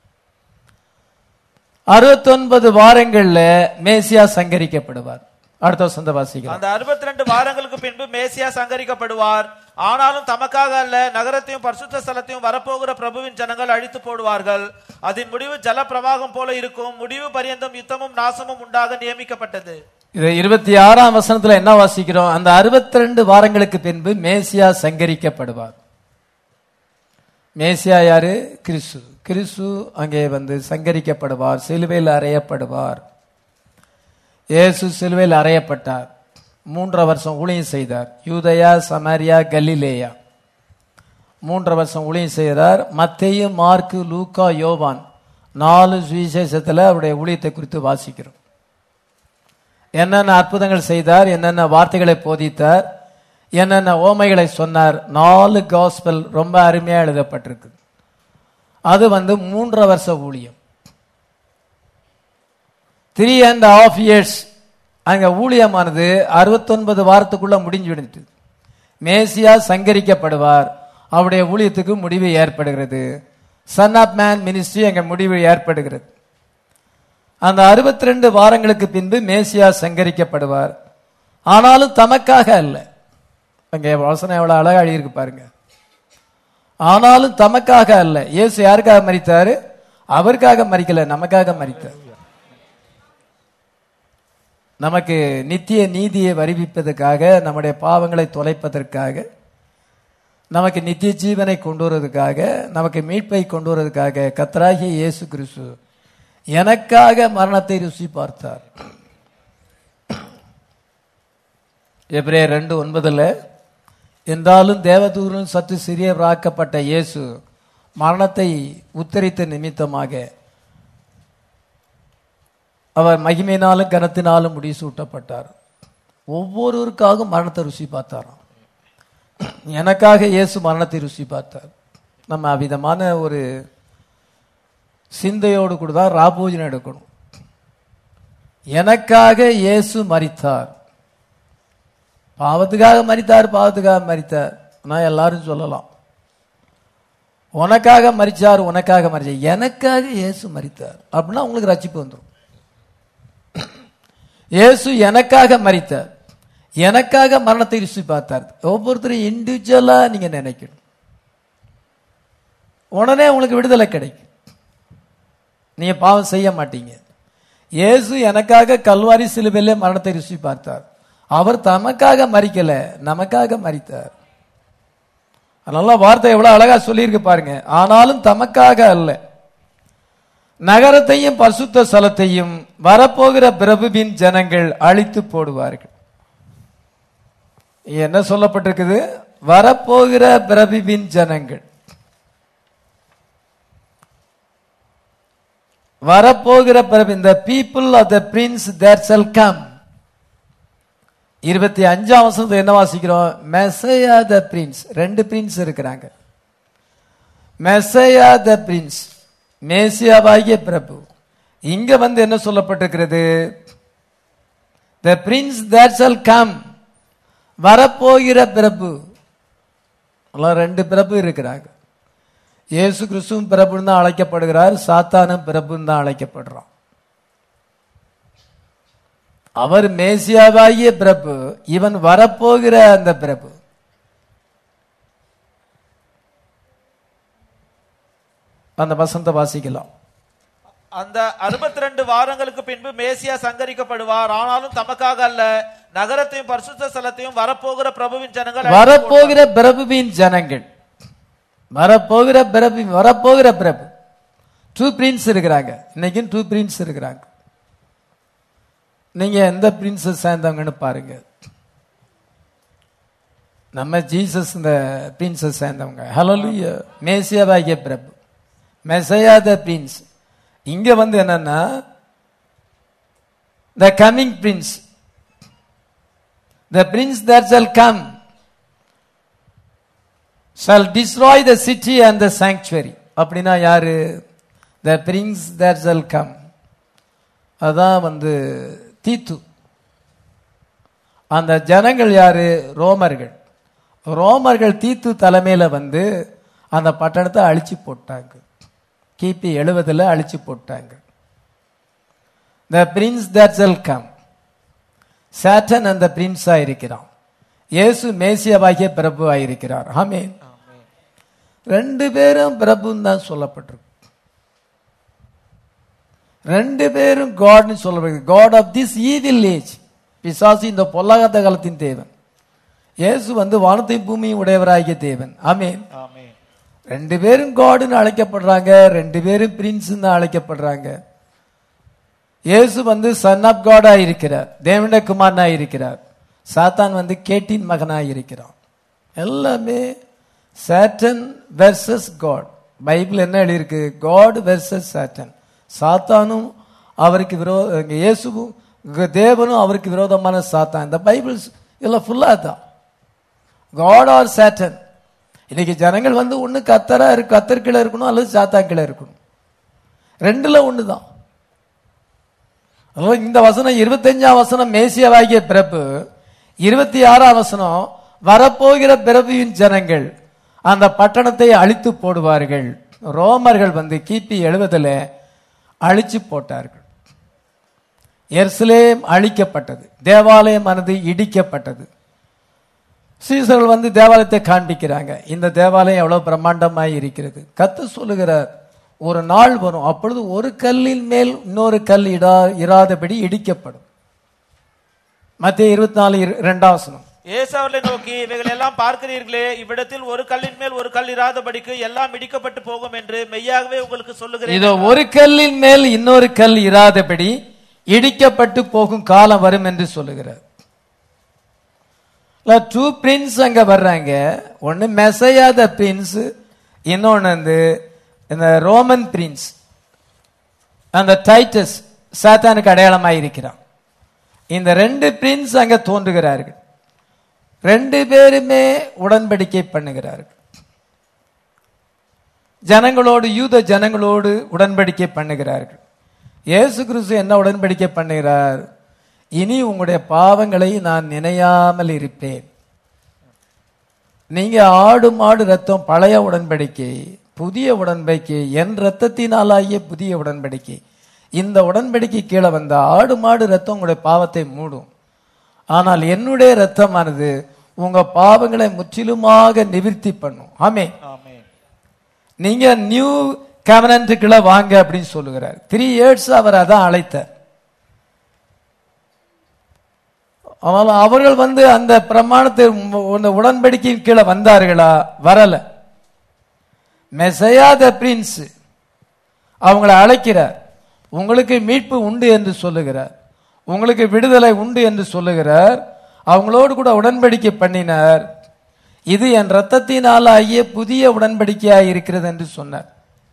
அறுபத்தொன்பது வாரங்கள்ல மேசியா சங்கரிக்கப்படுவார் அடுத்த வசந்த வாசிக்கலாம் அந்த 62 வாரங்களுக்கு பின்பு மேசியா சங்கரிக்கப்படுவார் ஆனாலும் தமக்காக அல்ல நகரத்தையும் பரிசுத்த ஸ்தலத்தையும் வரப்போகிற பிரபுவின் ஜனங்கள் அழித்து போடுவார்கள் அதன் முடிவு ஜல பிரவாகம் போல இருக்கும் முடிவு பரியந்தம் யுத்தமும் நாசமும் உண்டாக நியமிக்கப்பட்டது இது இருபத்தி ஆறாம் வசனத்துல என்ன வாசிக்கிறோம் அந்த அறுபத்தி ரெண்டு வாரங்களுக்கு பின்பு மேசியா சங்கரிக்கப்படுவார் மேசியா யாரு கிறிஸ்து கிறிஸ்து அங்கே வந்து சங்கரிக்கப்படுவார் சிலுவையில் அறையப்படுவார் இயேசு சிலுவையில் அறையப்பட்டார் மூன்றரை வருஷம் ஊழியம் செய்தார் யூதயா சமாரியா கலிலேயா மூன்றரை வருஷம் ஊழியம் செய்தார் மத்தேயு மார்க்கு லூக்கா யோவான் நாலு சுவிசேஷத்துல அவருடைய ஊழியத்தை குறித்து வாசிக்கிறோம் என்னென்ன அற்புதங்கள் செய்தார் என்னென்ன வார்த்தைகளை போதித்தார் என்னென்ன ஓமைகளை சொன்னார் நாலு காஸ்பல் ரொம்ப அருமையா எழுதப்பட்டிருக்கு அது வந்து மூன்றரை வருஷ ஊழியம் த்ரீ அண்ட் ஹாஃப் இயர்ஸ் அங்க ஊழியமானது அறுபத்தொன்பது வாரத்துக்குள்ள முடிஞ்சு விடுத்து மேசியா சங்கரிக்கப்படுவார் அவருடைய ஊழியத்துக்கு முடிவு ஏற்படுகிறது சன் ஆஃப் மேன் மினிஸ்ட்ரி அங்க முடிவு ஏற்படுகிறது அந்த அறுபத்தி ரெண்டு வாரங்களுக்கு பின்பு மேசியா சங்கரிக்கப்படுவார் ஆனாலும் தமக்காக அல்ல அங்க வசனம் எவ்வளவு அழகா எழுதியிருக்கு பாருங்க ஆனாலும் தமக்காக அல்ல இயேசு யாருக்காக மரித்தாரு அவருக்காக மறிக்கல நமக்காக மரித்தார் நமக்கு நித்திய நீதியை வருவிப்பதற்காக நம்முடைய பாவங்களை தொலைப்பதற்காக நமக்கு நித்திய ஜீவனை கொண்டு வருவதற்காக நமக்கு மீட்பை கொண்டு வருவதற்காக கத்தராகிய இயேசு கிறிஸ்து எனக்காக மரணத்தை ருசி பார்த்தார் எப்ரே ரெண்டு ஒன்பதுல என்றாலும் தேவதூரன் சற்று சிறியவராக்கப்பட்ட இயேசு மரணத்தை உத்தரித்த நிமித்தமாக அவர் மகிமையினாலும் கனத்தினாலும் முடிசூட்டப்பட்டார் ஒவ்வொருவருக்காகவும் மரணத்தை ருசி பார்த்தாராம் எனக்காக இயேசு மரணத்தை ருசி பார்த்தார் நம்ம அவ்விதமான ஒரு சிந்தையோடு கூட தான் ராபோஜனம் எடுக்கணும் எனக்காக இயேசு மரித்தார் பாவத்துக்காக மரித்தார் பாவத்துக்காக மரித்தார் நான் எல்லாரும் சொல்லலாம் உனக்காக மரிச்சார் உனக்காக மரிச்சார் எனக்காக இயேசு மரித்தார் அப்படின்னா உங்களுக்கு ரட்சிப்பு வந்துடும் இயேசு எனக்காக மரித்தார் எனக்காக மரணத்தை ருசி பார்த்தார் ஒவ்வொருத்தரும் இண்டிவிஜுவலா நீங்க நினைக்கணும் உடனே உங்களுக்கு விடுதலை கிடைக்கும் நீங்க பாவம் செய்ய மாட்டீங்க இயேசு எனக்காக கல்வாரி சிலுவையிலே மரணத்தை ருசி பார்த்தார் அவர் தமக்காக மறிக்கல நமக்காக மறித்தார் அதனால வார்த்தை எவ்வளவு அழகா சொல்லியிருக்கு பாருங்க ஆனாலும் தமக்காக அல்ல நகரத்தையும் பரிசுத்த ஸ்தலத்தையும் வரப்போகிற பிரபுவின் ஜனங்கள் அழித்து போடுவார்கள் என்ன சொல்லப்பட்டிருக்குது வரப்போகிற பிரபுவின் ஜனங்கள் வரப்போகிற பிரபு இந்த people of the prince that shall come இருபத்தி அஞ்சாம் வசனத்தை என்ன வாசிக்கிறோம் மெசையா த பிரின்ஸ் ரெண்டு பிரின்ஸ் இருக்கிறாங்க மெசையா த பிரின்ஸ் மேசியாவாகிய பிரபு இங்க வந்து என்ன சொல்லப்பட்டிருக்கிறது த பிரின்ஸ் தேர் செல் கம் வரப்போகிற பிரபு எல்லாம் ரெண்டு பிரபு இருக்கிறாங்க இயேசு கிறிஸ்துவும் பிரபுன்னு தான் அழைக்கப்படுகிறார் சாத்தானும் பிரபுன்னு தான் அழைக்கப்படுறான் அவர் மேசியாவாகிய பிரபு இவன் வரப்போகிற அந்த பிரபு அந்த வசந்த வாசிக்கலாம் அந்த 62 வாரங்களுக்கு பின்பு மேசியா சங்கரிக்கப்படுவார் ஆனாலும் தமக்காக அல்ல நகரத்தையும் பரிசுத்த ஸ்தலத்தையும் வரப்போகிற பிரபுவின் ஜனங்கள் அழித்து வரப்போகிற பிரபுவின் ஜனங்கள் வரப்போகிற பிரபு வரப்போகிற பிரபு டூ பிரின்ஸ் இருக்கிறாங்க இன்னைக்கும் டூ பிரின்ஸ் இருக்கிறாங்க நீங்க எந்த பிரின்சஸ் சேர்ந்தவங்கன்னு பாருங்க நம்ம ஜீசஸ் இந்த பிரின்சஸ் சேர்ந்தவங்க ஹலோலுயா மேசியாவாகிய பிரபு மெசையா த பிரின்ஸ் இங்க வந்து என்னன்னா the coming prince the prince that shall come shall destroy the city and the sanctuary அப்படின்னா யாரு the prince that shall come அதான் வந்து தீத்து அந்த ஜனங்கள் யாரு ரோமர்கள் ரோமர்கள் தீத்து தலைமையில வந்து அந்த பட்டணத்தை அழிச்சு போட்டாங்க கிபி எழுவதுல அழிச்சு போட்டாங்க the prince that shall come Satan அந்த பிரின்ஸா இருக்கிறான் இயேசு மேசியாவாகிய பிரபு ஆயிருக்கிறார் ஆமென் ரெண்டு பேரும் பிரபுன்னு தான் சொல்லப்பட்டிருக்கு ரெண்டு பேரும் காட்னு சொல்லப்படுகிறது God of this evil age பிசாசு இந்த பொல்லாத காலத்தின் தேவன் இயேசு வந்து வானத்தை பூமியும் உடையவராகிய தேவன் ஆமென் ஆமென் ரெண்டு பேரும் காடுன்னு அழைக்கப்படுறாங்க ரெண்டு பேரும் பிரின்ஸ் தான் அழைக்கப்படுறாங்க இயேசு வந்து சன் ஆஃப் காடா இருக்கிறார் தேவனுடைய குமாரனா இருக்கிறார் சாத்தான் வந்து கேட்டின் மகனா இருக்கிறான் எல்லாமே சாட்டன் வெர்சஸ் காட் பைபிள் என்ன எழுதியிருக்கு காட் வெர்சஸ் சாட்டன் சாத்தானும் அவருக்கு விரோத இயேசுவும் தேவனும் அவருக்கு விரோதமான சாத்தான் இந்த பைபிள் எல்லாம் ஃபுல்லா தான் காட் ஆர் சாட்டன் இன்னைக்கு ஜனங்கள் வந்து ஒண்ணு கத்தரா இருக்கு கத்தர் கீழே இருக்கணும் அல்லது சாத்தான் கீழே இருக்கணும் ரெண்டுல ஒண்ணு தான் அதனால இந்த வசனம் இருபத்தஞ்சாம் வசனம் மேசியாவாகிய பிறப்பு இருபத்தி ஆறாம் வசனம் வரப்போகிற பிறவியின் ஜனங்கள் அந்த பட்டணத்தை அழித்து போடுவார்கள் ரோமர்கள் வந்து கிபி எழுவதுல அழிச்சு போட்டார்கள் எருசலேம் அழிக்கப்பட்டது தேவாலயம் ஆனது இடிக்கப்பட்டது சீசர்கள் வந்து தேவாலயத்தை காண்பிக்கிறாங்க இந்த தேவாலயம் எவ்வளவு பிரம்மாண்டமாய் இருக்கிறது கத்து சொல்லுகிறார் ஒரு நாள் வரும் அப்பொழுது ஒரு கல்லின் மேல் இன்னொரு கல் இடா இராதபடி இடிக்கப்படும் மத்திய இருபத்தி நாலு இரண்டாம் வசனம் இயேசு அவர்களை நோக்கி இவைகள் எல்லாம் பார்க்கிறீர்களே இவ்விடத்தில் ஒரு கல்லின் மேல் ஒரு கல் இராதபடிக்கு எல்லாம் இடிக்கப்பட்டு போகும் என்று மெய்யாகவே உங்களுக்கு சொல்லுகிறேன் இதோ ஒரு கல்லின் மேல் இன்னொரு கல் இராதபடி இடிக்கப்பட்டு போகும் காலம் வரும் என்று சொல்லுகிறார் டூ பிரின்ஸ் அங்க வர்றாங்க ஒன்னு மெசையா த பிரின்ஸ் இன்னொன்னு வந்து இந்த ரோமன் பிரின்ஸ் அந்த டைட்டஸ் சாத்தானுக்கு அடையாளமாய் இருக்கிறான் இந்த ரெண்டு பிரின்ஸ் அங்க தோன்றுகிறார்கள் ரெண்டு பேருமே உடன்படிக்கை பண்ணுகிறார்கள் ஜனங்களோடு யூத ஜனங்களோடு உடன்படிக்கை பண்ணுகிறார்கள் இயேசு கிறிஸ்து என்ன உடன்படிக்கை பண்ணுகிறார் இனி உங்களுடைய பாவங்களை நான் நினையாமல் இருப்பேன் நீங்க ஆடு மாடு ரத்தம் பழைய உடன்படிக்கை புதிய உடன்படிக்கை என் ரத்தத்தினாலாகிய புதிய உடன்படிக்கை இந்த உடன்படிக்கை கீழே வந்த ஆடு மாடு ரத்தம் உங்களுடைய பாவத்தை மூடும் ஆனால் என்னுடைய ரத்தமானது உங்க பாவங்களை முற்றிலுமாக நிவிர்த்தி பண்ணும் ஆமே ஆமென் நீங்க நியூ கவனன்ட்டுக்குள்ள வாங்க அப்படின்னு சொல்லுகிறார் த்ரீ இயர்ஸ் அவர் அதான் அழைத்தார் ஆனால் அவர்கள் வந்து அந்த பிரமாணத்தை அந்த உடன்படிக்கையின் கீழே வந்தார்களா வரல மெசையா த பிரின்ஸ் அவங்களை அழைக்கிறார் உங்களுக்கு மீட்பு உண்டு என்று சொல்லுகிறார் உங்களுக்கு விடுதலை உண்டு என்று சொல்லுகிறார் அவங்களோடு கூட உடன்படிக்கை பண்ணினார் இது என் ரத்தத்தினால் ஆகிய புதிய உடன்படிக்கையாய் இருக்கிறது என்று சொன்னார்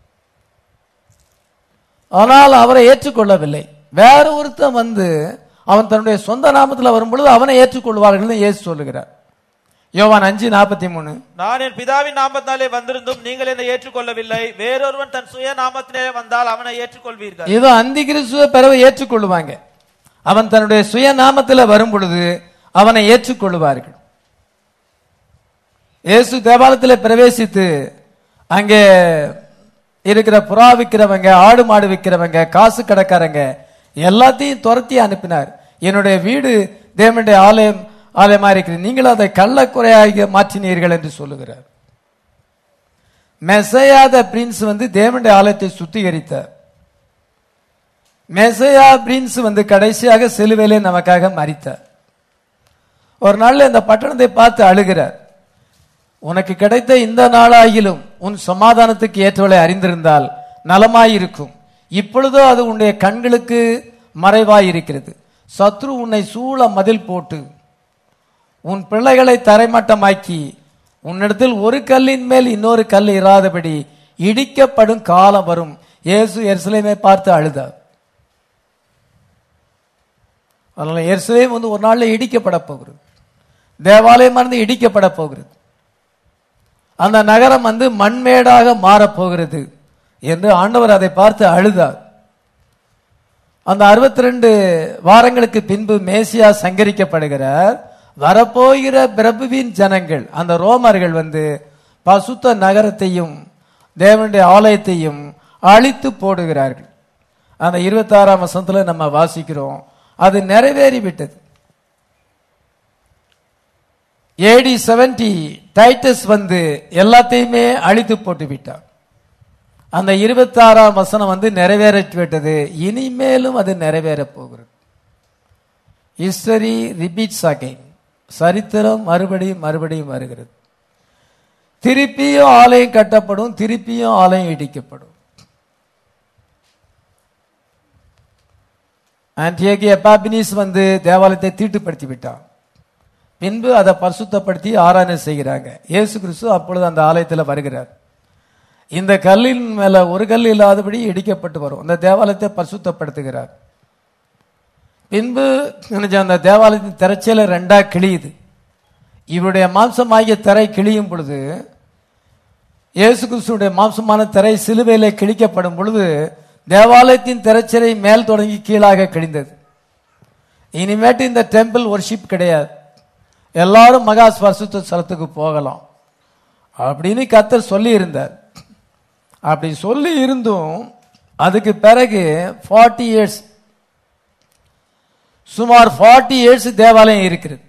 ஆனால் அவரை ஏற்றுக்கொள்ளவில்லை வேற ஒருத்தன் வந்து அவன் தன்னுடைய சொந்த நாமத்தில் வரும்பொழுது அவனை ஏற்றுக்கொள்வார்கள் இயேசு சொல்லுகிறார் யோவான் அஞ்சு நாற்பத்தி மூணு நான் என் பிதாவின் நாமத்தினாலே வந்திருந்தும் நீங்கள் என்னை ஏற்றுக்கொள்ளவில்லை வேறொருவன் தன் சுய நாமத்திலே வந்தால் அவனை ஏற்றுக்கொள்வீர்கள் ஏதோ அந்தி கிறிஸ்துவ பிறவை ஏற்றுக்கொள்ளுவாங்க அவன் தன்னுடைய சுய நாமத்தில் வரும் பொழுது அவனை ஏற்றுக்கொள்ளுவார்கள் இயேசு தேவாலயத்தில் பிரவேசித்து அங்கே இருக்கிற புறா விற்கிறவங்க ஆடு மாடு விற்கிறவங்க காசு கடைக்காரங்க எல்லாத்தையும் துரத்தி அனுப்பினார் என்னுடைய வீடு தேவனுடைய ஆலயம் ஆலயமா இருக்கிறது நீங்கள் அதை கள்ளக்குறையாக மாற்றினீர்கள் என்று சொல்லுகிறார் மெசையாத பிரின்ஸ் வந்து தேவனுடைய ஆலயத்தை சுத்திகரித்தார் மெசையா பிரின்ஸ் வந்து கடைசியாக சிலுவையிலே நமக்காக மறித்தார் ஒரு நாள்ல இந்த பட்டணத்தை பார்த்து அழுகிறார் உனக்கு கிடைத்த இந்த நாளாகிலும் உன் சமாதானத்துக்கு ஏற்றவளை அறிந்திருந்தால் நலமாயிருக்கும் இப்பொழுதோ அது உன்னுடைய கண்களுக்கு மறைவாயிருக்கிறது சத்ரு உன்னை சூழ மதில் போட்டு உன் பிள்ளைகளை தரைமட்டமாக்கி உன்னிடத்தில் ஒரு கல்லின் மேல் இன்னொரு கல் இராதபடி இடிக்கப்படும் காலம் வரும் இயேசு எருசலேமை பார்த்து அழுதார் அதனால எருசலேம் வந்து ஒரு நாள்ல இடிக்கப்பட போகிறது தேவாலயமானது இடிக்கப்பட போகிறது அந்த நகரம் வந்து மண்மேடாக மாறப்போகிறது என்று ஆண்டவர் அதை பார்த்து அழுதார் அந்த 62 வாரங்களுக்கு பின்பு மேசியா சங்கரிக்கப்படுகிறார் வரப்போகிற பிரபுவின் ஜனங்கள் அந்த ரோமர்கள் வந்து பசுத்த நகரத்தையும் தேவனுடைய ஆலயத்தையும் அழித்து போடுகிறார்கள் அந்த இருபத்தாறாம் வசனத்துல நம்ம வாசிக்கிறோம் அது நிறைவேறி விட்டது ஏடி செவன்டி டைட்டஸ் வந்து எல்லாத்தையுமே அழித்து போட்டு விட்டார் அந்த இருபத்தாறாம் வசனம் வந்து நிறைவேறி விட்டது இனிமேலும் அது நிறைவேற போகிறது ஹிஸ்டரி ரிப்பீட்ஸ் அகைன் சரித்திரம் மறுபடியும் மறுபடியும் வருகிறது திருப்பியும் ஆலயம் கட்டப்படும் திருப்பியும் ஆலயம் இடிக்கப்படும் ஆன்டியோகி எப்பாபினிஸ் வந்து தேவாலயத்தை தீட்டுப்படுத்தி விட்டான் பின்பு அதை பரிசுத்தப்படுத்தி ஆராதனை செய்கிறாங்க இயேசு கிறிஸ்து அப்பொழுது அந்த ஆலயத்தில் வருகிறார் இந்த கல்லின் மேல ஒரு கல் இல்லாதபடி இடிக்கப்பட்டு வரும் அந்த தேவாலயத்தை பரிசுத்தப்படுத்துகிறார் பின்பு நினைச்ச அந்த தேவாலயத்தின் திரைச்சல ரெண்டா கிழியுது இவருடைய மாம்சமாகிய திரை கிழியும் பொழுது இயேசு கிறிஸ்துடைய மாம்சமான திரை சிலுவையிலே கிழிக்கப்படும் பொழுது தேவாலயத்தின் திரைச்சலை மேல் தொடங்கி கீழாக கிழிந்தது இனிமேட்டு இந்த டெம்பிள் ஒர்ஷிப் கிடையாது எல்லாரும் மகா ஸ்பர்சுத்த ஸ்தலத்துக்கு போகலாம் அப்படின்னு கத்தர் சொல்லி இருந்தார் அப்படி சொல்லி இருந்தும் அதுக்கு பிறகு ஃபார்ட்டி இயர்ஸ் சுமார் ஃபார்ட்டி இயர்ஸ் தேவாலயம் இருக்கிறது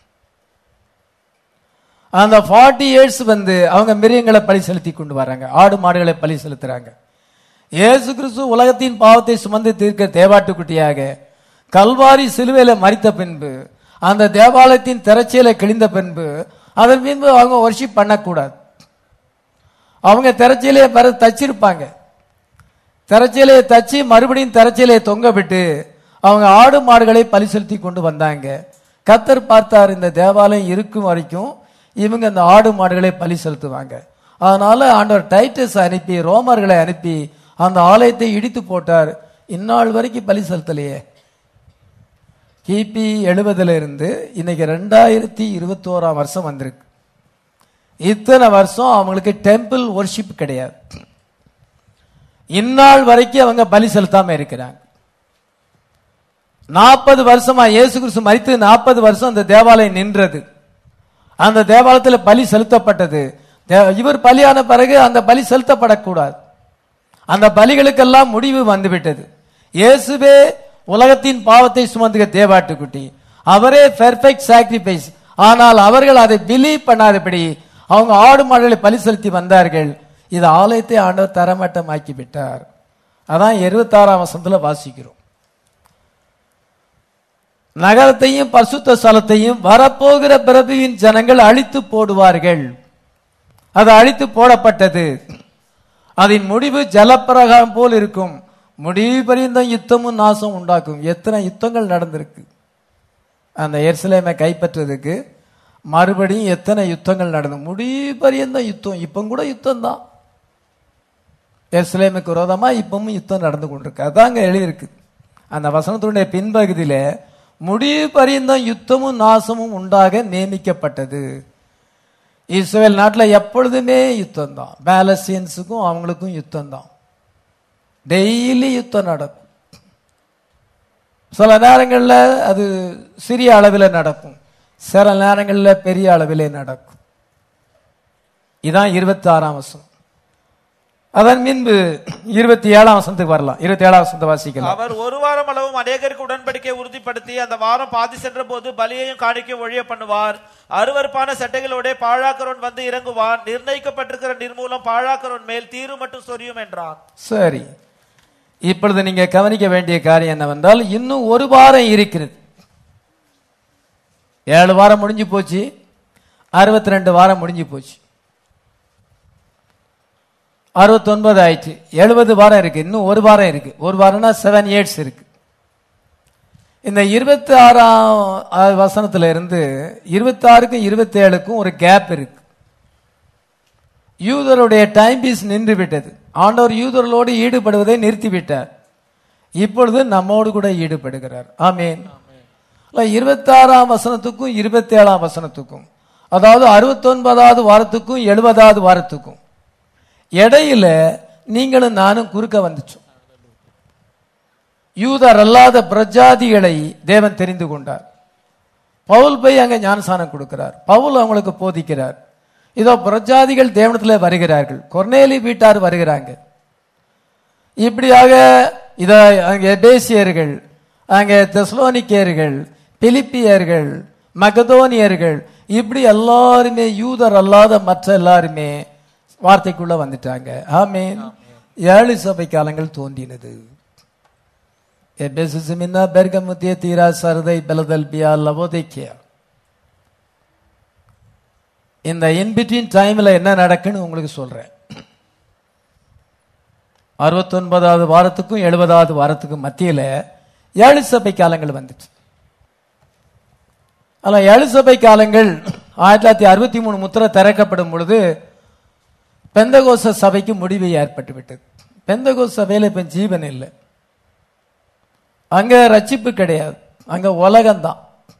அந்த ஃபார்ட்டி இயர்ஸ் வந்து அவங்க மிருகங்களை பலி செலுத்தி கொண்டு வராங்க ஆடு மாடுகளை பலி செலுத்துறாங்க இயேசு கிறிஸ்து உலகத்தின் பாவத்தை சுமந்து தீர்க்க தேவாட்டுக்குட்டியாக கல்வாரி சிலுவையில மறித்த பின்பு அந்த தேவாலயத்தின் திரைச்சீலை கிழிந்த பின்பு அதன் பின்பு அவங்க ஒர்ஷிப் பண்ணக்கூடாது அவங்க திரைச்சீலையை பிற தச்சிருப்பாங்க திரைச்சீலையை தச்சு மறுபடியும் திரைச்சீலையை தொங்க விட்டு அவங்க ஆடு மாடுகளை பலி செலுத்தி கொண்டு வந்தாங்க கத்தர் பார்த்தார் இந்த தேவாலயம் இருக்கும் வரைக்கும் இவங்க அந்த ஆடு மாடுகளை பலி செலுத்துவாங்க அதனால ஆண்டவர் டைட்டஸ் அனுப்பி ரோமர்களை அனுப்பி அந்த ஆலயத்தை இடித்து போட்டார் இந்நாள் வரைக்கும் பலி செலுத்தலையே கிபி எழுபதுல இருந்து இன்னைக்கு ரெண்டாயிரத்தி இருபத்தோராம் வருஷம் வந்திருக்கு இத்தனை வருஷம் அவங்களுக்கு டெம்பிள் ஒர்ஷிப் கிடையாது இந்நாள் வரைக்கும் அவங்க பலி செலுத்தாம இருக்கிறாங்க நாற்பது வருஷமா இயேசு கிறிஸ்து மரித்து நாற்பது வருஷம் அந்த தேவாலயம் நின்றது அந்த தேவாலயத்தில் பலி செலுத்தப்பட்டது தே- இவர் பலியான பிறகு அந்த பலி செலுத்தப்படக்கூடாது அந்த பலிகளுக்கெல்லாம் முடிவு வந்துவிட்டது இயேசுவே உலகத்தின் பாவத்தை சுமந்துக தேவாட்டுக்குட்டி அவரே பெர்ஃபெக்ட் சாக்ரிஃபைஸ் ஆனால் அவர்கள் அதை பிலீவ் பண்ணாதபடி அவங்க ஆடு மாடுகளை பலி செலுத்தி வந்தார்கள் இது ஆலயத்தை ஆண்டவர் தரமட்டமாக்கி விட்டார் அதான் இருபத்தாறாம் வசனத்துல வாசிக்கிறோம் நகரத்தையும் பரிசுத்த ஸ்தலத்தையும் வரப்போகிற பிரபுவின் ஜனங்கள் அழித்து போடுவார்கள் அது அழித்து போடப்பட்டது அதன் முடிவு ஜலப்பிரகாரம் போல் இருக்கும் முடிவு பரியந்தம் யுத்தமும் நாசம் உண்டாக்கும் எத்தனை யுத்தங்கள் நடந்திருக்கு அந்த எருசலேமை கைப்பற்றுறதுக்கு மறுபடியும் எத்தனை யுத்தங்கள் நடந்து முடிவு பரியந்தம் யுத்தம் இப்போ கூட யுத்தம் தான் எருசலேமுக்கு விரோதமா இப்பவும் யுத்தம் நடந்து கொண்டிருக்கு அதான் அங்க எழுதியிருக்கு அந்த வசனத்தினுடைய பின்பகுதியில முடிவு பரியந்தம் யுத்தமும் நாசமும் உண்டாக நியமிக்கப்பட்டது இஸ்ரேல் நாட்டில் எப்பொழுதுமே யுத்தம் தான் பேலஸ்தீன்ஸுக்கும் அவங்களுக்கும் யுத்தம் தான் டெய்லி யுத்தம் நடக்கும் சில நேரங்களில் அது சிறிய அளவில் நடக்கும் சில நேரங்களில் பெரிய அளவிலே நடக்கும் இதான் இருபத்தி ஆறாம் வசனம் அதன் பின்பு இருபத்தி ஏழாம் வசனத்துக்கு வரலாம் இருபத்தி ஏழாம் வசனத்தை வாசிக்கலாம் அவர் ஒரு வாரம் அளவும் அநேகருக்கு உடன்படிக்கை உறுதிப்படுத்தி அந்த வாரம் பாதி சென்ற போது பலியையும் காணிக்கையும் ஒழிய பண்ணுவார் அருவருப்பான சட்டைகளோட பாழாக்கரோன் வந்து இறங்குவான் நிர்ணயிக்கப்பட்டிருக்கிற நிர்மூலம் பாழாக்கரோன் மேல் தீரு மட்டும் சொரியும் என்றான் சரி இப்பொழுது நீங்க கவனிக்க வேண்டிய காரியம் என்னவென்றால் இன்னும் ஒரு வாரம் இருக்கிறது ஏழு வாரம் முடிஞ்சு போச்சு அறுபத்தி ரெண்டு வாரம் முடிஞ்சு போச்சு அறுபத்தொன்பது ஆயிடுச்சு எழுபது வாரம் இருக்கு இன்னும் ஒரு வாரம் இருக்கு ஒரு வாரம்னா செவன் இயர்ஸ் இருக்கு இந்த இருபத்தி ஆறாம் அஹ், வசனத்துல இருந்து இருபத்தி ஆறுக்கும் இருபத்தி ஏழுக்கும் ஒரு கேப் இருக்கு யூதருடைய டைம் பீஸ் நின்று விட்டது ஆண்டவர் யூதர்களோடு ஈடுபடுவதை நிறுத்திவிட்டார் இப்பொழுது நம்மோடு கூட ஈடுபடுகிறார் ஆமீன் இருபத்தாறாம் வசனத்துக்கும் இருபத்தி ஏழாம் வசனத்துக்கும் அதாவது அறுபத்தொன்பதாவது வாரத்துக்கும் எழுபதாவது வாரத்துக்கும் இடையில நீங்களும் நானும் குறுக்க வந்துச்சோம் யூதர் அல்லாத பிரஜாதிகளை தேவன் தெரிந்து கொண்டார் பவுல் போய் அங்க ஞானசானம் கொடுக்கிறார் பவுல் அவங்களுக்கு போதிக்கிறார் இதோ பிரஜாதிகள் தேவனத்தில் வருகிறார்கள் கொர்நேலி வீட்டார் வருகிறாங்க இப்படியாக இத அங்கே எபேசியர்கள் அங்கே தெஸ்லோனிக்கேயர்கள் பிலிப்பியர்கள் மகதோனியர்கள் இப்படி எல்லாருமே யூதர் அல்லாத மற்ற எல்லாருமே வார்த்தைக்குள்ள வந்துட்டாங்க ஆமேன் ஏழு சபை காலங்கள் தோன்றினது எபேசு மின்னா பெர்கமுத்திய தீரா சரதை பெலதல்பியா லவோதைக்கியா இந்த இன்பிட்வீன் டைம்ல என்ன நடக்குன்னு உங்களுக்கு சொல்றேன் அறுபத்தொன்பதாவது வாரத்துக்கும் எழுபதாவது வாரத்துக்கும் மத்தியில ஏழு சபை காலங்கள் வந்துச்சு ஆனா ஏழு சபை காலங்கள் ஆயிரத்தி தொள்ளாயிரத்தி அறுபத்தி மூணு முத்திரை திறக்கப்படும் பொழுது பெந்தகோச சபைக்கு முடிவு ஏற்பட்டு விட்டது பெந்தகோச சபையில இப்ப ஜீவன் இல்லை அங்க ரட்சிப்பு கிடையாது அங்க உலகம்தான்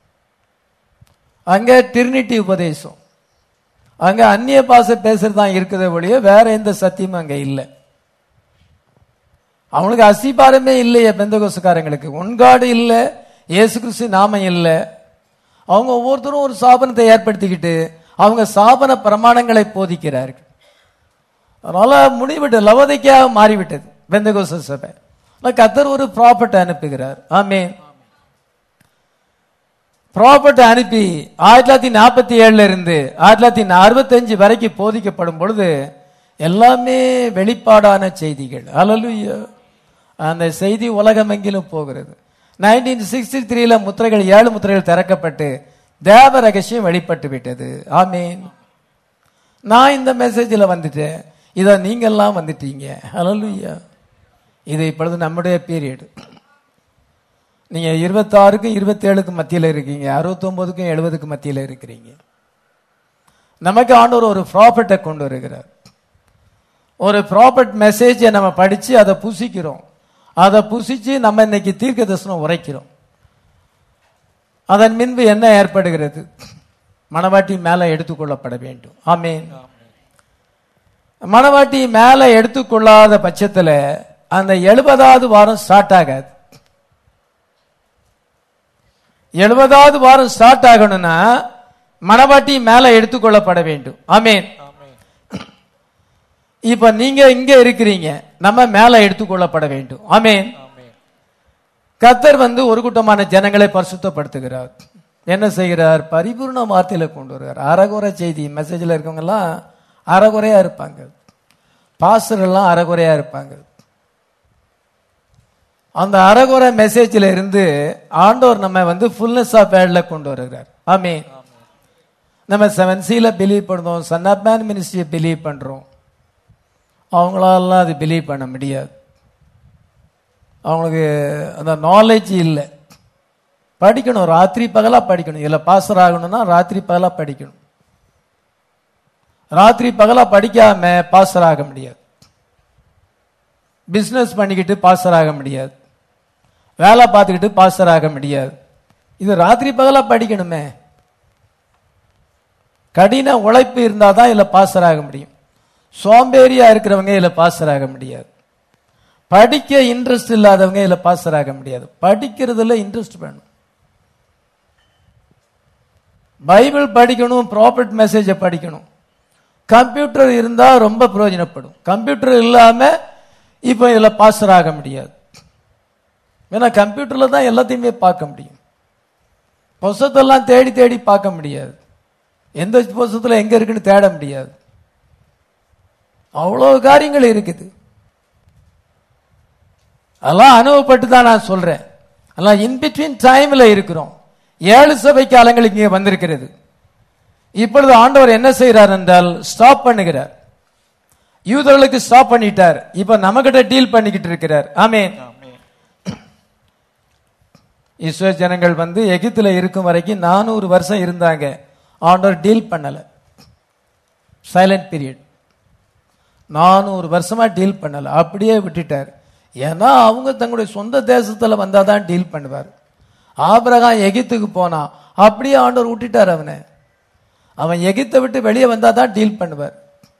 அங்க டிரினிட்டி உபதேசம் அங்க அந்நிய பாச பேசுறது தான் இருக்குதே ஒழிய வேற எந்த சத்தியமும் அங்க இல்லை அவனுக்கு அசிபாரமே இல்லையே பெந்தகோசுக்காரங்களுக்கு உன்காடு இல்லை இயேசு கிறிஸ்து நாம இல்லை அவங்க ஒவ்வொருத்தரும் ஒரு சாபனத்தை ஏற்படுத்திக்கிட்டு அவங்க சாபன பிரமாணங்களை போதிக்கிறார்கள் அதனால முடிவிட்டு லவதைக்காக மாறிவிட்டது பெந்தகோச சபை ஆனா கத்தர் ஒரு ப்ராப்பர்ட் அனுப்புகிறார் ஆமே ப்ராப்பர்ட் அனுப்பி ஆயிரத்தி தொள்ளாயிரத்தி நாற்பத்தி ஏழுல இருந்து ஆயிரத்தி தொள்ளாயிரத்தி அறுபத்தஞ்சு வரைக்கும் போதிக்கப்படும் பொழுது எல்லாமே வெளிப்பாடான செய்திகள் அலலுயா அந்த செய்தி உலகமெங்கிலும் போகிறது நைன்டீன் சிக்ஸ்டி த்ரீல முத்திரைகள் ஏழு முத்திரைகள் திறக்கப்பட்டு தேவ ரகசியம் வெளிப்பட்டு விட்டது ஆமீன் நான் இந்த மெசேஜில் வந்துட்டேன் இதை நீங்கெல்லாம் வந்துட்டீங்க அலலுயா இது இப்பொழுது நம்முடைய பீரியட் நீங்க இருபத்தாறுக்கும் இருபத்தேழுக்கும் மத்தியில் இருக்கீங்க அறுபத்தொன்பதுக்கும் எழுபதுக்கும் மத்தியில் இருக்கிறீங்க நமக்கு ஆண்டவர் ஒரு ப்ராப்பர்ட்டை கொண்டு வருகிறார் ஒரு ப்ராப்பர்ட் மெசேஜை நம்ம படிச்சு அதை புசிக்கிறோம் அதை புசிச்சு நம்ம இன்னைக்கு தீர்க்க தரிசனம் உரைக்கிறோம் அதன் பின்பு என்ன ஏற்படுகிறது மணவாட்டி மேலே எடுத்துக்கொள்ளப்பட வேண்டும் ஆமீன் மணவாட்டி மேலே எடுத்துக்கொள்ளாத பட்சத்துல அந்த எழுபதாவது வாரம் ஸ்டார்ட் ஆகாது எழுபதாவது வாரம் ஸ்டார்ட் ஆகணும்னா மணவாட்டி மேல எடுத்துக்கொள்ளப்பட வேண்டும் ஆமீன் இப்ப நீங்க இங்க இருக்கிறீங்க நம்ம மேல எடுத்துக்கொள்ளப்பட வேண்டும் ஆமீன் கத்தர் வந்து ஒரு கூட்டமான ஜனங்களை பரிசுத்தப்படுத்துகிறார் என்ன செய்கிறார் பரிபூர்ண வார்த்தையில கொண்டு வருகிறார் அறகுறை செய்தி மெசேஜ்ல இருக்கவங்க எல்லாம் அறகுறையா இருப்பாங்க பாஸ்டர் எல்லாம் அறகுறையா இருப்பாங்க அந்த அறகுறை மெசேஜ்ல இருந்து ஆண்டவர் நம்ம வந்து ஃபுல்னஸ் ஆஃப் வேர்ட்ல கொண்டு வருகிறார் ஆமே நம்ம செவன் சில பிலீவ் பண்ணுறோம் சன் ஆஃப் மேன் மினிஸ்ட்ரியை பிலீவ் பண்றோம் அவங்களாலாம் அது பிலீவ் பண்ண முடியாது அவங்களுக்கு அந்த நாலேஜ் இல்லை படிக்கணும் ராத்திரி பகலா படிக்கணும் இல்லை பாஸ்டர் ஆகணும்னா ராத்திரி பகலா படிக்கணும் ராத்திரி பகலா படிக்காம பாஸ்டர் ஆக முடியாது பிசினஸ் பண்ணிக்கிட்டு பாஸ்டர் ஆக முடியாது வேலை பார்த்துக்கிட்டு பாஸ்டர் ஆக முடியாது இது ராத்திரி பகலா படிக்கணுமே கடின உழைப்பு இருந்தால் தான் இதில் பாஸ்டர் ஆக முடியும் சோம்பேறியா இருக்கிறவங்க இதில் பாஸ்டர் ஆக முடியாது படிக்க இன்ட்ரெஸ்ட் இல்லாதவங்க இதில் பாஸ்டர் ஆக முடியாது படிக்கிறதுல இன்ட்ரெஸ்ட் வேணும் பைபிள் படிக்கணும் ப்ராப்பர்ட் மெசேஜை படிக்கணும் கம்ப்யூட்டர் இருந்தா ரொம்ப பிரயோஜனப்படும் கம்ப்யூட்டர் இல்லாம இப்போ இதுல பாஸ்டர் ஆக முடியாது ஏன்னா கம்ப்யூட்டர்ல தான் எல்லாத்தையுமே பார்க்க முடியும் புஸ்தத்தெல்லாம் தேடி தேடி பார்க்க முடியாது எந்த புஸ்தத்துல எங்க இருக்குன்னு தேட முடியாது அவ்வளவு காரியங்கள் இருக்குது அதெல்லாம் அனுபவப்பட்டு தான் நான் சொல்றேன் அதெல்லாம் இன்பிட்வீன் டைம்ல இருக்கிறோம் ஏழு சபை காலங்கள் இங்கே வந்திருக்கிறது இப்பொழுது ஆண்டவர் என்ன செய்கிறார் என்றால் ஸ்டாப் பண்ணுகிறார் யூதர்களுக்கு ஸ்டாப் பண்ணிட்டார் இப்ப நம்மகிட்ட டீல் பண்ணிக்கிட்டு இருக்கிறார் ஆமேன் இஸ்ரோ ஜனங்கள் வந்து எகிப்துல இருக்கும் வரைக்கும் நானூறு வருஷம் இருந்தாங்க ஆண்டவர் டீல் பண்ணல சைலண்ட் பீரியட் நானூறு வருஷமா டீல் பண்ணல அப்படியே விட்டுட்டார் ஏன்னா அவங்க தங்களுடைய சொந்த தேசத்துல வந்தாதான் டீல் பண்ணுவார் ஆபிரகாம் எகிப்துக்கு போனா அப்படியே ஆண்டவர் விட்டுட்டார் அவனை அவன் எகிப்தை விட்டு வெளியே வந்தா தான் டீல் பண்ணுவார்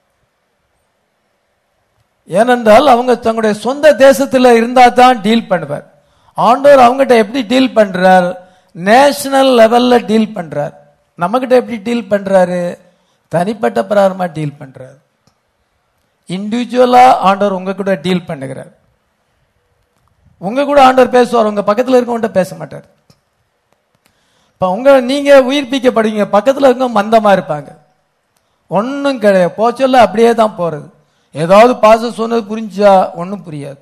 ஏனென்றால் அவங்க தங்களுடைய சொந்த தேசத்துல இருந்தா தான் டீல் பண்ணுவார் ஆண்டவர் அவங்ககிட்ட எப்படி டீல் பண்றார் நேஷனல் லெவல்ல டீல் பண்றார் நம்மகிட்ட எப்படி டீல் பண்றாரு தனிப்பட்ட பிரகாரமா டீல் பண்றார் இண்டிவிஜுவலா ஆண்டவர் உங்க கூட டீல் பண்ணுகிறார் உங்க கூட ஆண்டவர் பேசுவார் உங்க பக்கத்துல இருக்கவங்க பேச மாட்டார் இப்ப உங்க நீங்க உயிர்ப்பிக்கப்படுவீங்க பக்கத்துல இருக்க மந்தமா இருப்பாங்க ஒன்றும் கிடையாது போச்சொல்ல அப்படியே தான் போறது ஏதாவது பாச சொன்னது புரிஞ்சா ஒன்றும் புரியாது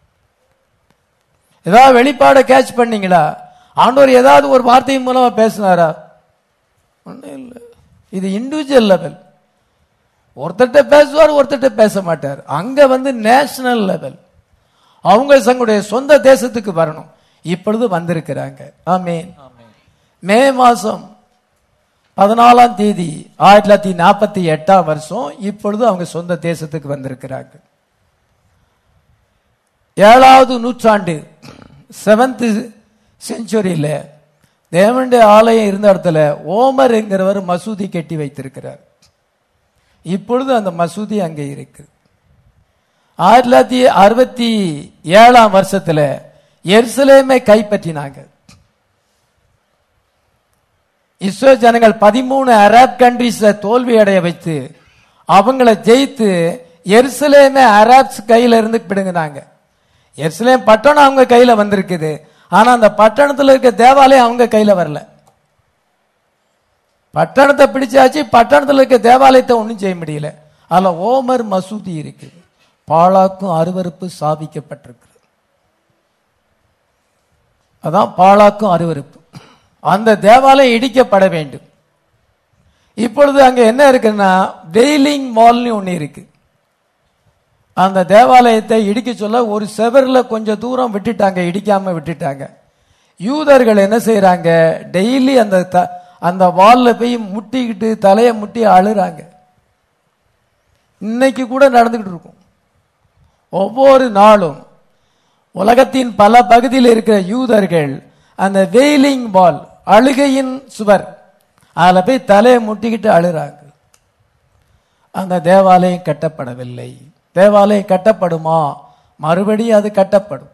ஏதாவது வெளிப்பாடை கேட்ச் பண்ணீங்களா ஆண்டவர் ஏதாவது ஒரு வார்த்தையின் மூலமா பேசினாரா ஒன்றும் இல்லை இது இண்டிவிஜுவல் லெவல் ஒருத்தர்கிட்ட பேசுவார் ஒருத்தர்கிட்ட பேச மாட்டார் அங்க வந்து நேஷனல் லெவல் அவங்க தங்களுடைய சொந்த தேசத்துக்கு வரணும் இப்பொழுது வந்திருக்கிறாங்க ஆமீன் மே மாசம் பதினாலாம் தேதி ஆயிரத்தி தொள்ளாயிரத்தி நாற்பத்தி எட்டாம் வருஷம் இப்பொழுது அவங்க சொந்த தேசத்துக்கு வந்திருக்கிறாங்க ஏழாவது நூற்றாண்டு செவன்த் செஞ்சுரியில தேவனுடைய ஆலயம் இருந்த இடத்துல ஓமர் என்கிறவர் மசூதி கட்டி வைத்திருக்கிறார் இப்பொழுது அந்த மசூதி அங்கே இருக்கு ஆயிரத்தி தொள்ளாயிரத்தி அறுபத்தி ஏழாம் வருஷத்துல எருசலேமை கைப்பற்றினாங்க இஸ்ரோ ஜனங்கள் பதிமூணு அரப் கண்ட்ரிஸ தோல்வி அடைய வைத்து அவங்கள ஜெயித்து எருசலேமே அரப்ஸ் கையில இருந்து பிடுங்கினாங்க எருசலேம் பட்டணம் அவங்க கையில வந்திருக்குது ஆனா அந்த பட்டணத்துல இருக்க தேவாலயம் அவங்க கையில வரல பட்டணத்தை பிடிச்சாச்சு பட்டணத்துல இருக்க தேவாலயத்தை ஒன்றும் செய்ய முடியல அதுல ஓமர் மசூதி இருக்கு பாழாக்கும் அருவருப்பு சாபிக்கப்பட்டிருக்கு அதான் பாழாக்கும் அருவருப்பு அந்த தேவாலயம் இடிக்கப்பட வேண்டும் இப்பொழுது அங்க என்ன இருக்குன்னா டெய்லிங் மால்னு ஒண்ணு இருக்கு அந்த தேவாலயத்தை இடிக்க சொல்ல ஒரு செவர்ல கொஞ்சம் தூரம் விட்டுட்டாங்க இடிக்காம விட்டுட்டாங்க யூதர்கள் என்ன செய்யறாங்க டெய்லி அந்த த- அந்த வால்ல போய் முட்டிக்கிட்டு தலையை முட்டி அழுறாங்க இன்னைக்கு கூட நடந்துகிட்டு இருக்கும் ஒவ்வொரு நாளும் உலகத்தின் பல பகுதியில் இருக்கிற யூதர்கள் அந்த வெயிலிங் வால் அழுகையின் சுவர் அதில் போய் தலையை முட்டிக்கிட்டு அழுறாங்க அந்த தேவாலயம் கட்டப்படவில்லை தேவாலயம் கட்டப்படுமா மறுபடியும் அது கட்டப்படும்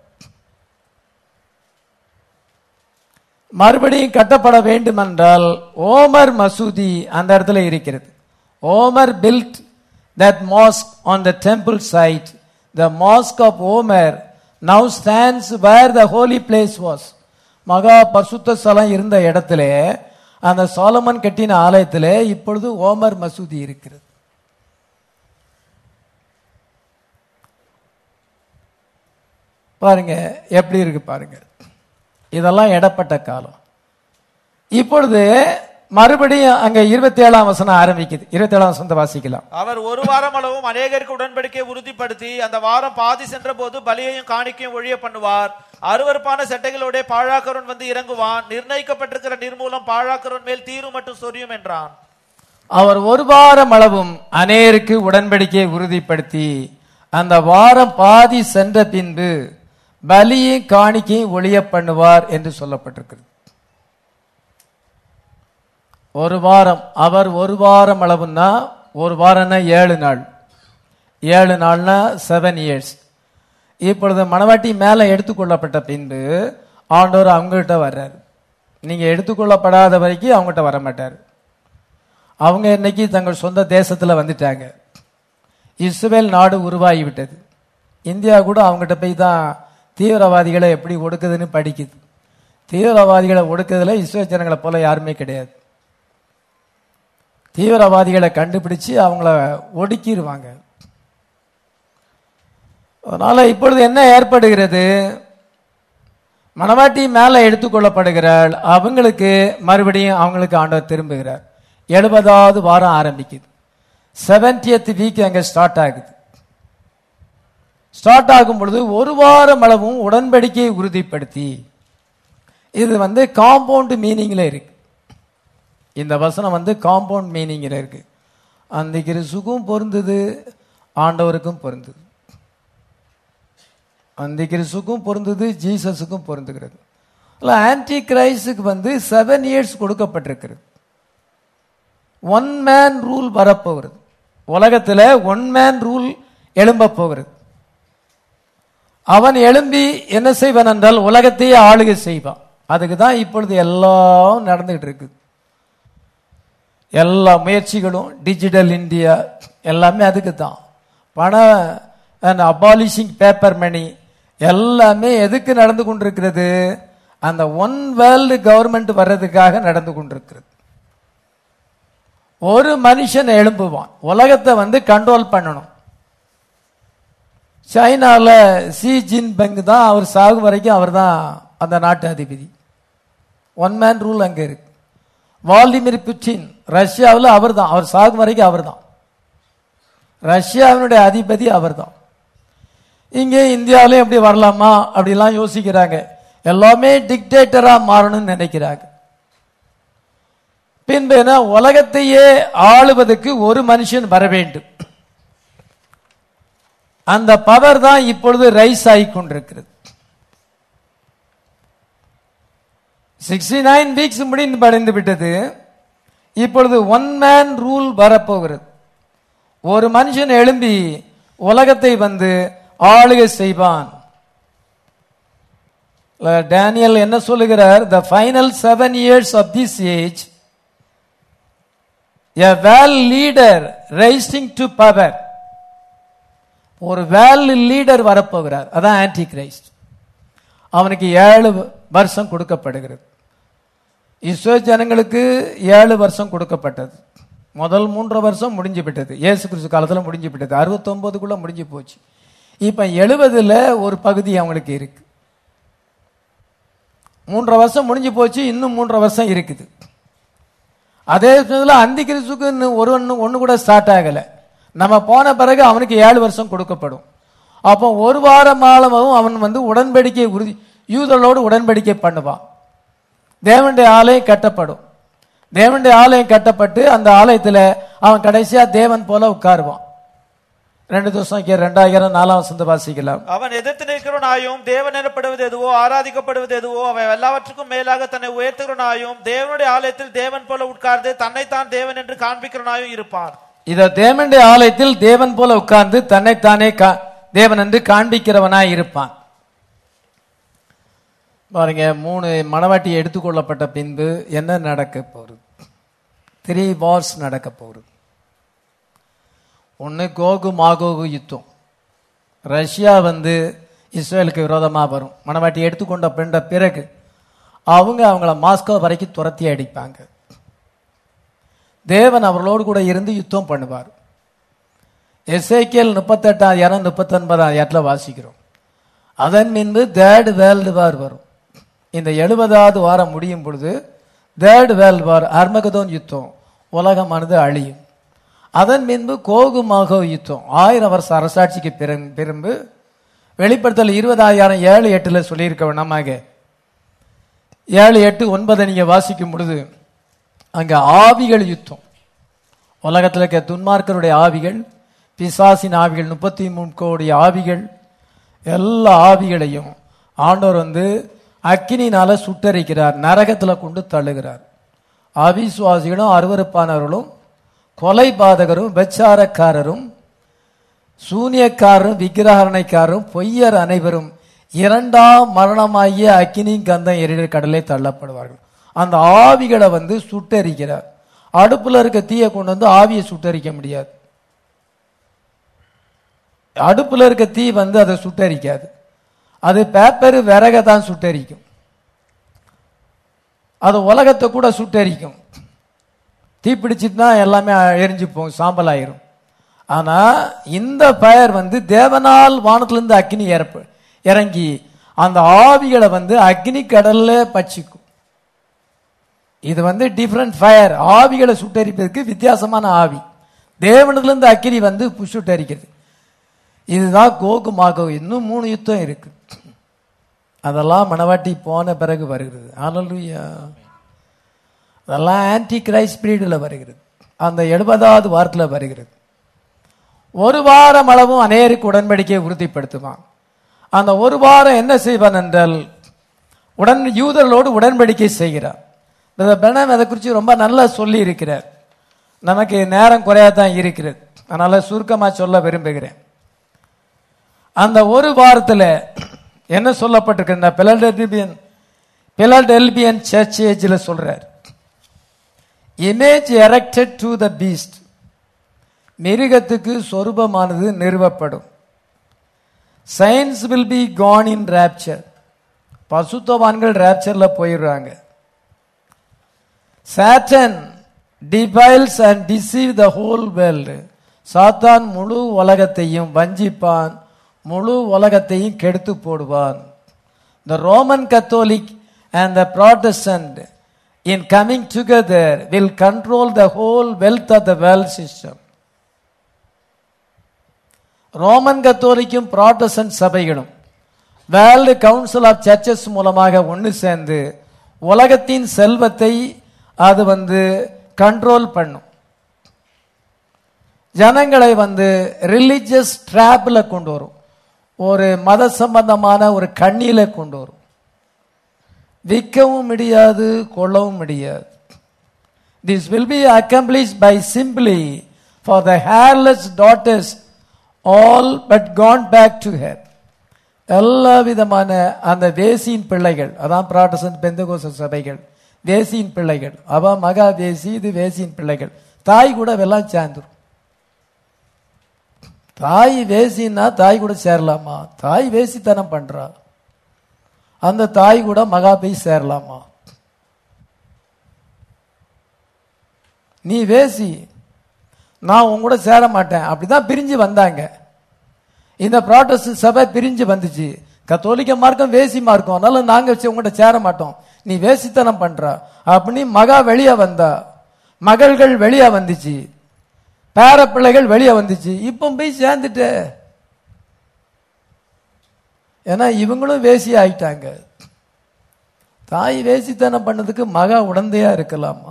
மறுபடியும் கட்டப்பட வேண்டுமென்றால் ஓமர் மசூதி அந்த இடத்துல இருக்கிறது Omar built that mosque on the temple site the mosque of Omar now stands where the holy place was மகா பரிசுத்த ஸ்தலம் இருந்த இடத்துல அந்த சாலமன் கட்டின ஆலயத்திலே இப்பொழுது ஓமர் மசூதி இருக்கிறது பாருங்க எப்படி இருக்கு பாருங்க இதெல்லாம் இடப்பட்ட காலம் இப்பொழுது மறுபடியும் அங்க இருபத்தி ஏழாம் வசனம் ஆரம்பிக்குது இருபத்தி ஏழாம் வசனத்தை வாசிக்கலாம் அவர் ஒரு வாரம் அளவும் அநேகருக்கு உடன்படிக்கையை உறுதிப்படுத்தி அந்த வாரம் பாதி சென்ற போது பலியையும் காணிக்கையும் ஒழிய பண்ணுவார் அருவருப்பான செட்டைகளோட பாழாக்கரன் வந்து இறங்குவான் நிர்ணயிக்கப்பட்டிருக்கிற நிர்மூலம் பாழாக்கரன் மேல் தீரும் மட்டும் சொரியும் என்றான் அவர் ஒரு வாரம் அளவும் அநேருக்கு உடன்படிக்கையை உறுதிப்படுத்தி அந்த வாரம் பாதி சென்ற பின்பு பலியும் காணிக்கையும் ஒளிய பண்ணுவார் என்று சொல்லப்பட்டிருக்கிறது ஒரு வாரம் அவர் ஒரு வாரம் அளவுன்னா ஒரு வாரம்னா ஏழு நாள் ஏழு நாள்னா செவன் இயர்ஸ் இப்பொழுது மணவாட்டி மேலே எடுத்துக்கொள்ளப்பட்ட பின்பு ஆண்டவர் அவங்ககிட்ட வர்றார் நீங்க எடுத்துக்கொள்ளப்படாத வரைக்கும் அவங்ககிட்ட வர மாட்டார் அவங்க இன்னைக்கு தங்கள் சொந்த தேசத்துல வந்துட்டாங்க இஸ்ரேல் நாடு உருவாகி விட்டது இந்தியா கூட அவங்ககிட்ட போய் தான் தீவிரவாதிகளை எப்படி ஒடுக்குதுன்னு படிக்குது தீவிரவாதிகளை ஒடுக்குறதுல இஸ்ரேல் ஜனங்களை போல யாருமே கிடையாது தீவிரவாதிகளை கண்டுபிடிச்சு அவங்கள ஒடுக்கிடுவாங்க அதனால இப்பொழுது என்ன ஏற்படுகிறது மணவாட்டி மேலே எடுத்துக்கொள்ளப்படுகிறாள் அவங்களுக்கு மறுபடியும் அவங்களுக்கு ஆண்டவர் திரும்புகிறார் எழுபதாவது வாரம் ஆரம்பிக்குது செவன்டியத் வீக் அங்க ஸ்டார்ட் ஆகுது ஸ்டார்ட் ஆகும் பொழுது ஒரு வாரம் அளவும் உடன்படிக்கையை உறுதிப்படுத்தி இது வந்து காம்பவுண்ட் மீனிங்ல இருக்கு இந்த வசனம் வந்து காம்பவுண்ட் மீனிங்ல இருக்கு அந்த கிறிஸ்துக்கும் பொருந்தது ஆண்டவருக்கும் பொருந்தது அந்த கிறிஸ்துக்கும் பொருந்தது ஜீசஸுக்கும் பொருந்துகிறது ஆன்டி கிரைஸ்டுக்கு வந்து செவன் இயர்ஸ் கொடுக்கப்பட்டிருக்கிறது ஒன் மேன் ரூல் வரப்போகிறது உலகத்துல ஒன் மேன் ரூல் எழும்ப போகிறது அவன் எழும்பி என்ன செய்வான் என்றால் உலகத்தையே ஆளுகை செய்வான் அதுக்கு தான் இப்பொழுது எல்லாம் நடந்துகிட்டு இருக்கு எல்லா முயற்சிகளும் டிஜிட்டல் இந்தியா எல்லாமே அதுக்கு தான் பண அபாலிஷிங் பேப்பர் மணி எல்லாமே எதுக்கு நடந்து கொண்டிருக்கிறது அந்த ஒன் வேர்ல்டு கவர்மெண்ட் வர்றதுக்காக நடந்து கொண்டிருக்கிறது ஒரு மனுஷன் எழும்புவான் உலகத்தை வந்து கண்ட்ரோல் பண்ணணும் சைனால சி ஜின் பெங் தான் அவர் சாகும் வரைக்கும் அவர் தான் அந்த நாட்டு அதிபதி ஒன் மேன் ரூல் அங்க இருக்கு வால்டிமிர் புட்டின் ரஷ்யாவில் அவர் தான் அவர் சாகும் வரைக்கும் அவர் தான் ரஷ்யாவினுடைய அதிபதி அவர் தான் இங்கே இந்தியாவிலையும் எப்படி வரலாமா அப்படிலாம் யோசிக்கிறாங்க எல்லாமே டிக்டேட்டரா மாறணும்னு நினைக்கிறாங்க பின்பு என்ன உலகத்தையே ஆளுவதற்கு ஒரு மனுஷன் வர வேண்டும் அந்த பவர் தான் இப்பொழுது ரைஸ் ஆகி கொண்டிருக்கிறது சிக்ஸ்டி நைன் வீக்ஸ் முடிந்து படைந்து விட்டது இப்பொழுது ஒன் மேன் ரூல் வரப்போகிறது ஒரு மனுஷன் எழும்பி உலகத்தை வந்து ஆளுகை செய்வான் டேனியல் என்ன சொல்லுகிறார் the final seven years of this age a world leader rising to power ஒரு வேல் லீடர் வரப்போகிறார் அதான் ஆன்டி கிரைஸ்ட் அவனுக்கு ஏழு வருஷம் கொடுக்கப்படுகிறது இஸ்ரோ ஜனங்களுக்கு ஏழு வருஷம் கொடுக்கப்பட்டது முதல் மூன்று வருஷம் முடிஞ்சு விட்டது இயேசு கிறிஸ்து காலத்தில் முடிஞ்சு விட்டது அறுபத்தொன்பதுக்குள்ள முடிஞ்சு போச்சு இப்ப எழுபதுல ஒரு பகுதி அவங்களுக்கு இருக்கு மூன்றரை வருஷம் முடிஞ்சு போச்சு இன்னும் மூன்றரை வருஷம் இருக்குது அதே சமயத்தில் அந்தி கிறிஸ்துக்கு இன்னும் ஒரு ஒன்று ஒன்று கூட ஸ்டார்ட் ஆகலை நம்ம போன பிறகு அவனுக்கு ஏழு வருஷம் கொடுக்கப்படும் அப்போ ஒரு வாரம் ஆழமும் அவன் வந்து உடன்படிக்கை உறுதி யூதர்களோடு உடன்படிக்கை பண்ணுவான் தேவனுடைய ஆலயம் கட்டப்படும் தேவனுடைய ஆலயம் கட்டப்பட்டு அந்த ஆலயத்தில் அவன் கடைசியா தேவன் போல உட்காருவான் ரெண்டு வருஷம் ரெண்டாயிரம் நாலாம் வசந்த வாசிக்கலாம் அவன் எதிர்த்து நிற்கிறவனாயும் தேவன் எனப்படுவது எதுவோ ஆராதிக்கப்படுவது எதுவோ அவை எல்லாவற்றுக்கும் மேலாக தன்னை உயர்த்துகிறனாயும் தேவனுடைய ஆலயத்தில் தேவன் போல உட்கார்ந்து தன்னைத்தான் தேவன் என்று காண்பிக்கிறனாயும் இருப்பான் இத தேவனுடைய ஆலயத்தில் தேவன் போல உட்கார்ந்து தன்னைத்தானே கா- தேவன் என்று காண்பிக்கிறவனாய் இருப்பான் பாருங்க மூணு மணவாட்டி எடுத்துக்கொள்ளப்பட்ட பின்பு என்ன நடக்க போகுது த்ரீ வார்ஸ் நடக்க போகுது ஒன்று கோகு மாகோகு யுத்தம் ரஷ்யா வந்து இஸ்ரேலுக்கு விரோதமா வரும் மணவாட்டி எடுத்துக்கொண்ட பின்ன பிறகு அவங்க அவங்கள மாஸ்கோ வரைக்கும் துரத்தி அடிப்பாங்க தேவன் அவர்களோடு கூட இருந்து யுத்தம் பண்ணுவார் எஸ்ஐகேல் முப்பத்தெட்டாயிரம் முப்பத்தொன்பதாயிரத்தில் வாசிக்கிறோம் அதன் பின்பு தேர்ட் வேர்ல்டு வார் வரும் இந்த எழுபதாவது வாரம் முடியும் பொழுது தேர்ட் வேர்ல்டு வார் அர்மகதோன் யுத்தம் உலகமானது அழியும் அதன் பின்பு கோகுமாகோ யுத்தம் ஆயிரம் வருஷ அரசாட்சிக்கு பிறகு பிறகு வெளிப்படுத்தல் இருபதாயிரம் ஏழு எட்டுல சொல்லியிருக்க வேணாமாக ஏழு எட்டு ஒன்பதை நீங்க வாசிக்கும் பொழுது அங்க ஆவிகள் யுத்தம் உலகத்தில் இருக்க துன்மார்க்கருடைய ஆவிகள் பிசாசின் ஆவிகள் முப்பத்தி மூணு கோடி ஆவிகள் எல்லா ஆவிகளையும் ஆண்டவர் வந்து அக்கினினால சுட்டரிக்கிறார் நரகத்துல கொண்டு தள்ளுகிறார் அவிசுவாசிகளும் அருவருப்பானவர்களும் கொலை பாதகரும் விபச்சாரக்காரரும் சூனியக்காரரும் விக்கிரகரணைக்காரரும் பொய்யர் அனைவரும் இரண்டாம் மரணமாகிய அக்கினி கந்தம் எரிகிற கடலை தள்ளப்படுவார்கள் அந்த ஆவிகளை வந்து சுட்டரிக்கிறார் அடுப்புல இருக்க தீயை கொண்டு வந்து ஆவியை சுட்டரிக்க முடியாது அடுப்புல இருக்க தீ வந்து அதை சுட்டரிக்காது அது பேப்பர் விறகை தான் சுட்டரிக்கும் அது உலகத்தை கூட சுட்டரிக்கும் தீ பிடிச்சிட்டுனா எல்லாமே எரிஞ்சு போகும் சாம்பல் ஆயிரும் ஆனா இந்த பயர் வந்து தேவனால் வானத்திலிருந்து அக்னி இறப்பு இறங்கி அந்த ஆவிகளை வந்து அக்னி கடல்ல பட்சிக்கும் இது வந்து டிஃப்ரெண்ட் ஃபயர் ஆவிகளை சுட்டரிப்பதற்கு வித்தியாசமான ஆவி தேவனிலிருந்து அக்கினி வந்து பு- சுட்டரிக்கிறது இதுதான் கோகு மாகோ இன்னும் மூணு யுத்தம் இருக்கு அதெல்லாம் மணவாட்டி போன பிறகு வருகிறது ஹalleluya அதெல்லாம் ஆன்டி கிரைஸ்ட் பீரியடில் வருகிறது அந்த எழுபதாவது வாரத்தில் வருகிறது ஒரு வாரம் அளவும் அநேருக்கு உடன்படிக்கையை உறுதிப்படுத்துவான் அந்த ஒரு வாரம் என்ன செய்வான் என்றால் உடன் யூதர்களோடு உடன்படிக்கை செய்கிறார் பிரதர் பெனம் அதை குறித்து ரொம்ப நல்லா சொல்லி இருக்கிறார் நமக்கு நேரம் குறையா தான் இருக்கிறது அதனால சுருக்கமா சொல்ல விரும்புகிறேன் அந்த ஒரு வாரத்துல என்ன சொல்லப்பட்டிருக்கு இந்த பிலடெல்பியன் பிலடெல்பியன் சர்ச் ஏஜில் சொல்றார் image erected to the beast மிருகத்துக்கு சொரூபமானது நிறுவப்படும் saints will be gone in rapture பசுத்தவான்கள் ராப்சர்ல போயிடுறாங்க Satan defiles and deceive the whole world சாத்தான் முழு உலகத்தையும் வஞ்சிப்பான் முழு உலகத்தையும் கெடுத்து போடுவான் the Roman Catholic and the Protestant in coming together will control the whole wealth of the world system Roman கத்தோலிக்கும் ப்ராட்டஸ்டன்ட் சபைகளும் வேர்ல்டு கவுன்சில் ஆஃப் சர்ச்சஸ் மூலமாக ஒன்று சேர்ந்து உலகத்தின் செல்வத்தை அது வந்து கண்ட்ரோல் பண்ணும் ஜனங்களை வந்து ரிலிஜியஸ் ட்ராப்ல கொண்டு வரும் ஒரு மத சம்பந்தமான ஒரு கண்ணியில கொண்டு வரும் விற்கவும் முடியாது கொள்ளவும் முடியாது this will be accomplish by simply for the hairless daughters all but gone back to hair எல்லா விதமான அந்த வேசியின் பிள்ளைகள் அதான் ப்ராட்டசன்ட் பெந்தகோச சபைகள் வேசியின் பிள்ளைகள் அவ மகா வேசி இது வேசியின் பிள்ளைகள் தாய் கூட வெல்லாம் சேர்ந்துரும் தாய் வேசின்னா தாய் கூட சேரலாமா தாய் வேசித்தனம் பண்றா அந்த தாய் கூட மகா போய் சேரலாமா நீ வேசி நான் உன் கூட சேர மாட்டேன் அப்படிதான் பிரிஞ்சு வந்தாங்க இந்த ப்ராட்டஸ்ட் சபை பிரிஞ்சு வந்துச்சு கத்தோலிக்க மார்க்கம் வேசி மார்க்கம் அதனால நாங்க வச்சு உங்கள்கிட்ட சேர மாட்டோம் நீ வேசித்தனம் பண்ற அப்படின்னு மகா வெளியே வந்தா மகள்கள் வெளியே வந்துச்சு பேர பிள்ளைகள் வெளியே வந்துச்சு இப்போ போய் சேர்ந்துட்ட ஏன்னா இவங்களும் வேசி ஆயிட்டாங்க தாய் வேசித்தனம் பண்ணதுக்கு மகா உடந்தையா இருக்கலாமா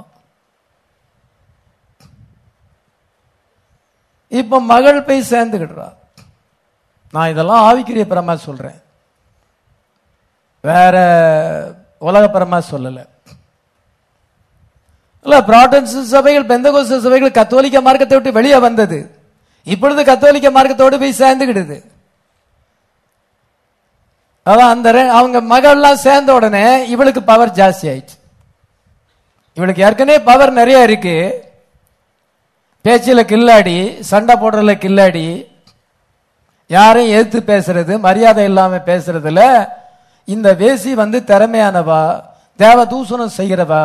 இப்ப மகள் போய் சேர்ந்துக்கிடுறா நான் இதெல்லாம் ஆவிக்குரிய பரமா சொல்றேன் வேற உலகப்பரமா சொல்லல இல்ல ப்ராட்டன்ஸ் சபைகள் பெந்தகோச சபைகள் கத்தோலிக்க மார்க்கத்தை விட்டு வெளியே வந்தது இப்பொழுது கத்தோலிக்க மார்க்கத்தோடு போய் சேர்ந்துக்கிடுது அதான் அந்த ரெ- அவங்க மகள்லாம் சேர்ந்த உடனே இவளுக்கு பவர் ஜாஸ்தி ஆயிடுச்சு இவளுக்கு ஏற்கனவே பவர் நிறைய இருக்கு பேச்சில கில்லாடி சண்டை போடுறதுல கில்லாடி யாரையும் எதிர்த்து பேசுறது மரியாதை இல்லாம பேசுறதுல இந்த வேசி வந்து திறமையானவா தேவ தூசணம் செய்கிறவா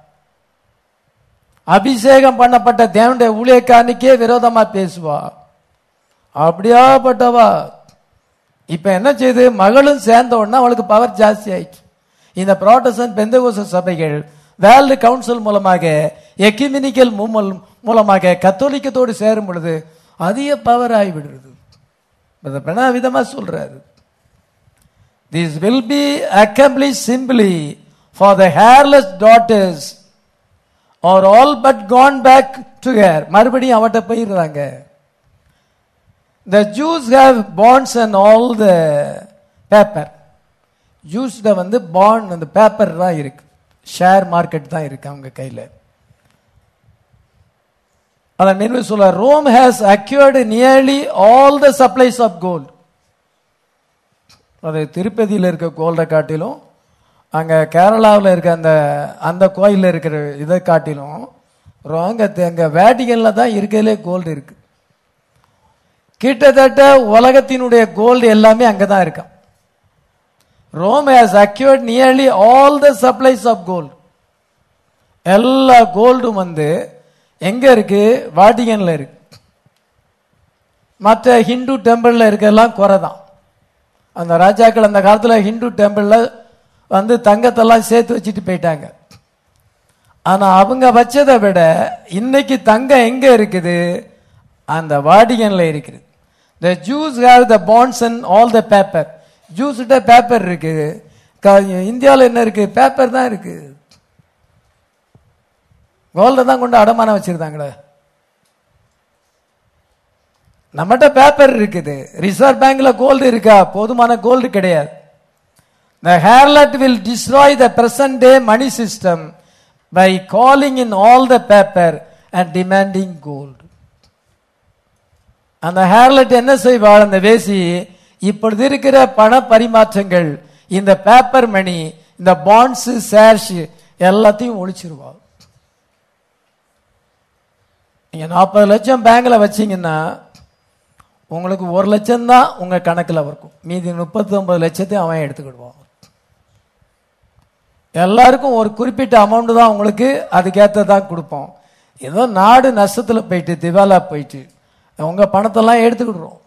அபிஷேகம் பண்ணப்பட்ட தேவனுடைய ஊழியக்காரனுக்கே விரோதமா பேசுவா அப்படியாப்பட்டவா இப்ப என்ன செய்யுது மகளும் சேர்ந்த உடனே அவளுக்கு பவர் ஜாஸ்தி ஆயிடுச்சு இந்த ப்ராட்டஸ்டன்ட் பெந்தகோச சபைகள் வேர்ல்டு கவுன்சில் மூலமாக எக்கிமினிக்கல் மூலமாக கத்தோலிக்கத்தோடு சேரும் பொழுது அதிக பவர் ஆகிவிடுறது பிரணா விதமா சொல்றாரு this will be accomplish simply for the hairless daughters are all but gone back to hair மறுபடியும் அவட்ட போயிடுறாங்க the Jews have bonds and all the paper ஜூஸ்ட வந்து பாண்ட் அந்த பேப்பர் தான் இருக்கு ஷேர் மார்க்கெட் தான் இருக்கு அவங்க கையில் அதான் நினைவு சொல்ல Rome has acquired nearly all the supplies of gold அது திருப்பதியில் இருக்க கோல்டை காட்டிலும் அங்க கேரளாவில் இருக்க அந்த அந்த கோயிலில் இருக்கிற இதை காட்டிலும் அங்க அங்க வேட்டிகன்ல தான் இருக்கிறதுலே கோல்டு இருக்கு கிட்டத்தட்ட உலகத்தினுடைய கோல்டு எல்லாமே அங்கே தான் இருக்கான் Rome has acquired nearly all the supplies of gold எல்லா கோல்டும் வந்து எங்க இருக்கு வாட்டிகன்ல இருக்கு மற்ற ஹிந்து டெம்பிள்ல இருக்கெல்லாம் குறை தான் அந்த ராஜாக்கள் அந்த காலத்துல ஹிந்து டெம்பிள்ல வந்து தங்கத்தெல்லாம் சேர்த்து வச்சுட்டு போயிட்டாங்க ஆனா அவங்க வச்சதை விட இன்னைக்கு தங்கம் எங்க இருக்குது அந்த வாடிகன்ல இருக்குது the Jews have the bonds and all the paper ஜூஸ்கிட்ட பேப்பர் இருக்கு இந்தியாவில் என்ன இருக்கு பேப்பர் தான் இருக்கு கோல்ட தான் கொண்டு அடமானம் வச்சிருந்தாங்களே நம்மகிட்ட பேப்பர் இருக்குது ரிசர்வ் பேங்க்ல கோல்டு இருக்கா போதுமான கோல்டு கிடையாது The harlot will destroy the present day money system by calling in all the paper and demanding gold. அந்த ஹேர்லெட் என்ன செய்வாள் அந்த வேசி இப்பொழுது இருக்கிற பண பரிமாற்றங்கள் இந்த பேப்பர் மணி இந்த பாண்ட்ஸ் ஷேர்ஸ் எல்லாத்தையும் ஒழிச்சிருவாள் நீங்க நாற்பது லட்சம் பேங்க்ல வச்சீங்கன்னா உங்களுக்கு ஒரு லட்சம் தான் உங்க கணக்குல இருக்கும் மீதி முப்பத்தி ஒன்பது லட்சத்தையும் அவன் எடுத்துக்கிடுவான் எல்லாருக்கும் ஒரு குறிப்பிட்ட அமௌண்ட் தான் உங்களுக்கு அதுக்கேற்றதான் கொடுப்போம் ஏதோ நாடு நஷ்டத்துல போயிட்டு திவாலா போயிட்டு உங்க பணத்தெல்லாம் எடுத்துக்கிடுறோம்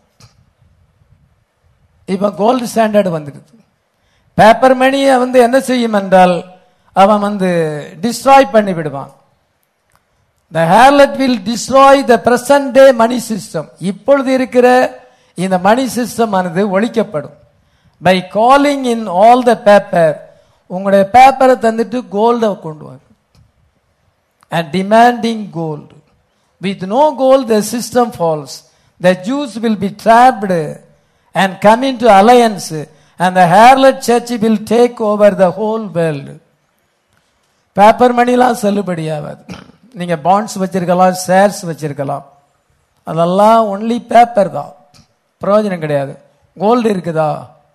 இப்ப கோல்டு ஸ்டாண்டர்ட் வந்துடுது பேப்பர் மணியை வந்து என்ன செய்யும் என்றால் அவன் வந்து டிஸ்ட்ராய் பண்ணி விடுவான் the harlot will destroy the present day money system இப்பொழுது இருக்கிற இந்த மணி சிஸ்டம் ஆனது ஒழிக்கப்படும் by calling in all the paper உங்களுடைய பேப்பரை தந்துட்டு கோல்டை கொண்டு வாங்க and demanding gold with no gold the system falls the jews will be trapped and come into alliance and the harlot church will take over the whole world paper மணிலாம் செல்லுபடியாகாது நீங்க bonds வச்சிருக்கலாம் ஷேர்ஸ் வச்சிருக்கலாம் அதெல்லாம் only paper தான் பிரயோஜனம் கிடையாது gold இருக்குதா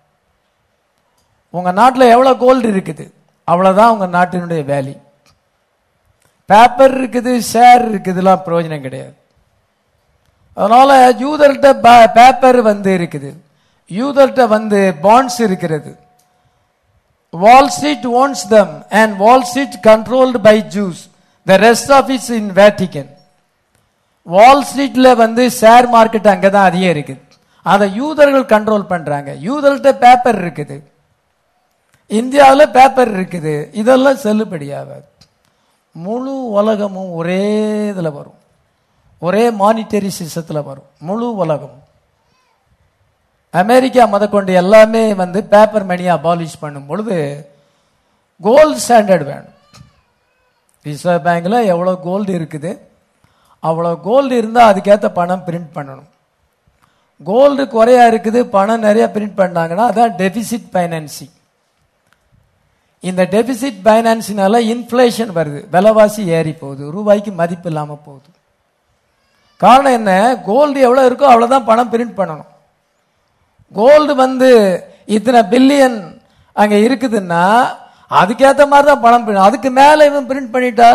உங்க நாட்டில் எவ்வளவு கோல்டு இருக்குது அவ்வளவுதான் உங்க நாட்டினுடைய வேல்யூ பேப்பர் இருக்குது ஷேர் இருக்குதுலாம் பிரயோஜனம் கிடையாது அதனால யூதர்கிட்ட பேப்பர் வந்து இருக்குது யூதர்கிட்ட வந்து பாண்ட்ஸ் இருக்கிறது Wall Street owns them and Wall Street controlled by Jews the rest of it's in Vatican Wall ஸ்ட்ரீட்ல வந்து ஷேர் மார்க்கெட் அங்கதான் அதிகம் இருக்குது அதை யூதர்கள் கண்ட்ரோல் பண்றாங்க யூதர்கிட்ட பேப்பர் இருக்குது இந்தியாவில் பேப்பர் இருக்குது இதெல்லாம் செல்லுபடியாகாது முழு உலகமும் ஒரே இதில் வரும் ஒரே மானிட்டரி சிஸ்டத்தில் வரும் முழு உலகம் அமெரிக்கா முதற்கொண்டு எல்லாமே வந்து பேப்பர் மணியை அபாலிஷ் பண்ணும் பொழுது கோல்டு ஸ்டாண்டர்ட் வேணும் ரிசர்வ் பேங்க்ல எவ்வளோ கோல்டு இருக்குது அவ்வளோ கோல்டு இருந்தால் அதுக்கேற்ற பணம் பிரிண்ட் பண்ணணும் கோல்டு குறையா இருக்குது பணம் நிறைய பிரிண்ட் பண்ணாங்கன்னா அதான் டெபிசிட் பைனான்சிங் இந்த டெபிசிட் பைனான்சினால இன்ஃப்ளேஷன் வருது விலைவாசி ஏறி போகுது ரூபாய்க்கு மதிப்பு இல்லாமல் போகுது காரணம் என்ன கோல்டு எவ்வளோ இருக்கோ அவ்வளோதான் பணம் பிரிண்ட் பண்ணணும் கோல்டு வந்து இத்தனை பில்லியன் அங்கே இருக்குதுன்னா அதுக்கேற்ற மாதிரி தான் பணம் print- அதுக்கு மேலே இவன் பிரிண்ட் பண்ணிட்டா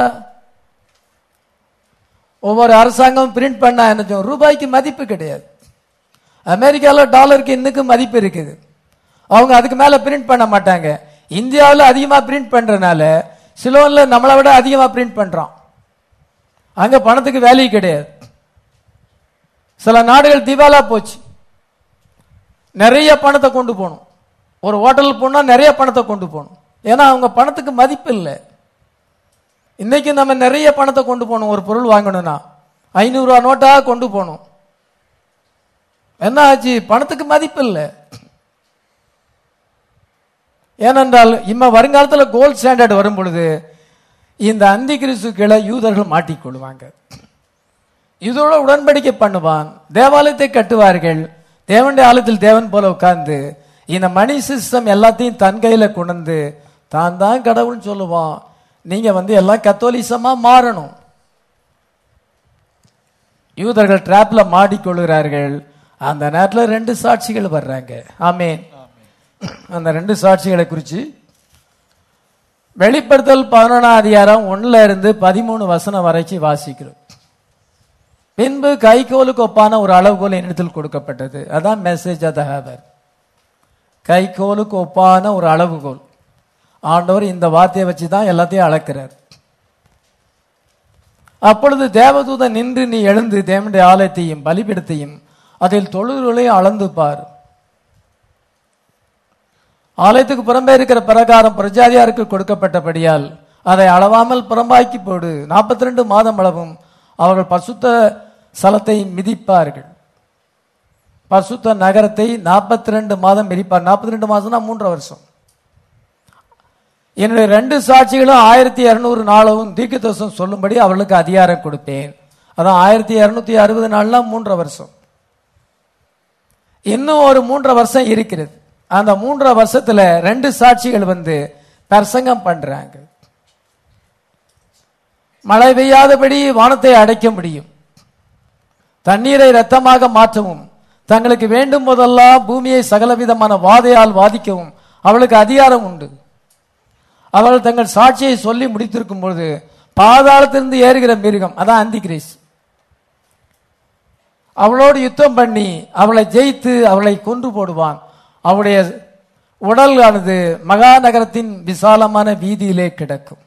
ஒவ்வொரு அரசாங்கம் பிரிண்ட் பண்ணா என்ன செய்யும்? ரூபாய்க்கு மதிப்பு கிடையாது அமெரிக்காவில் டாலருக்கு இன்னுக்கு மதிப்பு இருக்குது அவங்க அதுக்கு மேல பிரிண்ட் பண்ண மாட்டாங்க இந்தியாவில் அதிகமா பிரிண்ட் பண்றதுனால சிலோன்ல நம்மளை விட அதிகமா பிரிண்ட் பண்றான் அங்க பணத்துக்கு வேல்யூ கிடையாது சில நாடுகள் திவாலா போச்சு நிறைய பணத்தை கொண்டு போகணும் ஒரு ஹோட்டலுக்கு போனா நிறைய பணத்தை கொண்டு போகணும் ஏன்னா அவங்க பணத்துக்கு மதிப்பு இல்லை இன்னைக்கு நம்ம நிறைய பணத்தை கொண்டு போகணும் ஒரு பொருள் வாங்கணும்னா ஐநூறு ரூபா நோட்டா கொண்டு போகணும் என்ன ஆச்சு பணத்துக்கு மதிப்பு இல்லை ஏனென்றால் இம்ம வருங்காலத்துல கோல்ட் ஸ்டாண்டர்ட் வரும் பொழுது இந்த அந்தி கிறிஸ்துக்களை யூதர்கள் மாட்டிக்கொள்வாங்க இதோட உடன்படிக்கை பண்ணுவான் தேவாலயத்தை கட்டுவார்கள் தேவனுடைய ஆலயத்தில் தேவன் போல உட்கார்ந்து இந்த மணி சிஸ்டம் எல்லாத்தையும் தன் கையில கொண்டு தான் தான் கடவுள்னு சொல்லுவான் நீங்க வந்து எல்லாம் கத்தோலிசமா மாறணும் யூதர்கள் டிராப்ல மாடிக்கொள்கிறார்கள் அந்த நேரத்தில் ரெண்டு சாட்சிகள் வர்றாங்க ஆமேன் அந்த ரெண்டு சாட்சிகளை குறித்து வெளிப்படுத்தல் பதினொன்றாம் அதிகாரம் ஒண்ணுல இருந்து பதிமூணு வசனம் வரைக்கும் வாசிக்கிறோம் பின்பு கைகோலுக்கு ஒப்பான ஒரு அளவுகோல் என்னிடத்தில் கொடுக்கப்பட்டது அதான் மெசேஜ் ஆஃப் த ஹேவர் கைகோலுக்கு ஒப்பான ஒரு அளவுகோல் ஆண்டவர் இந்த வார்த்தையை வச்சு தான் எல்லாத்தையும் அளக்கிறார் அப்பொழுது தேவதூதன் நின்று நீ எழுந்து தேவனுடைய ஆலயத்தையும் பலிபிடத்தையும் அதில் தொழுகளையும் அளந்து பார் ஆலயத்துக்கு புறம்பே இருக்கிற பிரகாரம் பிரஜாதியாருக்கு கொடுக்கப்பட்டபடியால் அதை அளவாமல் புறம்பாக்கி போடு நாற்பத்தி ரெண்டு மாதம் அளவும் அவர்கள் பசுத்த ஸ்தலத்தை மிதிப்பார்கள் பசுத்த நகரத்தை நாற்பத்தி ரெண்டு மாதம் மிதிப்பார் நாற்பத்தி ரெண்டு மாதம்னா மூன்றரை வருஷம் என்னுடைய ரெண்டு சாட்சிகளும் ஆயிரத்தி இருநூறு நாளும் தீர்க்கதரிசனம் சொல்லும்படி அவர்களுக்கு அதிகாரம் கொடுப்பேன் அதான் ஆயிரத்தி இருநூத்தி அறுபது நாள்னா மூன்றரை வருஷம் இன்னும் ஒரு மூன்றரை வருஷம் இருக்கிறது அந்த மூன்றரை வருஷத்துல ரெண்டு சாட்சிகள் வந்து பிரசங்கம் பண்றாங்க மழை பெய்யாதபடி வானத்தை அடைக்க முடியும் தண்ணீரை இரத்தமாக மாற்றவும் தங்களுக்கு வேண்டும் போதெல்லாம் பூமியை சகலவிதமான வாதையால் வாதிக்கவும் அவளுக்கு அதிகாரம் உண்டு அவள் தங்கள் சாட்சியை சொல்லி முடித்திருக்கும் பொழுது பாதாளத்திலிருந்து ஏறுகிற மிருகம் அதான் அந்தி கிரீஸ் அவளோடு யுத்தம் பண்ணி அவளை ஜெயித்து அவளை கொன்று போடுவான் அவளுடைய உடலானது மகாநகரத்தின் விசாலமான வீதியிலே கிடக்கும்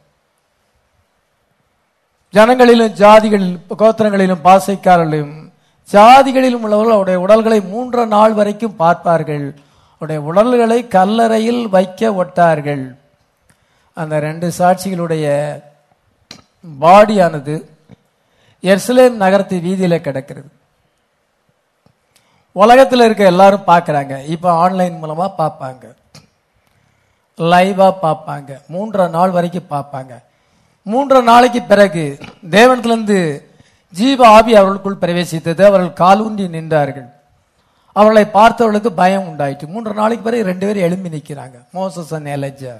ஜனங்களிலும் ஜாதிகளிலும் கோத்திரங்களிலும் பாசைக்காரர்களிலும் ஜாதிகளிலும் உள்ளவர்கள் அவருடைய உடல்களை மூன்று நாள் வரைக்கும் பார்ப்பார்கள் அவருடைய உடல்களை கல்லறையில் வைக்க ஒட்டார்கள் அந்த ரெண்டு சாட்சிகளுடைய பாடியானது எர்சலேம் நகரத்து வீதியில கிடக்கிறது உலகத்தில் இருக்க எல்லாரும் பார்க்கறாங்க இப்போ ஆன்லைன் மூலமா பார்ப்பாங்க லைவா பார்ப்பாங்க மூன்றரை நாள் வரைக்கும் பார்ப்பாங்க மூன்றரை நாளைக்கு பிறகு தேவனத்திலிருந்து ஜீவ ஆவி அவர்களுக்குள் பிரவேசித்தது அவர்கள் காலூன்றி நின்றார்கள் அவர்களை பார்த்தவர்களுக்கு பயம் உண்டாயிற்று மூன்று நாளைக்கு பிறகு ரெண்டு பேரும் எழும்பி நிற்கிறாங்க மோசஸ் அண்ட் எலஜா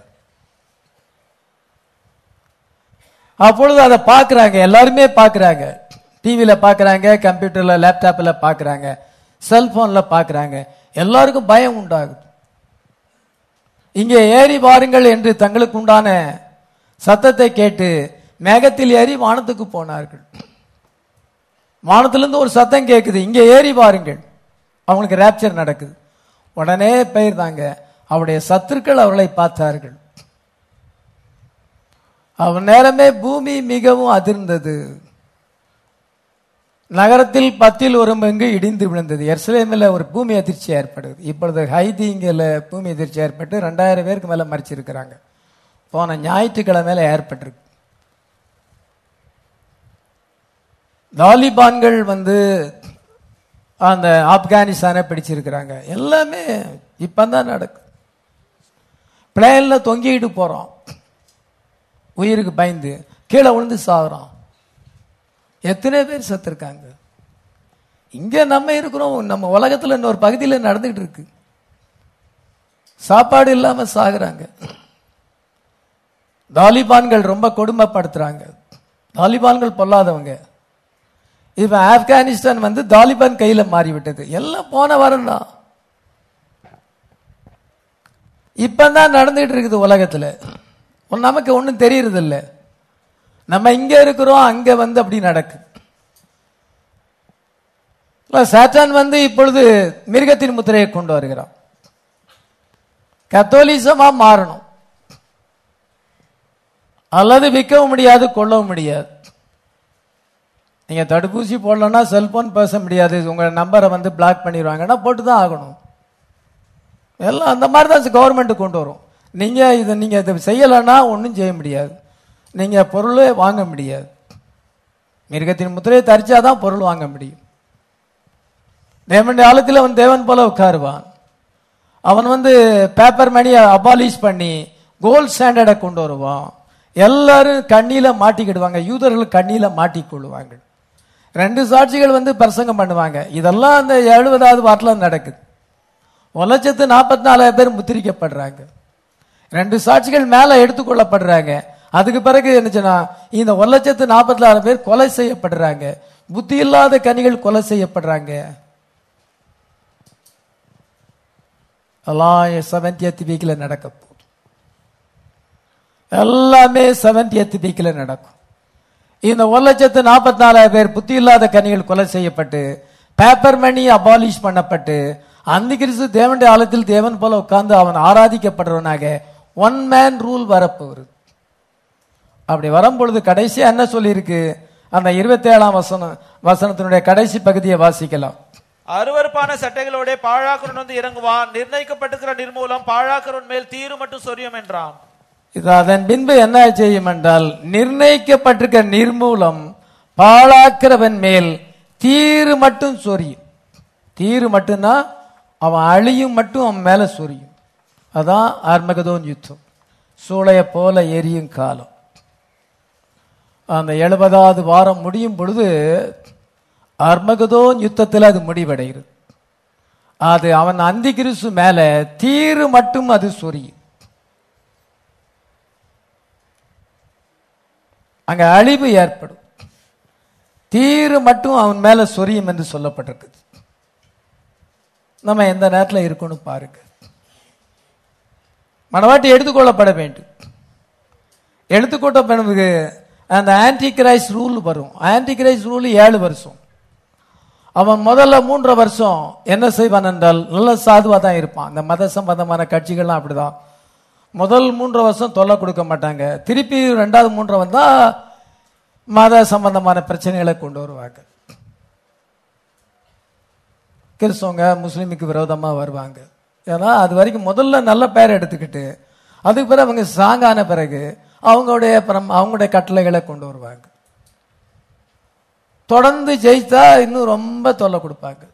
அப்பொழுது அதை பார்க்கறாங்க எல்லாருமே பார்க்கறாங்க டிவியில பார்க்கறாங்க கம்ப்யூட்டர்ல லேப்டாப்ல பார்க்கறாங்க செல்போன்ல பார்க்கறாங்க எல்லாருக்கும் பயம் உண்டாகுது இங்கே ஏறி வாருங்கள் என்று தங்களுக்கு உண்டான சத்தத்தை கேட்டு மேகத்தில் ஏறி வானத்துக்கு போனார்கள் வானத்திலிருந்து ஒரு சத்தம் கேட்குது இங்கே ஏறி வாருங்கள் அவங்களுக்கு ரேப்சர் நடக்குது உடனே பெயர்ந்தாங்க அவருடைய சத்துருக்கள் அவர்களை பார்த்தார்கள் அவன் நேரமே பூமி மிகவும் அதிர்ந்தது நகரத்தில் பத்தில் ஒரு பங்கு இடிந்து விழுந்தது எர்சலேமில் ஒரு பூமி அதிர்ச்சி ஏற்படுது இப்பொழுது ஹைதிங்கில் பூமி அதிர்ச்சி ஏற்பட்டு ரெண்டாயிரம் பேருக்கு மேலே மறிச்சிருக்கிறாங்க போன ஞாயிற்றுக்கிழமையில ஏற்பட்டிருக்கு தாலிபான்கள் வந்து அந்த ஆப்கானிஸ்தானை பிடிச்சிருக்கிறாங்க எல்லாமே இப்பதான் நடக்குது பிளேன்ல தொங்கிட்டு போறோம் உயிருக்கு பயந்து கீழே விழுந்து சாகுறோம் எத்தனை பேர் செத்துருக்காங்க இங்க நம்ம இருக்கிறோம் நம்ம உலகத்துல இன்னொரு பகுதியில் நடந்துகிட்டு இருக்கு சாப்பாடு இல்லாம சாகுறாங்க தாலிபான்கள் ரொம்ப கொடுமைப்படுத்துறாங்க தாலிபான்கள் பொல்லாதவங்க இப்ப ஆப்கானிஸ்தான் வந்து தாலிபான் கையில மாறிவிட்டது எல்லாம் போன வாரம் தான் இப்பதான் நடந்துகிட்டு இருக்குது உலகத்துல ஒண்ணு நமக்கு ஒண்ணும் தெரியறது இல்ல நம்ம இங்க இருக்கிறோம் அங்க வந்து அப்படி நடக்கு சாத்தான் வந்து இப்பொழுது மிருகத்தின் முத்திரையை கொண்டு வருகிறான் கத்தோலிசமா மாறணும் அல்லது விற்கவும் முடியாது கொள்ளவும் முடியாது நீங்க தடுப்பூசி போடலன்னா செல்போன் பேச முடியாது உங்க நம்பரை வந்து பிளாக் பண்ணிடுவாங்கன்னா போட்டு தான் ஆகணும் எல்லாம் அந்த மாதிரி தான் கவர்மெண்ட் கொண்டு வரும் நீங்க இதை நீங்க இதை செய்யலைன்னா ஒன்றும் செய்ய முடியாது நீங்க பொருளே வாங்க முடியாது மிருகத்தின் முத்திரையை தரிச்சாதான் பொருள் வாங்க முடியும் தேவனுடைய ஆழத்தில் அவன் தேவன் போல உட்காருவான் அவன் வந்து பேப்பர் மணியை அபாலிஷ் பண்ணி கோல்ட் ஸ்டாண்டர்டை கொண்டு வருவான் எல்லாரும் கண்ணியில மாட்டிக்கிடுவாங்க யூதர்கள் கண்ணியில மாட்டிக்கொள்ளுவாங்க ரெண்டு சாட்சிகள் வந்து பிரசங்கம் பண்ணுவாங்க இதெல்லாம் அந்த எழுபதாவது வாட்டில் நடக்குது ஒரு லட்சத்து நாற்பத்தி நாலாயிரம் பேர் முத்திரிக்கப்படுறாங்க ரெண்டு சாட்சிகள் மேல எடுத்துக்கொள்ளப்படுறாங்க அதுக்கு பிறகு என்னச்சுன்னா இந்த ஒரு லட்சத்து நாற்பத்தி நாலு பேர் கொலை செய்யப்படுறாங்க புத்தி இல்லாத கனிகள் கொலை செய்யப்படுறாங்க எல்லாம் செவன்டியத் வீக்கில் நடக்க போகுது எல்லாமே செவன்டியத் வீக்கில் நடக்கும் இந்த ஒரு லட்சத்து நாற்பத்தி நாலாயிரம் பேர் புத்தி இல்லாத கனிகள் கொலை செய்யப்பட்டு பேப்பர் மணி அபாலிஷ் பண்ணப்பட்டு அந்த கிறிஸ்து தேவனுடைய ஆழத்தில் தேவன் போல உட்கார்ந்து அவன் ஆராதிக்கப்படுறவனாக ஒன் மேன் ரூல் வரப்போகுது அப்படி வரும்பொழுது கடைசியா என்ன சொல்லியிருக்கு அந்த இருபத்தி ஏழாம் வசனம் வசனத்தினுடைய கடைசி பகுதியை வாசிக்கலாம் அருவருப்பான சட்டைகளோட பாழாக்கிறவன் வந்து இறங்குவான் நிர்ணயிக்கப்பட்டிருக்கிற நிர்மூலம் பாழாக்கிறவன் மேல் தீரு மட்டும் சொரியும் என்றான் இது அதன் பின்பு என்ன செய்யும் என்றால் நிர்ணயிக்கப்பட்டிருக்க நிர்மூலம் பாழாக்கிறவன் மேல் தீரு மட்டும் சொரியும் தீரு மட்டும்னா அவன் அழியும் மட்டும் அவன் மேல சொரியும் அதான் ஆர்மகதோன் யுத்தம் சூளைய போல எரியும் காலம் அந்த எழுபதாவது வாரம் முடியும் பொழுது அர்மகதோன் யுத்தத்தில் அது முடிவடைகிறது அது அவன் அந்தி கிறிஸ்து மேல தீரு மட்டும் அது சொரியும் அங்க அழிவு ஏற்படும் தீரு மட்டும் அவன் மேல சொரியும் என்று சொல்லப்பட்டிருக்குது நம்ம எந்த நேரத்தில் இருக்கணும் பாருங்க மனவாட்டி எடுத்துக்கொள்ளப்பட வேண்டும் எடுத்துக்கொள்ளப்படுவதற்கு அந்த ஆன்டி கிரைஸ்ட் ரூல் வரும் ஆன்டி கிரைஸ்ட் ரூல் ஏழு வருஷம் அவன் முதல்ல மூன்றரை வருஷம் என்ன செய்வான் என்றால் நல்ல சாதுவா தான் இருப்பான் இந்த மத சம்பந்தமான கட்சிகள்லாம் அப்படிதான் முதல் மூன்றரை வருஷம் தொல்லை கொடுக்க மாட்டாங்க திருப்பி ரெண்டாவது மூன்றரை வந்தா மத சம்பந்தமான பிரச்சனைகளை கொண்டு வருவாங்க கிறிஸ்தவங்க முஸ்லீமுக்கு விரோதமா வருவாங்க ஏன்னா அது வரைக்கும் முதல்ல நல்ல பேர் எடுத்துக்கிட்டு அதுக்கு பிறகு அவங்க சாங்கான பிறகு அவங்களுடைய பரம்- அவங்களுடைய கட்டளைகளை கொண்டு வருவாங்க தொடர்ந்து ஜெயித்தா இன்னும் ரொம்ப தொல்லை கொடுப்பாங்க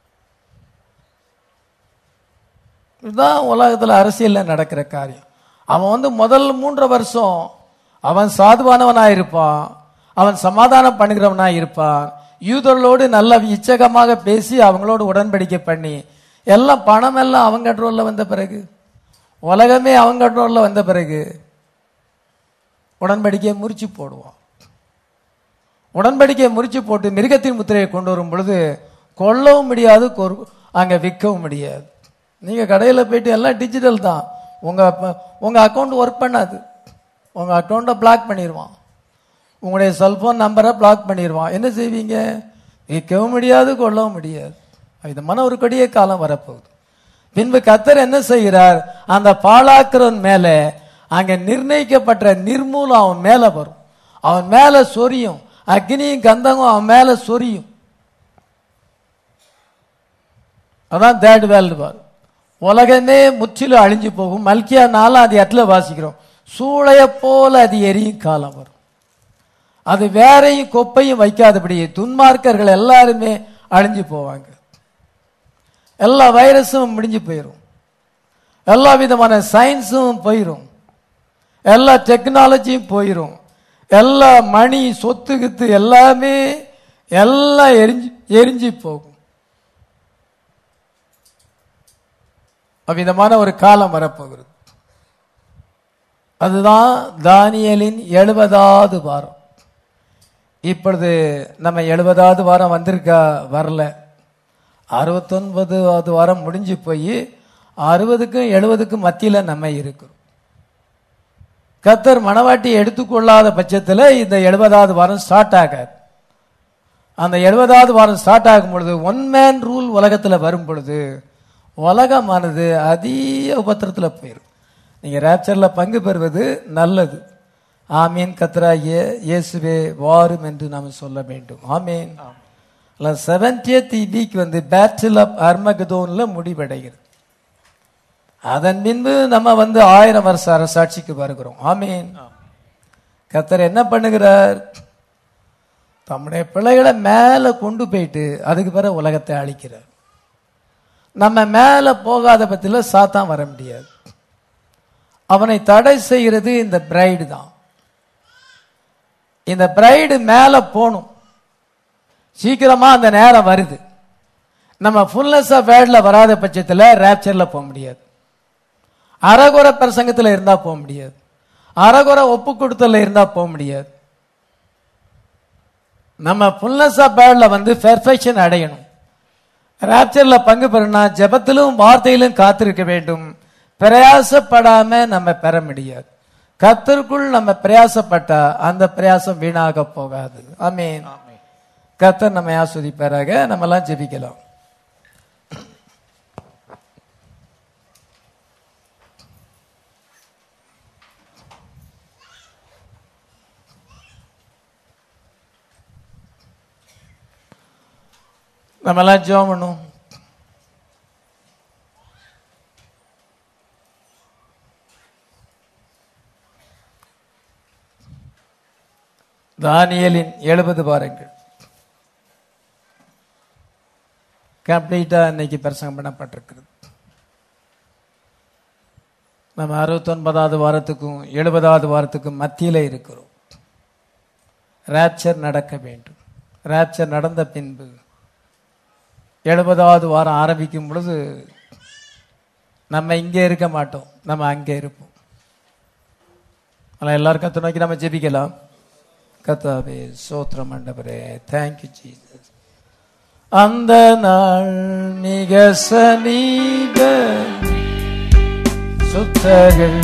இதுதான் உலகத்துல அரசியல்ல நடக்கிற காரியம் அவன் வந்து முதல் மூன்று வருஷம் அவன் சாதுவானவனா இருப்பான் அவன் சமாதானம் பண்ணுகிறவனா இருப்பான் யூதர்களோடு நல்ல இச்சகமாக பேசி அவங்களோடு உடன்படிக்கை பண்ணி எல்லாம் பணம் எல்லாம் அவங்க கண்ட்ரோல்ல வந்த பிறகு உலகமே அவங்க கண்ட்ரோல்ல வந்த பிறகு உடன்படிக்கையை முறிச்சு போடுவான் உடன்படிக்கையை முறிச்சு போட்டு மிருகத்தின் முத்திரையை கொண்டு வரும் பொழுது கொல்லவும் முடியாது கொரு- அங்க விற்கவும் முடியாது நீங்க கடையில போயிட்டு எல்லாம் டிஜிட்டல் தான் உங்க ப- உங்க அக்கௌண்ட் ஒர்க் பண்ணாது உங்க அக்கௌண்ட்டை பிளாக் பண்ணிடுவான் உங்களுடைய செல்போன் நம்பரை பிளாக் பண்ணிடுவான் என்ன செய்வீங்க விற்கவும் முடியாது கொல்லவும் முடியாது இது மன ஒரு கொடிய காலம் வரப்போகுது பின்பு கத்தர் என்ன செய்கிறார் அந்த பாழாக்கிறவன் மேல அங்க நிர்ணயிக்கப்பட்ட நிர்மூலம் அவன் மேல வரும் அவன் மேல சொரியும் அக்னியும் கந்தகம் அவன் மேல சொரியும் அதான் தேர்ட் வேர்ல்டு வார் உலகமே முற்றிலும் அழிஞ்சு போகும் மல்கியா நாலாம் அது எட்டுல வாசிக்கிறோம் சூளைய போல அது எரியும் காலம் வரும் அது வேறையும் கொப்பையும் வைக்காதபடி துன்மார்க்கர்கள் எல்லாருமே அழிஞ்சு போவாங்க எல்லா வைரஸும் முடிஞ்சு போயிடும் எல்லா விதமான சயின்ஸும் போயிடும் எல்லா டெக்னாலஜியும் போயிடும் எல்லா மணி சொத்து கித்து எல்லாமே எல்லாம் எரிஞ்சு எரிஞ்சு போகும் அவ்விதமான ஒரு காலம் வரப்போகிறது அதுதான் தானியலின் எழுபதாவது வாரம் இப்பொழுது நம்ம எழுபதாவது வாரம் வந்திருக்கா வரல அறுபத்தொன்பதாவது வாரம் முடிஞ்சு போய் அறுபதுக்கும் எழுபதுக்கும் மத்தியில நம்ம இருக்கிறோம் கத்தர் மணவாட்டி எடுத்துக்கொள்ளாத பட்சத்தில் இந்த எழுபதாவது வாரம் ஸ்டார்ட் ஆகாது அந்த எழுபதாவது வாரம் ஸ்டார்ட் ஆகும் பொழுது ஒன் மேன் ரூல் உலகத்தில் வரும் பொழுது உலகமானது அதிக உபத்திரத்தில் போயிடும் நீங்க ரேப்சர்ல பங்கு பெறுவது நல்லது ஆமீன் கத்தராகிய இயேசுவே வாரும் என்று நாம் சொல்ல வேண்டும் ஆமீன் செவன்டியத் வீக் வந்து பேட்டில் ஆஃப் அர்மகதோன்ல முடிவடைகிறது அதன் பின்பு நம்ம வந்து ஆயிரம் வருஷ அரசாட்சிக்கு வருகிறோம் ஆமீன் கத்தர் என்ன பண்ணுகிறார் தம்முடைய பிள்ளைகளை மேல கொண்டு போயிட்டு அதுக்கு பிறகு உலகத்தை அழிக்கிறார் நம்ம மேல போகாத பத்தில சாத்தான் வர முடியாது அவனை தடை செய்கிறது இந்த பிரைடு தான் இந்த பிரைடு மேல போகணும் சீக்கிரமா அந்த நேரம் வருது நம்ம ஃபுல்னஸ் ஆஃப் வேர்ட்ல வராத பட்சத்தில் ரேப்சர்ல போக முடியாது அறகுறை பிரசங்கத்தில் இருந்தா போக முடியாது அறகுறை ஒப்பு கொடுத்தல இருந்தா போக முடியாது நம்ம ஃபுல்னஸ் ஆஃப் வேர்ட்ல வந்து பெர்ஃபெக்ஷன் அடையணும் ராப்சர்ல பங்கு பெறணும்னா ஜெபத்திலும் வார்த்தையிலும் காத்திருக்க வேண்டும் பிரயாசப்படாம நம்ம பெற முடியாது கத்தருக்குள் நம்ம பிரயாசப்பட்டா அந்த பிரயாசம் வீணாக போகாது ஆமீன் கத்தர் நம்ம ஆஸ்வதிப்பாராக நம்ம எல்லாம் ஜெபிக்கலாம் நம்ம எல்லாம் ஜெபம் பண்ணும் தானியலின் எழுபது வாரங்கள் கம்ப்ளீட்டா இன்னைக்கு பிரசங்கம் பண்ணப்பட்டிருக்கிறது நம்ம அறுபத்தொன்பதாவது வாரத்துக்கும் எழுபதாவது வாரத்துக்கும் மத்தியில இருக்கிறோம் ராப்சர் நடக்க வேண்டும் ராப்சர் நடந்த பின்பு எழுபதாவது வாரம் ஆரம்பிக்கும் பொழுது நம்ம இங்கே இருக்க மாட்டோம் நம்ம அங்கே இருப்போம் ஆனால் எல்லாருக்கும் துணைக்கு நம்ம ஜெபிக்கலாம் கத்தாவே சோத்திரம் ஆண்டவரே தேங்க்யூ ஜீசஸ் அந்த நாள் மிக சமீப சுத்தர்கள்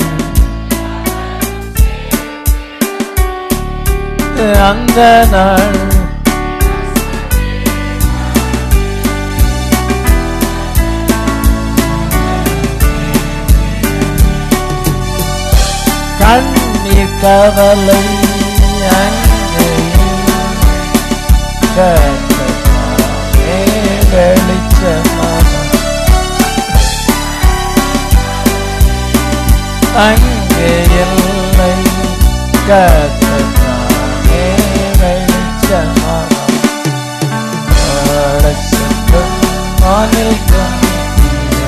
அந்த நாள் கண்ணீர் கவலை அங்கே கர்த்தத்தாமே வெளிச்சமாக அங்கே இல்லை கர்த்தத்தாமே வெளிச்சமாக அழைச்சென்றும் வானில் கொண்டீரே.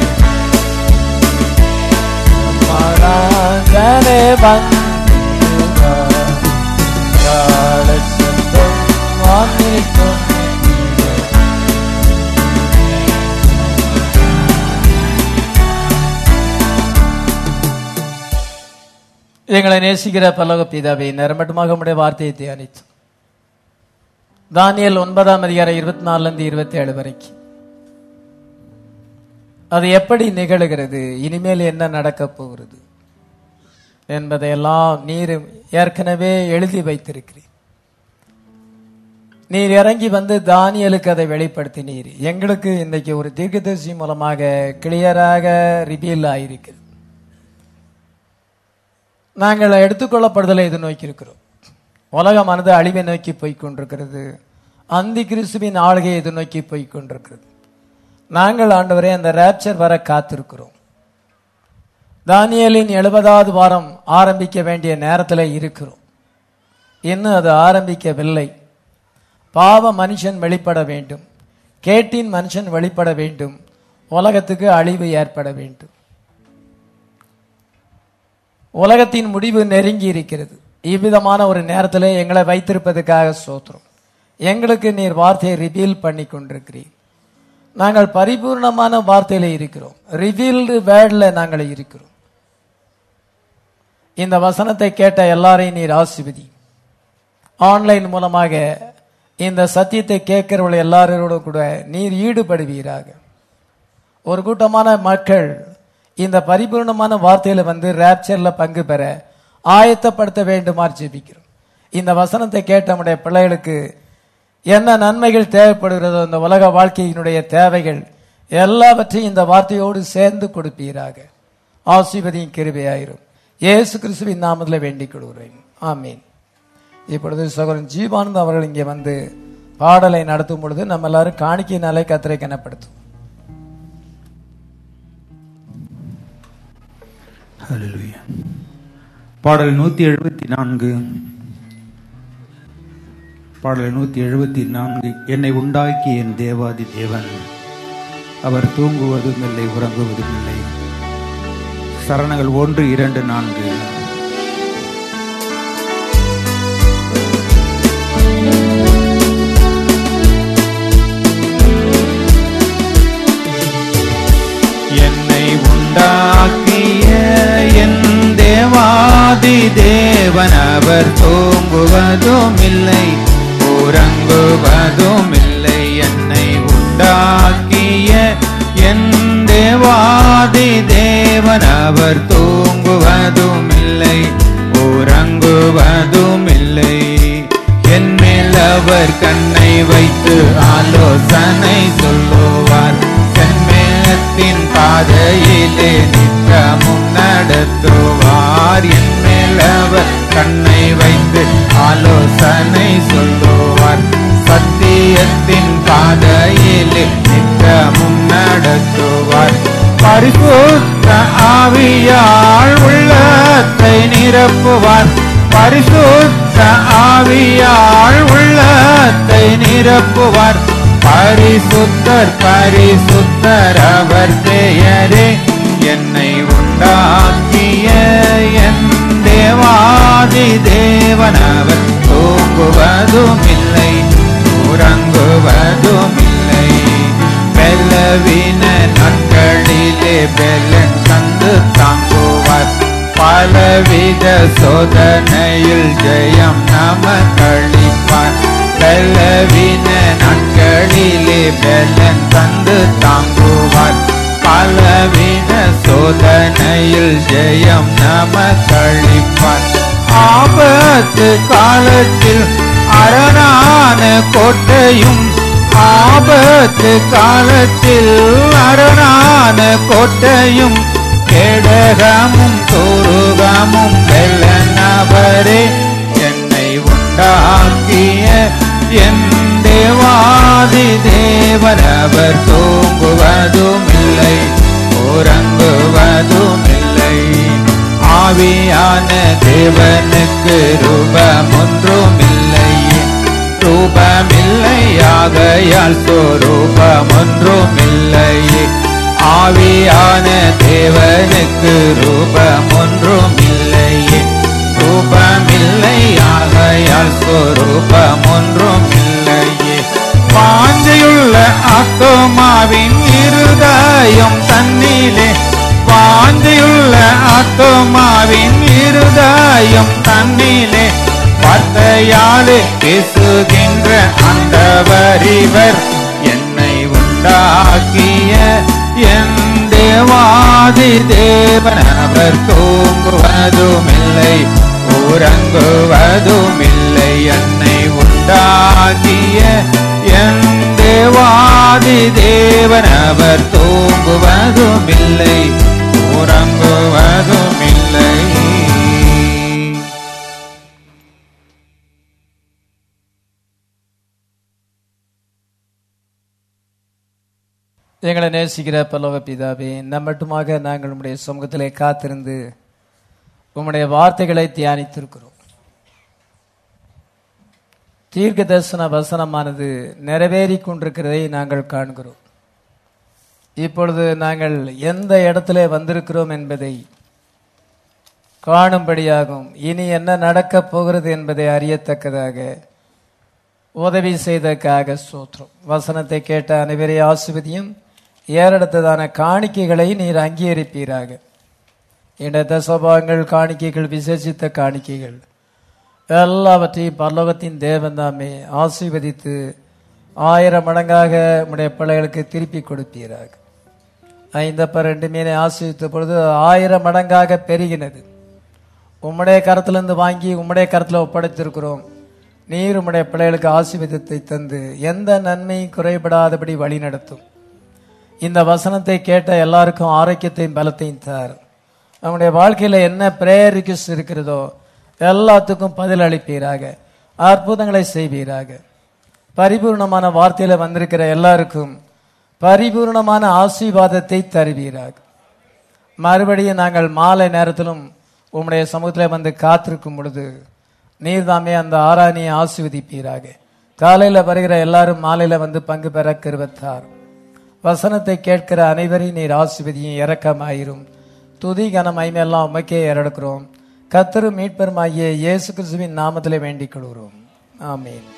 மாறாதனே வந்தீரார். அழைச்சென்றும் வானில் கொண்டீரே. எங்களை நேசிக்கிற பல்லவ பிதாவை நிரம்பட்டமாக உடைய வார்த்தையை தியானித்து தானியல் ஒன்பதாம் அதிகாரம் இருபத்தி நாலுல இருந்து இருபத்தி ஏழு வரைக்கும் அது எப்படி நிகழுகிறது இனிமேல் என்ன நடக்கப் போகிறது என்பதையெல்லாம் நீர் ஏற்கனவே எழுதி வைத்திருக்கிறீர் நீர் இறங்கி வந்து தானியலுக்கு அதை வெளிப்படுத்தினீர் எங்களுக்கு இன்னைக்கு ஒரு தீர்க்கதரிசி மூலமாக கிளியராக ரிவீல் ஆயிருக்கிறது நாங்கள் எடுத்துக்கொள்ளப்படுதலை எதிர்நோக்கி இருக்கிறோம் உலகமானது அழிவை நோக்கி போய்க் கொண்டிருக்கிறது அந்தி கிறிஸ்துவின் ஆளுகையை எதிர்நோக்கி போய்க் கொண்டிருக்கிறது நாங்கள் ஆண்டவரே அந்த ரேப்சர் வர காத்திருக்கிறோம் தானியலின் எழுபதாவது வாரம் ஆரம்பிக்க வேண்டிய நேரத்தில் இருக்கிறோம் இன்னும் அது ஆரம்பிக்கவில்லை பாவ மனுஷன் வெளிப்பட வேண்டும் கேட்டின் மனுஷன் வெளிப்பட வேண்டும் உலகத்துக்கு அழிவு ஏற்பட வேண்டும் உலகத்தின் முடிவு நெருங்கி இருக்கிறது இவ்விதமான ஒரு நேரத்தில் எங்களை வைத்திருப்பதற்காக சோத்திரம் எங்களுக்கு நீர் வார்த்தையை ரிவீல் பண்ணி கொண்டிருக்கிறீர் நாங்கள் பரிபூர்ணமான வார்த்தையில இருக்கிறோம் ரிவீல்டு வேர்டில் நாங்கள் இருக்கிறோம் இந்த வசனத்தை கேட்ட எல்லாரையும் நீர் ஆசிர்வதி ஆன்லைன் மூலமாக இந்த சத்தியத்தை கேட்கிறவர்கள் எல்லாரோட கூட நீர் ஈடுபடுவீராக ஒரு கூட்டமான மக்கள் இந்த பரிபூர்ணமான வார்த்தையில வந்து ரேப்சர்ல பங்கு பெற ஆயத்தப்படுத்த வேண்டுமாறு ஜெபிக்கிறோம் இந்த வசனத்தை கேட்ட நம்முடைய பிள்ளைகளுக்கு என்ன நன்மைகள் தேவைப்படுகிறதோ இந்த உலக வாழ்க்கையினுடைய தேவைகள் எல்லாவற்றையும் இந்த வார்த்தையோடு சேர்ந்து கொடுப்பீராக ஆசீர்வதியும் கிருபையாயிரும் இயேசு கிறிஸ்துவின் நாமத்தில் வேண்டிக் கொள்கிறேன் ஆமீன் இப்பொழுது சகோதரன் ஜீவானந்த் அவர்கள் இங்கே வந்து பாடலை நடத்தும் பொழுது நம்ம எல்லாரும் காணிக்கையினாலே கத்திரை கனப்படுத்தும் ஹalleluya பாடல் நூத்தி எழுபத்தி நான்கு பாடல் நூத்தி எழுபத்தி நான்கு என்னை உண்டாக்கி என் தேவாதி தேவன் அவர் தூங்குவதும் இல்லை உறங்குவதும் இல்லை சரணங்கள் ஒன்று இரண்டு நான்கு என்னை உண்டாக்கிய என் தேவாதி தேவன் அவர் தூங்குவதும் இல்லை உறங்குவதும் இல்லை என்னை உண்டாக்கிய என் தேவாதி தேவன் அவர் தூங்குவதும் இல்லை உறங்குவதும் இல்லை என் மேல் அவர் கண்ணை வைத்து ஆலோசனை சொல்லுவார் செம்மேளத்தின் பாதையிலே நித்தமும் நடத்துவார் என் மேல் அவர் கண்ணை வைத்து ஆலோசனை சொல்லுவார் சத்தியத்தின் பாதையிலே நித்தமும் நடத்துவார் பரிசுத்த ஆவியால் உள்ளத்தை நிரப்புவார் பரிசுத்த ஆவியால் உள்ளத்தை நிரப்புவார் பரிசுத்தர் பரிசுத்தர் அவர் பெயரே என்னை உண்டாக்கிய என் தேவாதி தேவன் அவர் தூங்குவதும் இல்லை உறங்குவதும் இல்லை பெலவின நாட்களிலே பெலன் தந்து தாங்குவார் பலவித சோதனையில் ஜெயம் நமக்களிப்பார் பலவீன நாட்களிலே பலன் தந்து தாங்குவார் பலவீன சோதனையில் ஜெயம் நமக்களிப்பார் ஆபத்து காலத்தில் அரணான கோட்டையும் ஆபத்து காலத்தில் அரணான கோட்டையும் கேடகமும் தோருகமும் வெள்ளனவரே என்னை உண்டாக்கிய என் தேவாதி தேவனவர் தூங்குவதும் இல்லை உறங்குவதும் இல்லை ஆவியான தேவனுக்கு ரூபம் ஒன்றும் இல்லை ரூபமில்லையாகையால் சொரூபம் ஒன்றும் இல்லை ஆவியான தேவனுக்கு ரூபம் ஒன்றும் இல்லை ரூபமில்லையாகையால் சொரூபம் ஒன்றும் இல்லையே வாஞ்சையுள்ள ஆத்தோமாவின் இருதயம் தன்னிலே வாஞ்சையுள்ள ஆத்தோமாவின் இருதயம் தன்னிலே வார்த்தையாலே பேசுகின்ற அந்தவரிவர் என்னை உண்டாக்கிய என் தேவாதி தேவன் அவர் தூங்குவதும் இல்லை உறங்குவதும் இல்லை என்னை உண்டாக்கிய என் தேவாதி தேவன் அவர் தூங்குவதும் இல்லை உறங்குவதும் இல்லை எங்களை நேசிக்கிற பல்லவ பிதாவே நம்மட்டுமாக நாங்கள் உம்முடைய சமூகத்திலே காத்திருந்து உம்முடைய வார்த்தைகளை தியானித்திருக்கிறோம் தீர்க்க தரிசன வசனமானது நிறைவேறி கொண்டிருக்கிறதை நாங்கள் காண்கிறோம் இப்பொழுது நாங்கள் எந்த இடத்திலே வந்திருக்கிறோம் என்பதை காணும்படியாகும் இனி என்ன நடக்கப் போகிறது என்பதை அறியத்தக்கதாக உதவி செய்ததற்காக சோத்திரம் வசனத்தை கேட்ட அனைவரை ஆசிர்வதியும் ஏறெடுத்ததான காணிக்கைகளை நீர் அங்கீகரிப்பீராக இந்த தசபாகங்கள் காணிக்கைகள் விசேஷித்த காணிக்கைகள் எல்லாவற்றையும் பரலோகத்தின் தேவன் தாமே ஆசீர்வதித்து ஆயிரம் மடங்காக உடைய பிள்ளைகளுக்கு திருப்பி கொடுப்பீராக ஐந்தப்ப ரெண்டு மீனை ஆசீர்வித்த பொழுது ஆயிரம் மடங்காக பெருகினது உம்முடைய கரத்திலிருந்து வாங்கி உம்முடைய கரத்தில் ஒப்படைத்திருக்கிறோம் நீர் உம்முடைய பிள்ளைகளுக்கு ஆசீர்வாதத்தை தந்து எந்த நன்மையும் குறைபடாதபடி வழி நடத்தும் இந்த வசனத்தை கேட்ட எல்லாருக்கும் ஆரோக்கியத்தையும் பலத்தையும் தார் அவனுடைய வாழ்க்கையில என்ன பிரேயர் ரிக்வஸ்ட் இருக்கிறதோ எல்லாத்துக்கும் பதில் அளிப்பீராக அற்புதங்களை செய்வீராக பரிபூர்ணமான வார்த்தையில வந்திருக்கிற எல்லாருக்கும் பரிபூர்ணமான ஆசீர்வாதத்தை தருவீராக மறுபடியும் நாங்கள் மாலை நேரத்திலும் உம்முடைய சமூகத்தில் வந்து காத்திருக்கும் பொழுது நீர்தாமே அந்த ஆராணியை ஆசீர்வதிப்பீராக காலையில வருகிற எல்லாரும் மாலையில வந்து பங்கு பெற கருவத்தார் வசனத்தை கேட்கிற அனைவரையும் நீர் ஆசீர்வதியும் இறக்கமாயிரும் துதி கனம் ஐமையெல்லாம் உமக்கே இறடுக்கிறோம் கத்தரும் மீட்பரும் ஆகிய இயேசு கிறிஸ்துவின் நாமத்திலே வேண்டிக் கொள்கிறோம் ஆமீன்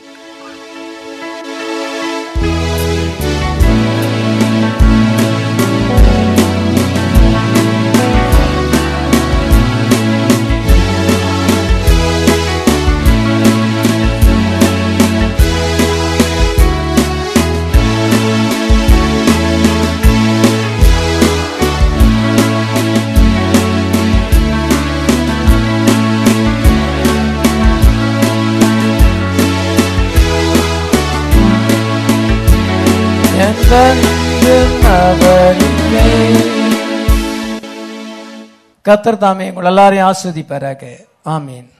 என்றென்றும் அவருக்கே. கர்த்தர் தாமே உங்கள் எல்லாரையும் ஆஸ்வதிப்பாராக ஆமீன்